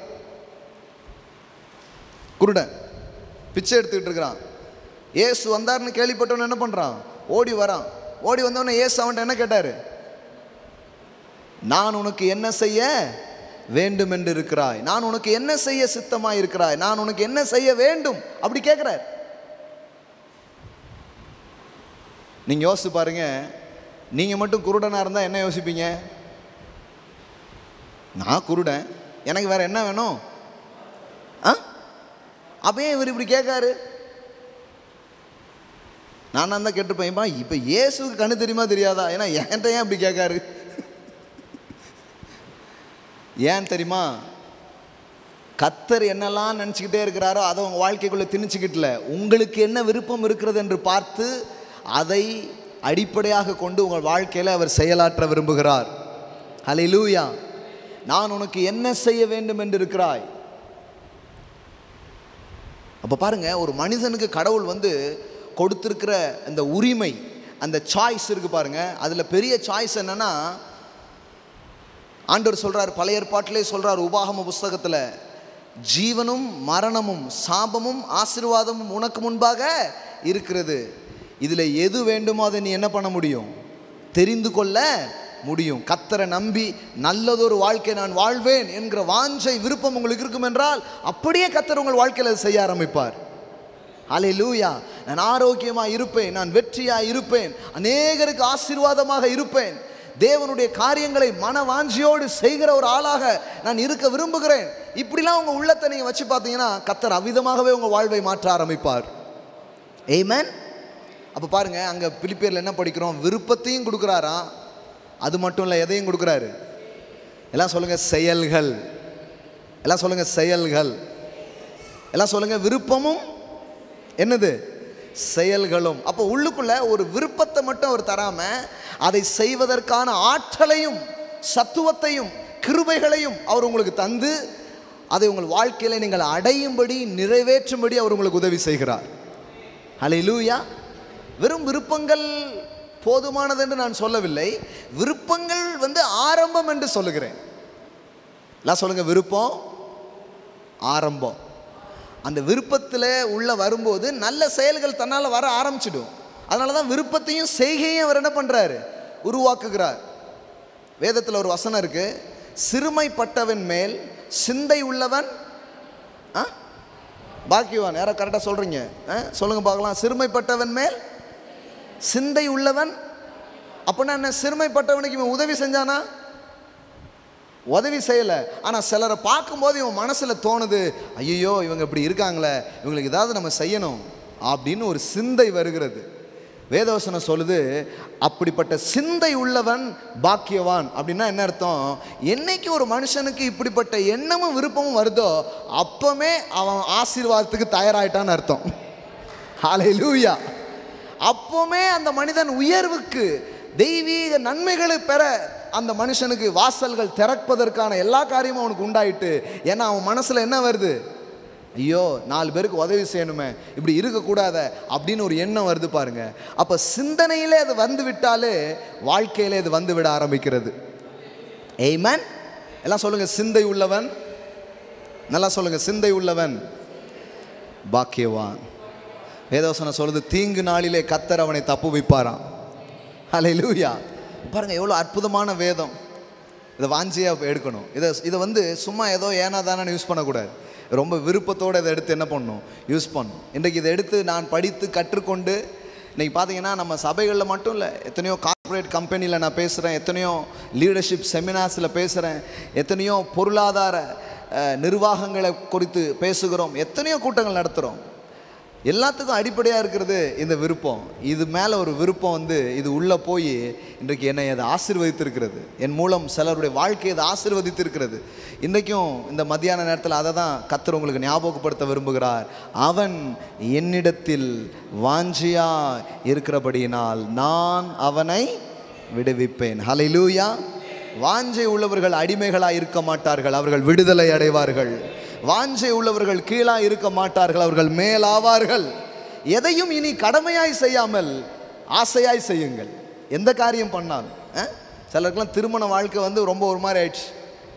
குருடன் பிச்சை எடுத்துக்கிட்டு இருக்கிறான் இயேசு வந்தார்னு கேள்விப்பட்டவன் என்ன பண்ணுறான் ஓடி வரான் ஓடி வந்தவொடனே இயேசு அவன்கிட்ட என்ன கேட்டார் நான் உனக்கு என்ன செய்ய வேண்டும் என்று இருக்கிறாய் நான் உனக்கு என்ன செய்ய சித்தமாய் இருக்கிறாய் நான் உனக்கு என்ன செய்ய வேண்டும் அப்படி கேட்குறார் நீங்க யோசிச்சு பாருங்க நீங்க மட்டும் குருடனா இருந்தா என்ன யோசிப்பீங்க நான் குருடன் எனக்கு வேற என்ன வேணும் ஆ அப்பயே இவர் இப்படி கேட்காரு நான் தான் கேட்டுப்பேன் இப்போ இயேசுக்கு கண்ணு தெரியுமா தெரியாதா ஏன்னா என்கிட்ட ஏன் இப்படி கேட்காரு ஏன் தெரியுமா கத்தர் என்னெல்லாம் நினச்சிக்கிட்டே இருக்கிறாரோ அதை உங்கள் வாழ்க்கைக்குள்ளே திணிச்சுக்கிட்டல உங்களுக்கு என்ன விருப்பம் இருக்கிறது என்று பார்த்து அதை அடிப்படையாக கொண்டு உங்கள் வாழ்க்கையில் அவர் செயலாற்ற விரும்புகிறார் ஹalleluya நான் உனக்கு என்ன செய்ய வேண்டும் என்று இருக்கிறாய் அப்போ பாருங்க ஒரு மனிதனுக்கு கடவுள் வந்து கொடுத்திருக்கிற அந்த உரிமை அந்த சாய்ஸ் இருக்கு பாருங்க அதில் பெரிய சாய்ஸ் என்னன்னா ஆண்டவர் சொல்றார் பழைய ஏற்பாட்டிலே சொல்றார் உபாகம புஸ்தகத்தில் ஜீவனும் மரணமும் சாபமும் ஆசீர்வாதமும் உனக்கு முன்பாக இருக்கிறது இதில் எது வேண்டுமோ அதை நீ என்ன பண்ண முடியும் தெரிந்து கொள்ள முடியும் கத்தரை நம்பி நல்லதொரு வாழ்க்கை நான் வாழ்வேன் என்கிற வாஞ்சை விருப்பம் உங்களுக்கு இருக்கும் என்றால் அப்படியே கத்தர் உங்கள் வாழ்க்கையில் அதை செய்ய ஆரம்பிப்பார் அலை லூயா நான் ஆரோக்கியமாக இருப்பேன் நான் வெற்றியாக இருப்பேன் அநேகருக்கு ஆசீர்வாதமாக இருப்பேன் தேவனுடைய காரியங்களை மன வாஞ்சியோடு செய்கிற ஒரு ஆளாக நான் இருக்க விரும்புகிறேன் இப்படிலாம் உங்கள் உள்ளத்தை நீங்கள் வச்சு பார்த்தீங்கன்னா கத்தர் அவ்விதமாகவே உங்கள் வாழ்வை மாற்ற ஆரம்பிப்பார் ஏமேன் அப்போ பாருங்க அங்கே பிலிப்பியரில் என்ன படிக்கிறோம் விருப்பத்தையும் கொடுக்குறாராம் அது மட்டும் இல்லை எதையும் கொடுக்குறாரு எல்லாம் சொல்லுங்க செயல்கள் எல்லாம் சொல்லுங்க செயல்கள் எல்லாம் சொல்லுங்க விருப்பமும் என்னது செயல்களும் அப்போ உள்ளுக்குள்ள ஒரு விருப்பத்தை மட்டும் அவர் தராம அதை செய்வதற்கான ஆற்றலையும் சத்துவத்தையும் கிருபைகளையும் அவர் உங்களுக்கு தந்து அதை உங்கள் வாழ்க்கையில நீங்கள் அடையும்படி நிறைவேற்றும்படி அவர் உங்களுக்கு உதவி செய்கிறார் ஹalleluya வெறும் விருப்பங்கள் போதுமானது என்று நான் சொல்லவில்லை விருப்பங்கள் வந்து ஆரம்பம் என்று சொல்லுகிறேன் எல்லாம் சொல்லுங்க விருப்பம் ஆரம்பம் அந்த விருப்பத்தில் உள்ள வரும்போது நல்ல செயல்கள் தன்னால் வர ஆரம்பிச்சிடும் அதனால தான் விருப்பத்தையும் செய்கையும் அவர் என்ன பண்ணுறாரு உருவாக்குகிறார் வேதத்தில் ஒரு வசனம் இருக்கு சிறுமைப்பட்டவன் மேல் சிந்தை உள்ளவன் ஆ பாக்கியவான் யாரோ கரெக்டாக சொல்கிறீங்க சொல்லுங்க பார்க்கலாம் சிறுமைப்பட்டவன் மேல் சிந்தை உள்ளவன் அப்படின்னா என்ன சிறுமைப்பட்டவனுக்கு இவன் உதவி செஞ்சானா உதவி செய்யலை ஆனால் சிலரை பார்க்கும்போது இவன் மனசில் தோணுது ஐயோ இவங்க இப்படி இருக்காங்களே இவங்களுக்கு ஏதாவது நம்ம செய்யணும் அப்படின்னு ஒரு சிந்தை வருகிறது வேதவசனம் சொல்லுது அப்படிப்பட்ட சிந்தை உள்ளவன் பாக்கியவான் அப்படின்னா என்ன அர்த்தம் என்னைக்கு ஒரு மனுஷனுக்கு இப்படிப்பட்ட எண்ணமும் விருப்பமும் வருதோ அப்பமே அவன் ஆசீர்வாதத்துக்கு தயாராயிட்டான்னு அர்த்தம் ஹalleluya அப்போமே அந்த மனிதன் உயர்வுக்கு தெய்வீக நன்மைகளை பெற அந்த மனுஷனுக்கு வாசல்கள் திறப்பதற்கான எல்லா காரியமும் அவனுக்கு உண்டாயிட்டு ஏன்னா அவன் மனசில் என்ன வருது ஐயோ நாலு பேருக்கு உதவி செய்யணுமே இப்படி இருக்கக்கூடாத அப்படின்னு ஒரு எண்ணம் வருது பாருங்க அப்போ சிந்தனையிலே அது வந்து விட்டாலே வாழ்க்கையிலே அது வந்து விட ஆரம்பிக்கிறது ஏய்மேன் எல்லாம் சொல்லுங்க சிந்தை உள்ளவன் நல்லா சொல்லுங்க சிந்தை உள்ளவன் பாக்கியவான் வேதவசனம் சொல்லுது தீங்கு நாளிலே கத்தர் அவனை தப்பு வைப்பாராம் ஹalleluya பாருங்க எவ்வளோ அற்புதமான வேதம் இதை வாஞ்சியாக எடுக்கணும் இதை இதை வந்து சும்மா ஏதோ ஏனா தானே யூஸ் பண்ணக்கூடாது ரொம்ப விருப்பத்தோடு இதை எடுத்து என்ன பண்ணணும் யூஸ் பண்ணணும் இன்றைக்கு இதை எடுத்து நான் படித்து கற்றுக்கொண்டு இன்றைக்கி பார்த்தீங்கன்னா நம்ம சபைகளில் மட்டும் இல்லை எத்தனையோ கார்ப்பரேட் கம்பெனியில் நான் பேசுகிறேன் எத்தனையோ லீடர்ஷிப் செமினார்ஸில் பேசுகிறேன் எத்தனையோ பொருளாதார அஹ், நிர்வாகங்களை குறித்து பேசுகிறோம் எத்தனையோ கூட்டங்கள் நடத்துகிறோம் எல்லாத்துக்கும் அடிப்படையாக இருக்கிறது இந்த விருப்பம் இது மேலே ஒரு விருப்பம் வந்து இது உள்ளே போய் இன்றைக்கு என்னை அதை ஆசீர்வதித்திருக்கிறது என் மூலம் சிலருடைய வாழ்க்கையை அதை ஆசீர்வதித்திருக்கிறது இன்றைக்கும் இந்த மத்தியான நேரத்தில் அதை தான் கத்தர் உங்களுக்கு ஞாபகப்படுத்த விரும்புகிறார் அவன் என்னிடத்தில் வாஞ்சியா இருக்கிறபடியினால் நான் அவனை விடுவிப்பேன் ஹalleluya வாஞ்சை உள்ளவர்கள் அடிமைகளாக இருக்க மாட்டார்கள் அவர்கள் விடுதலை அடைவார்கள் வாஞ்சை உள்ளவர்கள் கீழா இருக்க மாட்டார்கள் அவர்கள் மேலாவார்கள் எதையும் இனி கடமையாய் செய்யாமல் ஆசையாய் செய்யுங்கள் எந்த காரியம் பண்ணாலும் அஹ்? சிலருக்கெல்லாம் திருமண வாழ்க்கை வந்து ரொம்ப ஒரு மாதிரி ஆயிடுச்சு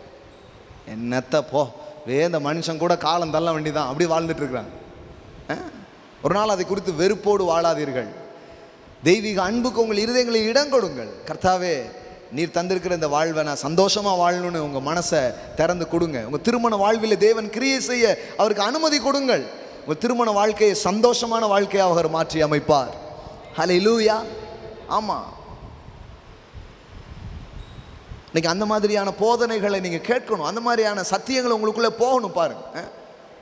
என்னத்த போ வே இந்த மனுஷன் கூட காலம் தள்ள வேண்டிதான் அப்படி வாழ்ந்துட்டு இருக்கிறாங்க அஹ்? ஒரு நாள் அதை குறித்து வெறுப்போடு வாழாதீர்கள் தெய்வீக அன்புக்கு உங்கள் இருதயங்களில் இடம் கொடுங்கள் கர்த்தாவே நீர் தந்திருக்கிற இந்த வாழ்வை நான் சந்தோஷமாக வாழணும்னு உங்கள் மனசை திறந்து கொடுங்க உங்கள் திருமண வாழ்வில் தேவன் கிரியை செய்ய அவருக்கு அனுமதி கொடுங்கள் உங்கள் திருமண வாழ்க்கையை சந்தோஷமான வாழ்க்கையாக அவர் மாற்றி அமைப்பார் ஹலே லூயா ஆமாம் இன்னைக்கு அந்த மாதிரியான போதனைகளை நீங்கள் கேட்கணும் அந்த மாதிரியான சத்தியங்கள் உங்களுக்குள்ளே போகணும் பாருங்க அஹ்.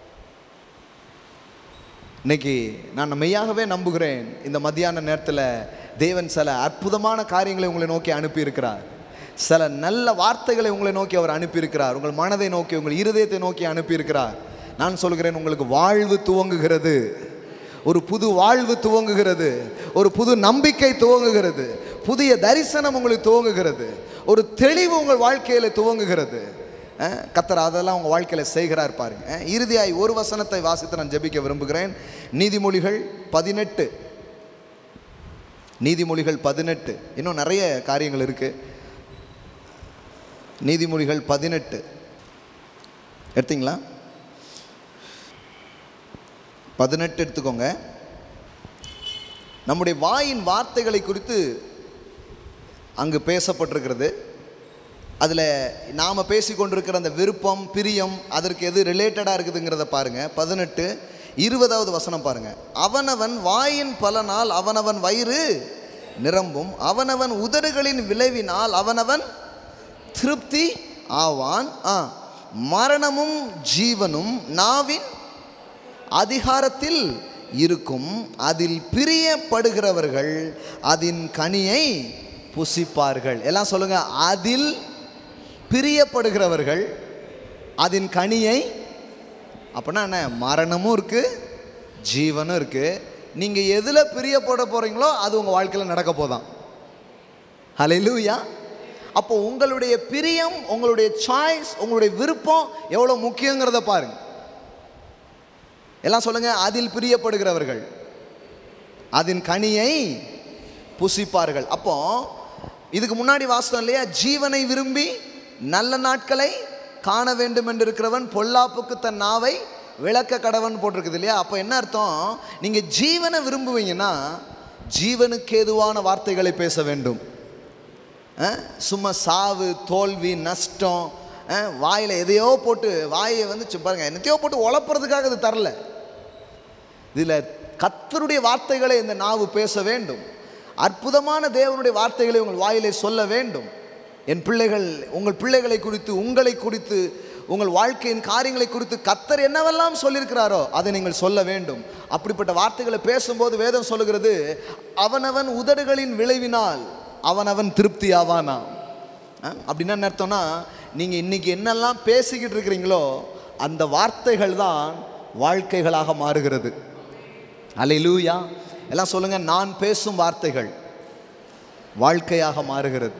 இன்னைக்கு நான் மெய்யாகவே நம்புகிறேன் இந்த மத்தியான நேரத்தில் தேவன் சில அற்புதமான காரியங்களை உங்களை நோக்கி அனுப்பியிருக்கிறார் சில நல்ல வார்த்தைகளை உங்களை நோக்கி அவர் அனுப்பியிருக்கிறார் உங்கள் மனதை நோக்கி உங்கள் இருதயத்தை நோக்கி அனுப்பியிருக்கிறார் நான் சொல்கிறேன் உங்களுக்கு வாழ்வு துவங்குகிறது ஒரு புது வாழ்வு துவங்குகிறது ஒரு புது நம்பிக்கை துவங்குகிறது புதிய தரிசனம் உங்களுக்கு துவங்குகிறது ஒரு தெளிவு உங்கள் வாழ்க்கையில் துவங்குகிறது அஹ், கர்த்தர் அதெல்லாம் உங்கள் வாழ்க்கையில் செய்கிறார் பாருங்க அஹ், இறுதியாய் ஒரு வசனத்தை வாசித்து நான் ஜெபிக்க விரும்புகிறேன் நீதிமொழிகள் பதினெட்டு நீதிமொழிகள் பதினெட்டு இன்னும் நிறைய காரியங்கள் இருக்கு நீதிமொழிகள் பதினெட்டு எடுத்தீங்களா பதினெட்டு எடுத்துக்கோங்க நம்முடைய வாயின் வார்த்தைகளை குறித்து அங்கு பேசப்பட்டிருக்கிறது அதில் நாம் பேசிக்கொண்டிருக்கிற அந்த விருப்பம் பிரியம் அதற்கு எது ரிலேட்டடாக இருக்குதுங்கிறத பாருங்கள் பதினெட்டு இருபதாவது வசனம் பாருங்கள் அவனவன் வாயின் பலனால் அவனவன் வயிறு நிரம்பும் அவனவன் உதடுகளின் விளைவினால் அவனவன் திருப்தி ஆவான் ஆ மரணமும் ஜீவனும் நாவின் அதிகாரத்தில் இருக்கும் அதில் பிரியப்படுகிறவர்கள் அதன் கனியை புசிப்பார்கள் எல்லாம் சொல்லுங்க அதில் பிரியப்படுகிறவர்கள் அதன் கனியை அப்படின்னா என்ன மரணமும் இருக்கு ஜீவனும் இருக்கு நீங்க எதுல பிரியப்பட போறீங்களோ அது உங்க வாழ்க்கையில் நடக்க போதான் ஹalleluya அப்போ உங்களுடைய பிரியம் உங்களுடைய சாய்ஸ் உங்களுடைய விருப்பம் எவ்வளோ முக்கியங்கிறத பாருங்க எல்லாம் சொல்லுங்க அதில் பிரியப்படுகிறவர்கள் அதன் கனியை புசிப்பார்கள் அப்போ இதுக்கு முன்னாடி வாசம் இல்லையா ஜீவனை விரும்பி நல்ல நாட்களை காண வேண்டும் என்று இருக்கிறவன் பொல்லாப்புக்கு தன் நாவை விளக்க கடவன் போட்டிருக்குது இல்லையா அப்போ என்ன அர்த்தம் நீங்கள் ஜீவனை விரும்புவீங்கன்னா ஜீவனுக்கு ஏதுவான வார்த்தைகளை பேச வேண்டும் அஹ், சும்மா சாவு தோல்வி நஷ்டம் வாயில் எதையோ போட்டு வாயை வந்து சி- பாருங்க என்னத்தையோ போட்டு உழப்புறதுக்காக இது தரல இதில் கத்தருடைய வார்த்தைகளை இந்த நாவு பேச வேண்டும் அற்புதமான தேவனுடைய வார்த்தைகளை உங்கள் வாயிலே சொல்ல வேண்டும் என் பிள்ளைகள் உங்கள் பிள்ளைகளை குறித்து உங்களை குறித்து உங்கள் வாழ்க்கையின் காரியங்களை குறித்து கத்தர் என்னவெல்லாம் சொல்லியிருக்கிறாரோ அதை நீங்கள் சொல்ல வேண்டும் அப்படிப்பட்ட வார்த்தைகளை பேசும்போது வேதம் சொல்லுகிறது அவனவன் உதடுகளின் விளைவினால் அவனவன் திருப்தி ஆவானா அஹ், அப்படின்னா என்ன அர்த்தம்னா நீங்கள் இன்னைக்கு என்னெல்லாம் பேசிக்கிட்டு இருக்கிறீங்களோ அந்த வார்த்தைகள் தான் வாழ்க்கைகளாக மாறுகிறது அல்லேலூயா எல்லாம் சொல்லுங்க நான் பேசும் வார்த்தைகள் வாழ்க்கையாக மாறுகிறது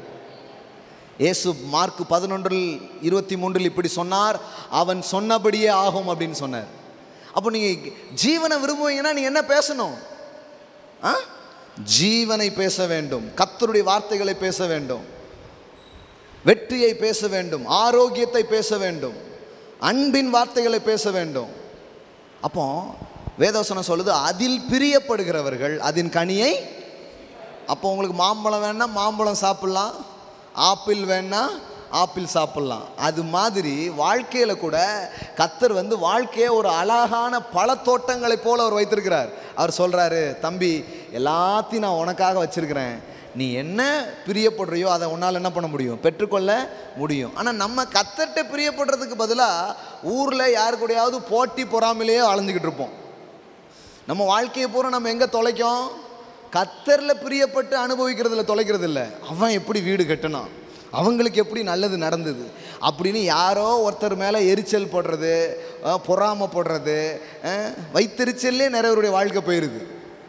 இயேசு மார்க் பதினொன்றில் இருபத்தி மூன்றில் இப்படி சொன்னார் அவன் சொன்னபடியே ஆகும் அப்படின்னு சொன்னார் அப்போ நீங்கள் ஜீவனை விரும்புவீங்கன்னா நீங்கள் என்ன பேசணும் ஆ ஜீவனை பேச வேண்டும் கர்த்தருடைய வார்த்தைகளை பேச வேண்டும் வெற்றியை பேச வேண்டும் ஆரோக்கியத்தை பேச வேண்டும் அன்பின் வார்த்தைகளை பேச வேண்டும் அப்போ வேதவசனம் சொல்லுது அதில் பிரியப்படுகிறவர்கள் அதன் கனியை அப்போ உங்களுக்கு மாம்பழம் வேணா மாம்பழம் சாப்பிட்லாம் ஆப்பிள் வேணா ஆப்பிள் சாப்பிட்லாம் அது மாதிரி வாழ்க்கையில் கூட கத்தர் வந்து வாழ்க்கையை ஒரு அழகான பழத்தோட்டங்களைப் போல அவர் வைத்திருக்கிறார் அவர் சொல்கிறாரு தம்பி எல்லாத்தையும் நான் உனக்காக வச்சிருக்கிறேன் நீ என்ன பிரியப்படுறியோ அதை உன்னால் என்ன பண்ண முடியும் பெற்றுக்கொள்ள முடியும் ஆனால் நம்ம கத்தர்கிட்ட பிரியப்படுறதுக்கு பதிலாக ஊரில் யாரு கூடயாவது போட்டி பொறாமையிலேயே அலைஞ்சிக்கிட்டு இருப்போம் நம்ம வாழ்க்கையை பூரா நம்ம எங்கே தொலைக்கும் கத்தரில் பிரியப்பட்டு அனுபவிக்கிறதுல தொலைக்கிறது இல்லை அவன் எப்படி வீடு கட்டினான் அவங்களுக்கு எப்படி நல்லது நடந்தது அப்படின்னு யாரோ ஒருத்தர் மேலே எரிச்சல் போடுறது அஹ், பொறாமை போடுறது அஹ், வைத்தெரிச்சல்லே நிறையவருடைய வாழ்க்கை போயிடுது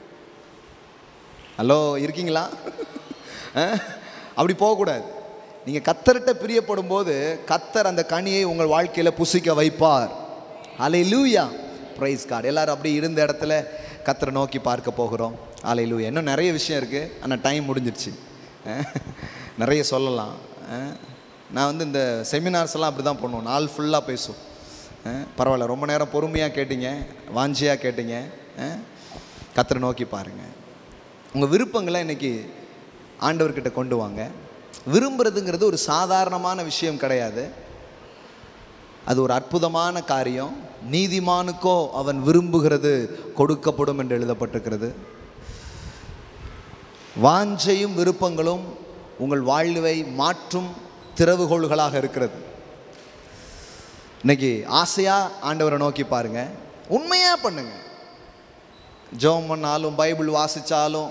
ஹலோ இருக்கீங்களா அஹ், அப்படி போகக்கூடாது நீங்கள் கத்தர்கிட்ட பிரியப்படும் போது கத்தர் அந்த கனியை உங்கள் வாழ்க்கையில் புசிக்க வைப்பார் அலை லூயா ப்ரைஸ் கார்டு எல்லாரும் அப்படி இருந்த இடத்துல கத்தரை நோக்கி பார்க்க போகிறோம் அலை லூயா இன்னும் நிறைய விஷயம் இருக்குது ஆனால் டைம் முடிஞ்சிருச்சு அஹ், நிறைய சொல்லலாம் அஹ், நான் வந்து இந்த செமினார்ஸ் எல்லாம் அப்படி தான் பண்ணுவோம் நாள் ஃபுல்லாக பேசுவோம் அஹ், பரவாயில்ல ரொம்ப நேரம் பொறுமையாக கேட்டீங்க வாஞ்சியாக கேட்டீங்க அஹ், கத்தரை நோக்கி பாருங்கள் உங்கள் விருப்பங்களை இன்னைக்கு ஆண்டவர்கிட்ட கொண்டு வாங்க விரும்புறதுங்கிறது ஒரு சாதாரணமான விஷயம் கிடையாது அது ஒரு அற்புதமான காரியம் நீதிமானுக்கோ அவன் விரும்புகிறது கொடுக்கப்படும் என்று எழுதப்பட்டிருக்கிறது வாஞ்சையும் விருப்பங்களும் உங்கள் வாழ்வை மாற்றும் திறவுகோள்களாக இருக்கிறது இன்னைக்கு ஆசையா ஆண்டவரை நோக்கி பாருங்க உண்மையா பண்ணுங்க ஜெபம் பண்ணாலும் பைபிள் வாசிச்சாலும்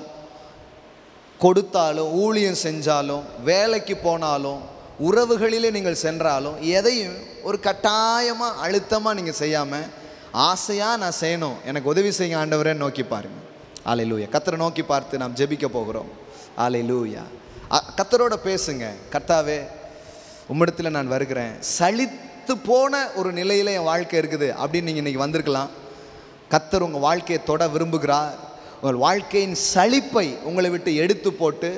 கொடுத்தாலும் ஊழியம் செஞ்சாலும் வேலைக்கு போனாலும் உறவுகளிலே நீங்கள் சென்றாலும் எதையும் ஒரு கட்டாயமாக அழுத்தமாக நீங்கள் செய்யாமல் ஆசையாக நான் செய்யணும் எனக்கு உதவி செய்யுங்க ஆண்டவரே நோக்கி பாருங்க ஆலை லூயா கத்தரை நோக்கி பார்த்து நாம் ஜெபிக்க போகிறோம் ஆலை லூயா கத்தரோட பேசுங்க கர்த்தாவே உம்மிடத்தில் நான் வருகிறேன் சலித்து போன ஒரு நிலையில் என் வாழ்க்கை இருக்குது அப்படின்னு நீங்கள் இன்றைக்கி வந்திருக்கலாம் கத்தர் உங்கள் வாழ்க்கையை தொட விரும்புகிறார் உங்கள் வாழ்க்கையின் சலிப்பை உங்களை விட்டு எடுத்து போட்டு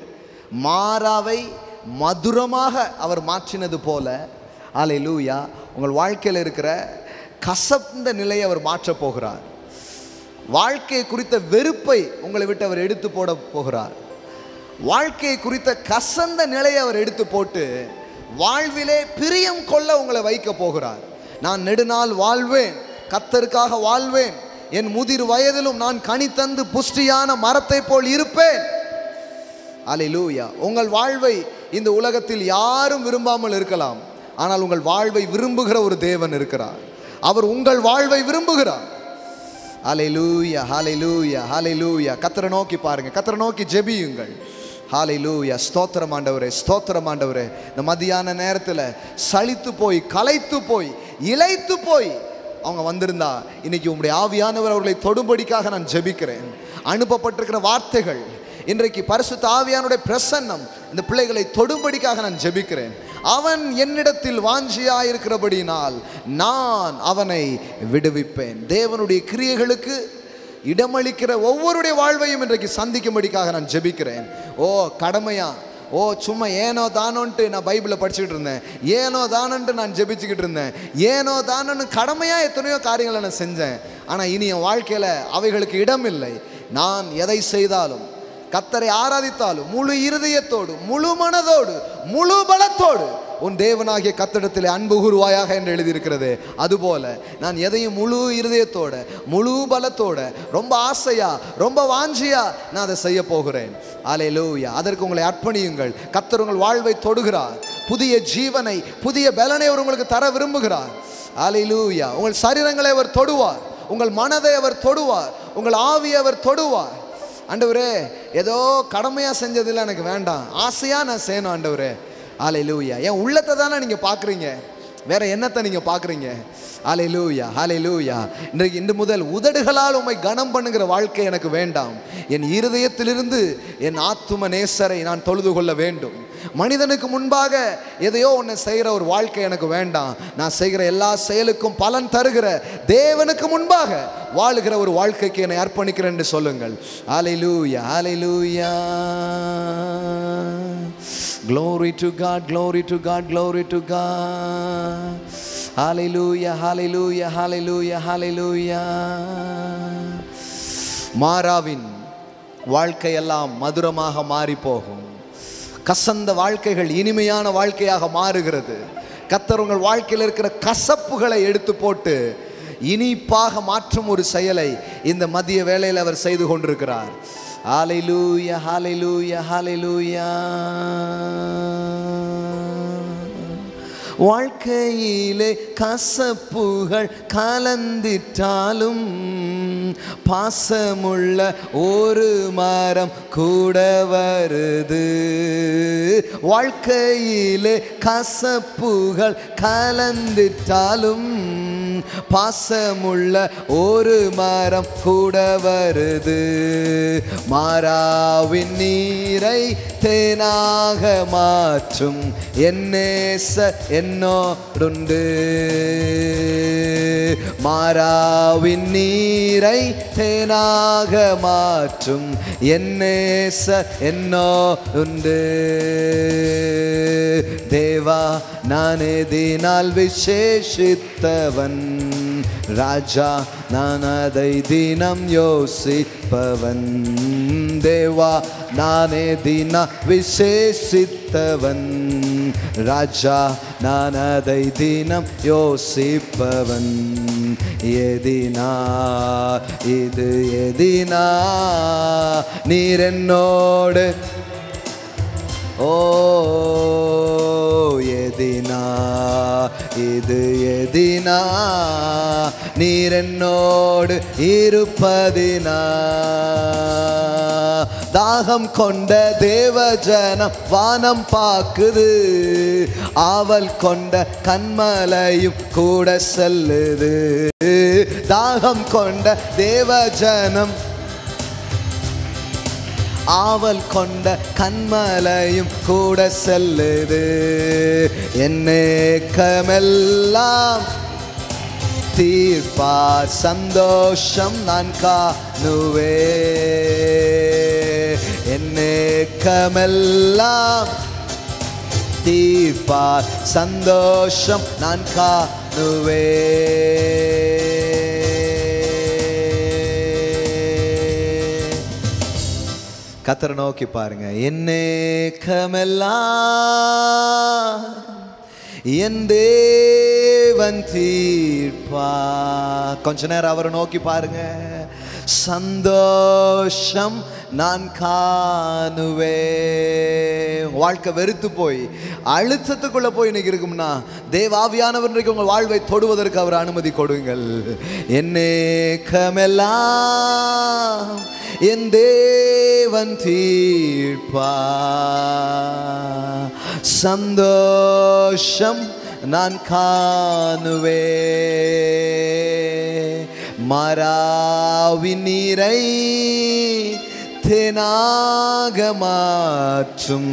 மாறாவை மதுரமாக அவர் மாற்றினது போல ஆலை லூயா உங்கள் வாழ்க்கையில் இருக்கிற கசந்த நிலையை அவர் மாற்றப் போகிறார் வாழ்க்கை குறித்த வெறுப்பை உங்களை விட்டு அவர் எடுத்து போட போகிறார் வாழ்க்கை குறித்த கசந்த நிலையை அவர் எடுத்து போட்டு வாழ்விலே பிரியம் கொள்ள உங்களை வைக்க போகிறார் நான் நெடுநாள் வாழ்வேன் கத்தருக்காக வாழ்வேன் என் முதிர் வயதிலும் நான் கனி தந்து புஷ்டியான மரத்தை போல் இருப்பேன் அலைலூயா உங்கள் வாழ்வை இந்த உலகத்தில் யாரும் விரும்பாமல் இருக்கலாம் ஆனால் உங்கள் வாழ்வை விரும்புகிற ஒரு தேவன் இருக்கிறார் அவர் உங்கள் வாழ்வை விரும்புகிறார் ஹalleluya ஹalleluya ஹalleluya கத்தரை நோக்கி பாருங்க கத்தரை நோக்கி ஜெபியுங்கள் ஹalleluya ஸ்தோத்திரம் ஆண்டவரே ஸ்தோத்திரம் ஆண்டவரே இந்த மதியான நேரத்தில் சலித்து போய் களைத்து போய் இளைத்து போய் அவங்க வந்திருந்தா இன்னைக்கு உங்களுடைய ஆவியானவர் அவர்களை தொடும்படிக்காக நான் ஜெபிக்கிறேன் அனுப்பப்பட்டிருக்கிற வார்த்தைகள் இன்றைக்கு பரிசுத்த ஆவியானுடைய பிரசன்னம் இந்த பிள்ளைகளை தொடும்படிக்காக நான் ஜெபிக்கிறேன் அவன் என்னிடத்தில் வாஞ்சியாயிருக்கிறபடினால் நான் அவனை விடுவிப்பேன் தேவனுடைய கிரியைகளுக்கு இடமளிக்கிற ஒவ்வொருடைய வாழ்வையும் இன்றைக்கு சந்திக்கும்படிக்காக நான் ஜெபிக்கிறேன் ஓ கடமையா ஓ சும்மா ஏனோ தானோன்ட்டு நான் பைபிளை படிச்சுக்கிட்டு இருந்தேன் ஏனோ தானன்ட்டு நான் ஜெபிச்சுக்கிட்டு இருந்தேன் ஏனோ தானோன்னு கடமையாக எத்தனையோ காரியங்களை நான் செஞ்சேன் ஆனால் இனி என் வாழ்க்கையில் அவைகளுக்கு இடமில்லை நான் எதை செய்தாலும் கத்தரை ஆராதித்தாலும் முழு இருதயத்தோடு முழு மனதோடு முழு பலத்தோடு உன் தேவனாகிய கத்திடத்தில் அன்பு கூறுவாயாக என்று எழுதியிருக்கிறது அதுபோல நான் எதையும் முழு இருதயத்தோட முழு பலத்தோட ரொம்ப ஆசையா ரொம்ப வாஞ்சியா நான் அதை செய்ய போகிறேன் ஆலே லூயா அதற்கு உங்களை அர்ப்பணியுங்கள் கத்தர் உங்கள் வாழ்வை தொடுகிறார் புதிய ஜீவனை புதிய பலனை அவர் உங்களுக்கு தர விரும்புகிறார் ஆலே லூயா உங்கள் சரீரங்களை அவர் தொடுவார் உங்கள் மனதை அவர் தொடுவார் உங்கள் ஆவியை அவர் தொடுவார் ஆண்டவரே ஏதோ கடமையாக செஞ்சதில்லை எனக்கு வேண்டாம் ஆசையாக நான் செய்யணும் ஆண்டவரே ஆலை லூயா என் உள்ளத்தை தானே நீங்கள் பார்க்குறீங்க வேற என்னத்தை நீங்கள் பார்க்குறீங்க ஆலை லூயா ஆலை லூயா இன்றைக்கு இன்று முதல் உதடுகளால் உம்மை கனம் பண்ணுகிற வாழ்க்கை எனக்கு வேண்டாம் என் இருதயத்திலிருந்து என் ஆத்தும நேசரை நான் தொழுது கொள்ள வேண்டும் மனிதனுக்கு முன்பாக எதையோ ஒன்று செய்கிற ஒரு வாழ்க்கை எனக்கு வேண்டாம் நான் செய்கிற எல்லா செயலுக்கும் பலன் தருகிற தேவனுக்கு முன்பாக வாழுகிற ஒரு வாழ்க்கைக்கு என்னை அர்ப்பணிக்கிறேன் என்று சொல்லுங்கள் ஹalleluya ஹalleluya glory to god glory to god glory to god hallelujah hallelujah hallelujah hallelujah மாறாவின் வாழ்க்கையெல்லாம் மதுரமாக மாறி போகும் கசந்த வாழ்க்கைகள் இனிமையான வாழ்க்கையாக மாறுகிறது கத்தர் உங்கள் வாழ்க்கையில் இருக்கிற கசப்புகளை எடுத்து போட்டு இனிப்பாக மாற்றும் ஒரு செயலை இந்த மதிய வேளையில் அவர் செய்து கொண்டிருக்கிறார் ஹalleluya ஹalleluya ஹalleluya வாழ்க்கையிலே கசப்புகள் கலந்திட்டாலும் பாசமுள்ள ஒரு மரம் கூட வருது வாழ்க்கையிலே கசப்புகள் கலந்திட்டாலும் பாசமுள்ள ஒரு மரம் கூட வருது மாறாவின் நீரை தேனாக மாற்றும் என்னேச என்னோடுண்டு மாறாவின் நீரை தேனாக மாற்றும் என்னேச என்னோடுண்டு தேவா நான் எதினால் விசேஷித்தவன் ராஜா நான் அதை தினம் யோசிப்பவன் தேவா நானே தின விசேஷித்தவன் ராஜா நான் அதை தினம் யோசிப்பவன் எதினா இது எதினா நீர் என்னோடு ஓ எதினா இது எதினா நீர் என்னோடு இருப்பதினா தாகம் கொண்ட தேவஜனம் வானம் பாக்குது ஆவல் கொண்ட கண்மலையும் கூட செல்லுது தாகம் கொண்ட தேவஜனம் ஆவல் கொண்ட கண்மலையும் கூட செல்லுது என்னேக்கமெல்லாம் தீர்ப்பார் சந்தோஷம் நான் காணுவே என்னேக்கமெல்லாம் தீர்ப்பார் சந்தோஷம் நான் காணுவே கத்தரை நோக்கி பாருங்க என்னேக்கமெல்லாம் என் தேவன் தீர்ப்பா கொஞ்ச நேரம் அவரை நோக்கி பாருங்க சந்தோஷம் நான் காணுவே வாழ்க்கை வெறுத்து போய் அழுத்தத்துக்குள்ள போய் இன்னைக்கு இருக்கும்னா தேவாவியானவர் இன்றைக்கு உங்கள் வாழ்வை தொடுவதற்கு அவர் அனுமதி கொடுங்கள் என்னேக்கமெல்லாம் என் தேவன் தீர்ப்பா சந்தோஷம் நான் காணுவே மராவி நீரை தேனாக மாற்றும்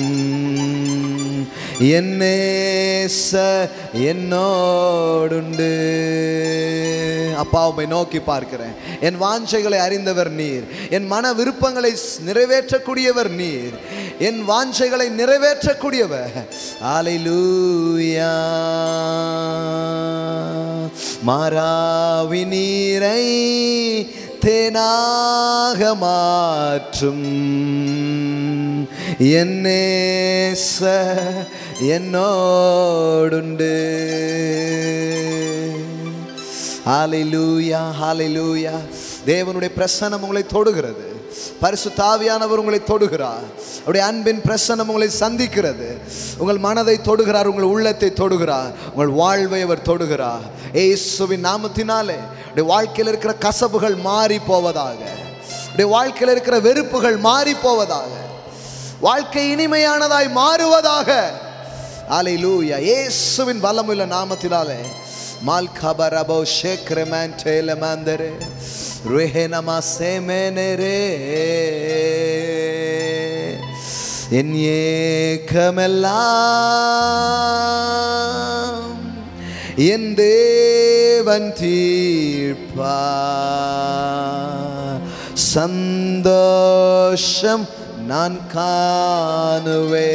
என்னேச என்னோடுண்டு அப்பா உம்மை நோக்கி பார்க்கிறேன் என் வாஞ்சைகளை அறிந்தவர் நீர் என் மன விருப்பங்களை ஸ்- நிறைவேற்றக்கூடியவர் நீர் என் வாஞ்சைகளை நிறைவேற்றக்கூடியவர் ஆலைலூயா மாறாவி நீரை தேனாக மாற்றும் என்னேச என்னோடுண்டு ஹalleluya ஹalleluya தேவனுடைய பிரசன்னம் உங்களை தொடுகிறது பரிசு தாவியானவர் உங்களை தொடுகிறார் அவருடைய அன்பின் பிரசன்னம் உங்களை சந்திக்கிறது உங்கள் மனதை தொடுகிறார் உங்கள் உள்ளத்தை தொடுகிறார் உங்கள் வாழ்வை அவர் தொடுகிறார் ஏசுவின் நாமத்தினாலே உடைய வாழ்க்கையில் இருக்கிற கசப்புகள் மாறி போவதாக உடைய வாழ்க்கையில் இருக்கிற வெறுப்புகள் மாறி போவதாக வாழ்க்கை இனிமையானதாய் மாறுவதாக அலைலூயா இயேசுவின் பலமுள்ள நாமத்தினாலே மால்கபரபோ ஷேக்ரமேன் டேலமாந்தரே ருஹேனமா சேமேனரே என் ஏக்கமெல்லாம் என் தேவன் தீர்ப்பா சந்தோஷம் நான் காணுவே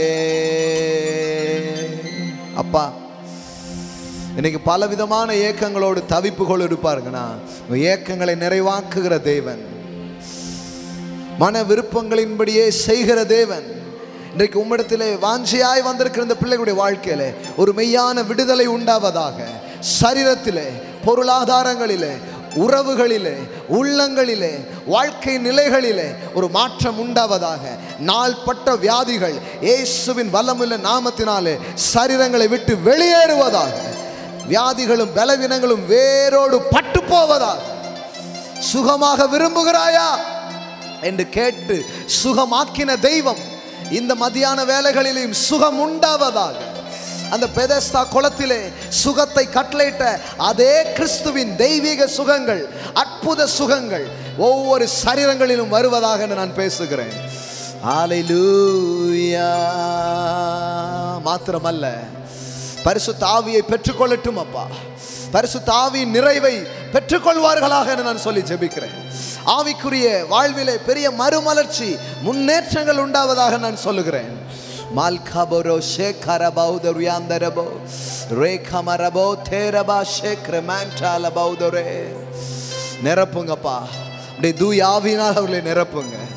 அப்பா இன்னைக்கு பலவிதமான ஏக்கங்களோடு தவிப்புகள் இருப்பாருங்கண்ணா உங்க ஏக்கங்களை நிறைவாக்குகிற தேவன் மன விருப்பங்களின்படியே செய்கிற தேவன் இன்றைக்கு உம்மிடத்திலே வாஞ்சியாய் வந்திருக்கிற இந்த பிள்ளைகளுடைய வாழ்க்கையிலே ஒரு மெய்யான விடுதலை உண்டாவதாக சரீரத்திலே பொருளாதாரங்களிலே உறவுகளிலே உள்ளங்களிலே வாழ்க்கை நிலைகளிலே ஒரு மாற்றம் உண்டாவதாக நாள்பட்ட வியாதிகள் இயேசுவின் வல்லமுள்ள நாமத்தினாலே சரீரங்களை விட்டு வெளியேறுவதாக வியாதிகளும் பலவீனங்களும் வேரோடு பட்டு போவதாக சுகமாக விரும்புகிறாயா என்று கேட்டு சுகமாக்கின தெய்வம் இந்த மதியான வேலைகளிலும் சுகம் உண்டாவதாக அந்த பெதஸ்தா குளத்திலே சுகத்தை கட்டளையிட்ட அதே கிறிஸ்துவின் தெய்வீக சுகங்கள் அற்புத சுகங்கள் ஒவ்வொரு சரீரங்களிலும் வருவதாக என்று நான் பேசுகிறேன் ஹalleluya மாத்திரமல்ல பரிசுத்த ஆவியை பெற்றுக்கொள்ளட்டும் அப்பா பரிசுத்த ஆவியின் நிறைவை பெற்றுக்கொள்வார்களாக என்று நான் சொல்லி ஜெபிக்கிறேன் ஆவிக்குரிய வாழ்விலே பெரிய மறுமலர்ச்சி முன்னேற்றங்கள் உண்டாவதாக நான் சொல்லுகிறேன் மால்கபோரோ ஷேகரபௌத ருயாந்தரபோ ரேகமரபோ தேரபா ஷேக்ர மேண்டால பௌதரே நிரப்புங்கப்பா அப்படியே தூய் ஆவியினால் அவர்களை நிரப்புங்க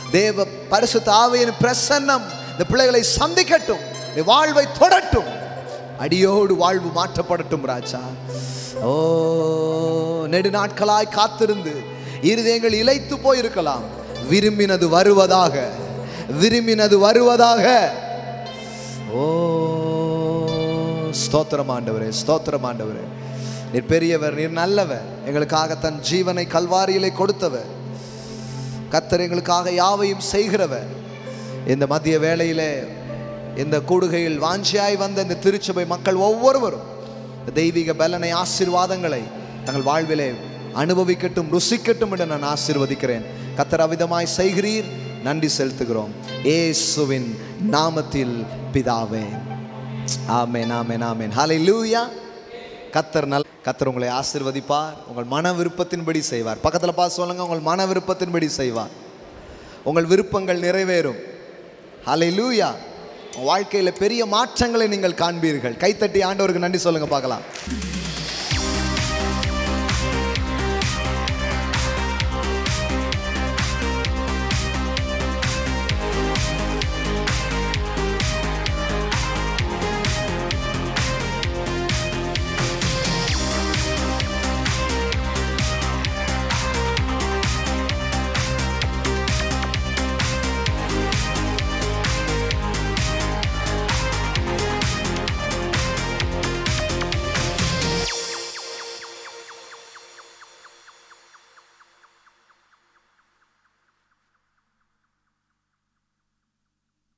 தேவ பரிசுத்த ஆவியின் பிரசன்னம் இந்த பிள்ளைகளை சந்திக்கட்டும் இந்த வாழ்வை தொடட்டும் அடியோடு வாழ்வு மாற்றப்படட்டும் ராஜா ஓ நெடு நாட்களாய் காத்திருந்து இருதயங்கள் இளைத்து போயிருக்கலாம் விரும்பினது வருவதாக விரும்பினது வருவதாக ஓ ஸ்தோத்திரம் ஆண்டவரே ஸ்தோத்திரம் ஆண்டவரே நீர் பெரியவர் நீர் நல்லவர் எங்களுக்காக தன் ஜீவனை கல்வாரியிலே கொடுத்தவர் கத்தர் எங்களுக்காக யாவையும் செய்கிறவர் இந்த மதிய வேளையிலே இந்த கூடுகையில் வாஞ்சியாய் வந்த இந்த திருச்சபை மக்கள் ஒவ்வொருவரும் தெய்வீக பலனை ஆசீர்வாதங்களை தங்கள் வாழ்விலே அனுபவிக்கட்டும் ருசிக்கட்டும் என்று நான் ஆசீர்வதிக்கிறேன் கத்தர் அவிதமாய் செய்கிறீர் நன்றி செலுத்துகிறோம் ஏசுவின் நாமத்தில் பிதாவே ஆமென் ஆமென் ஆமென் ஹalleluya கத்தர் நல் கத்தர் உங்களை ஆசீர்வதிப்பார் உங்கள் மன விருப்பத்தின்படி செய்வார் பக்கத்தில் பார்த்து சொல்லுங்க உங்கள் மன விருப்பத்தின்படி செய்வார் உங்கள் விருப்பங்கள் நிறைவேறும் ஹalleluya உங்கள் வாழ்க்கையில் பெரிய மாற்றங்களை நீங்கள் காண்பீர்கள் கைத்தட்டி ஆண்டவருக்கு நன்றி சொல்லுங்க பார்க்கலாம்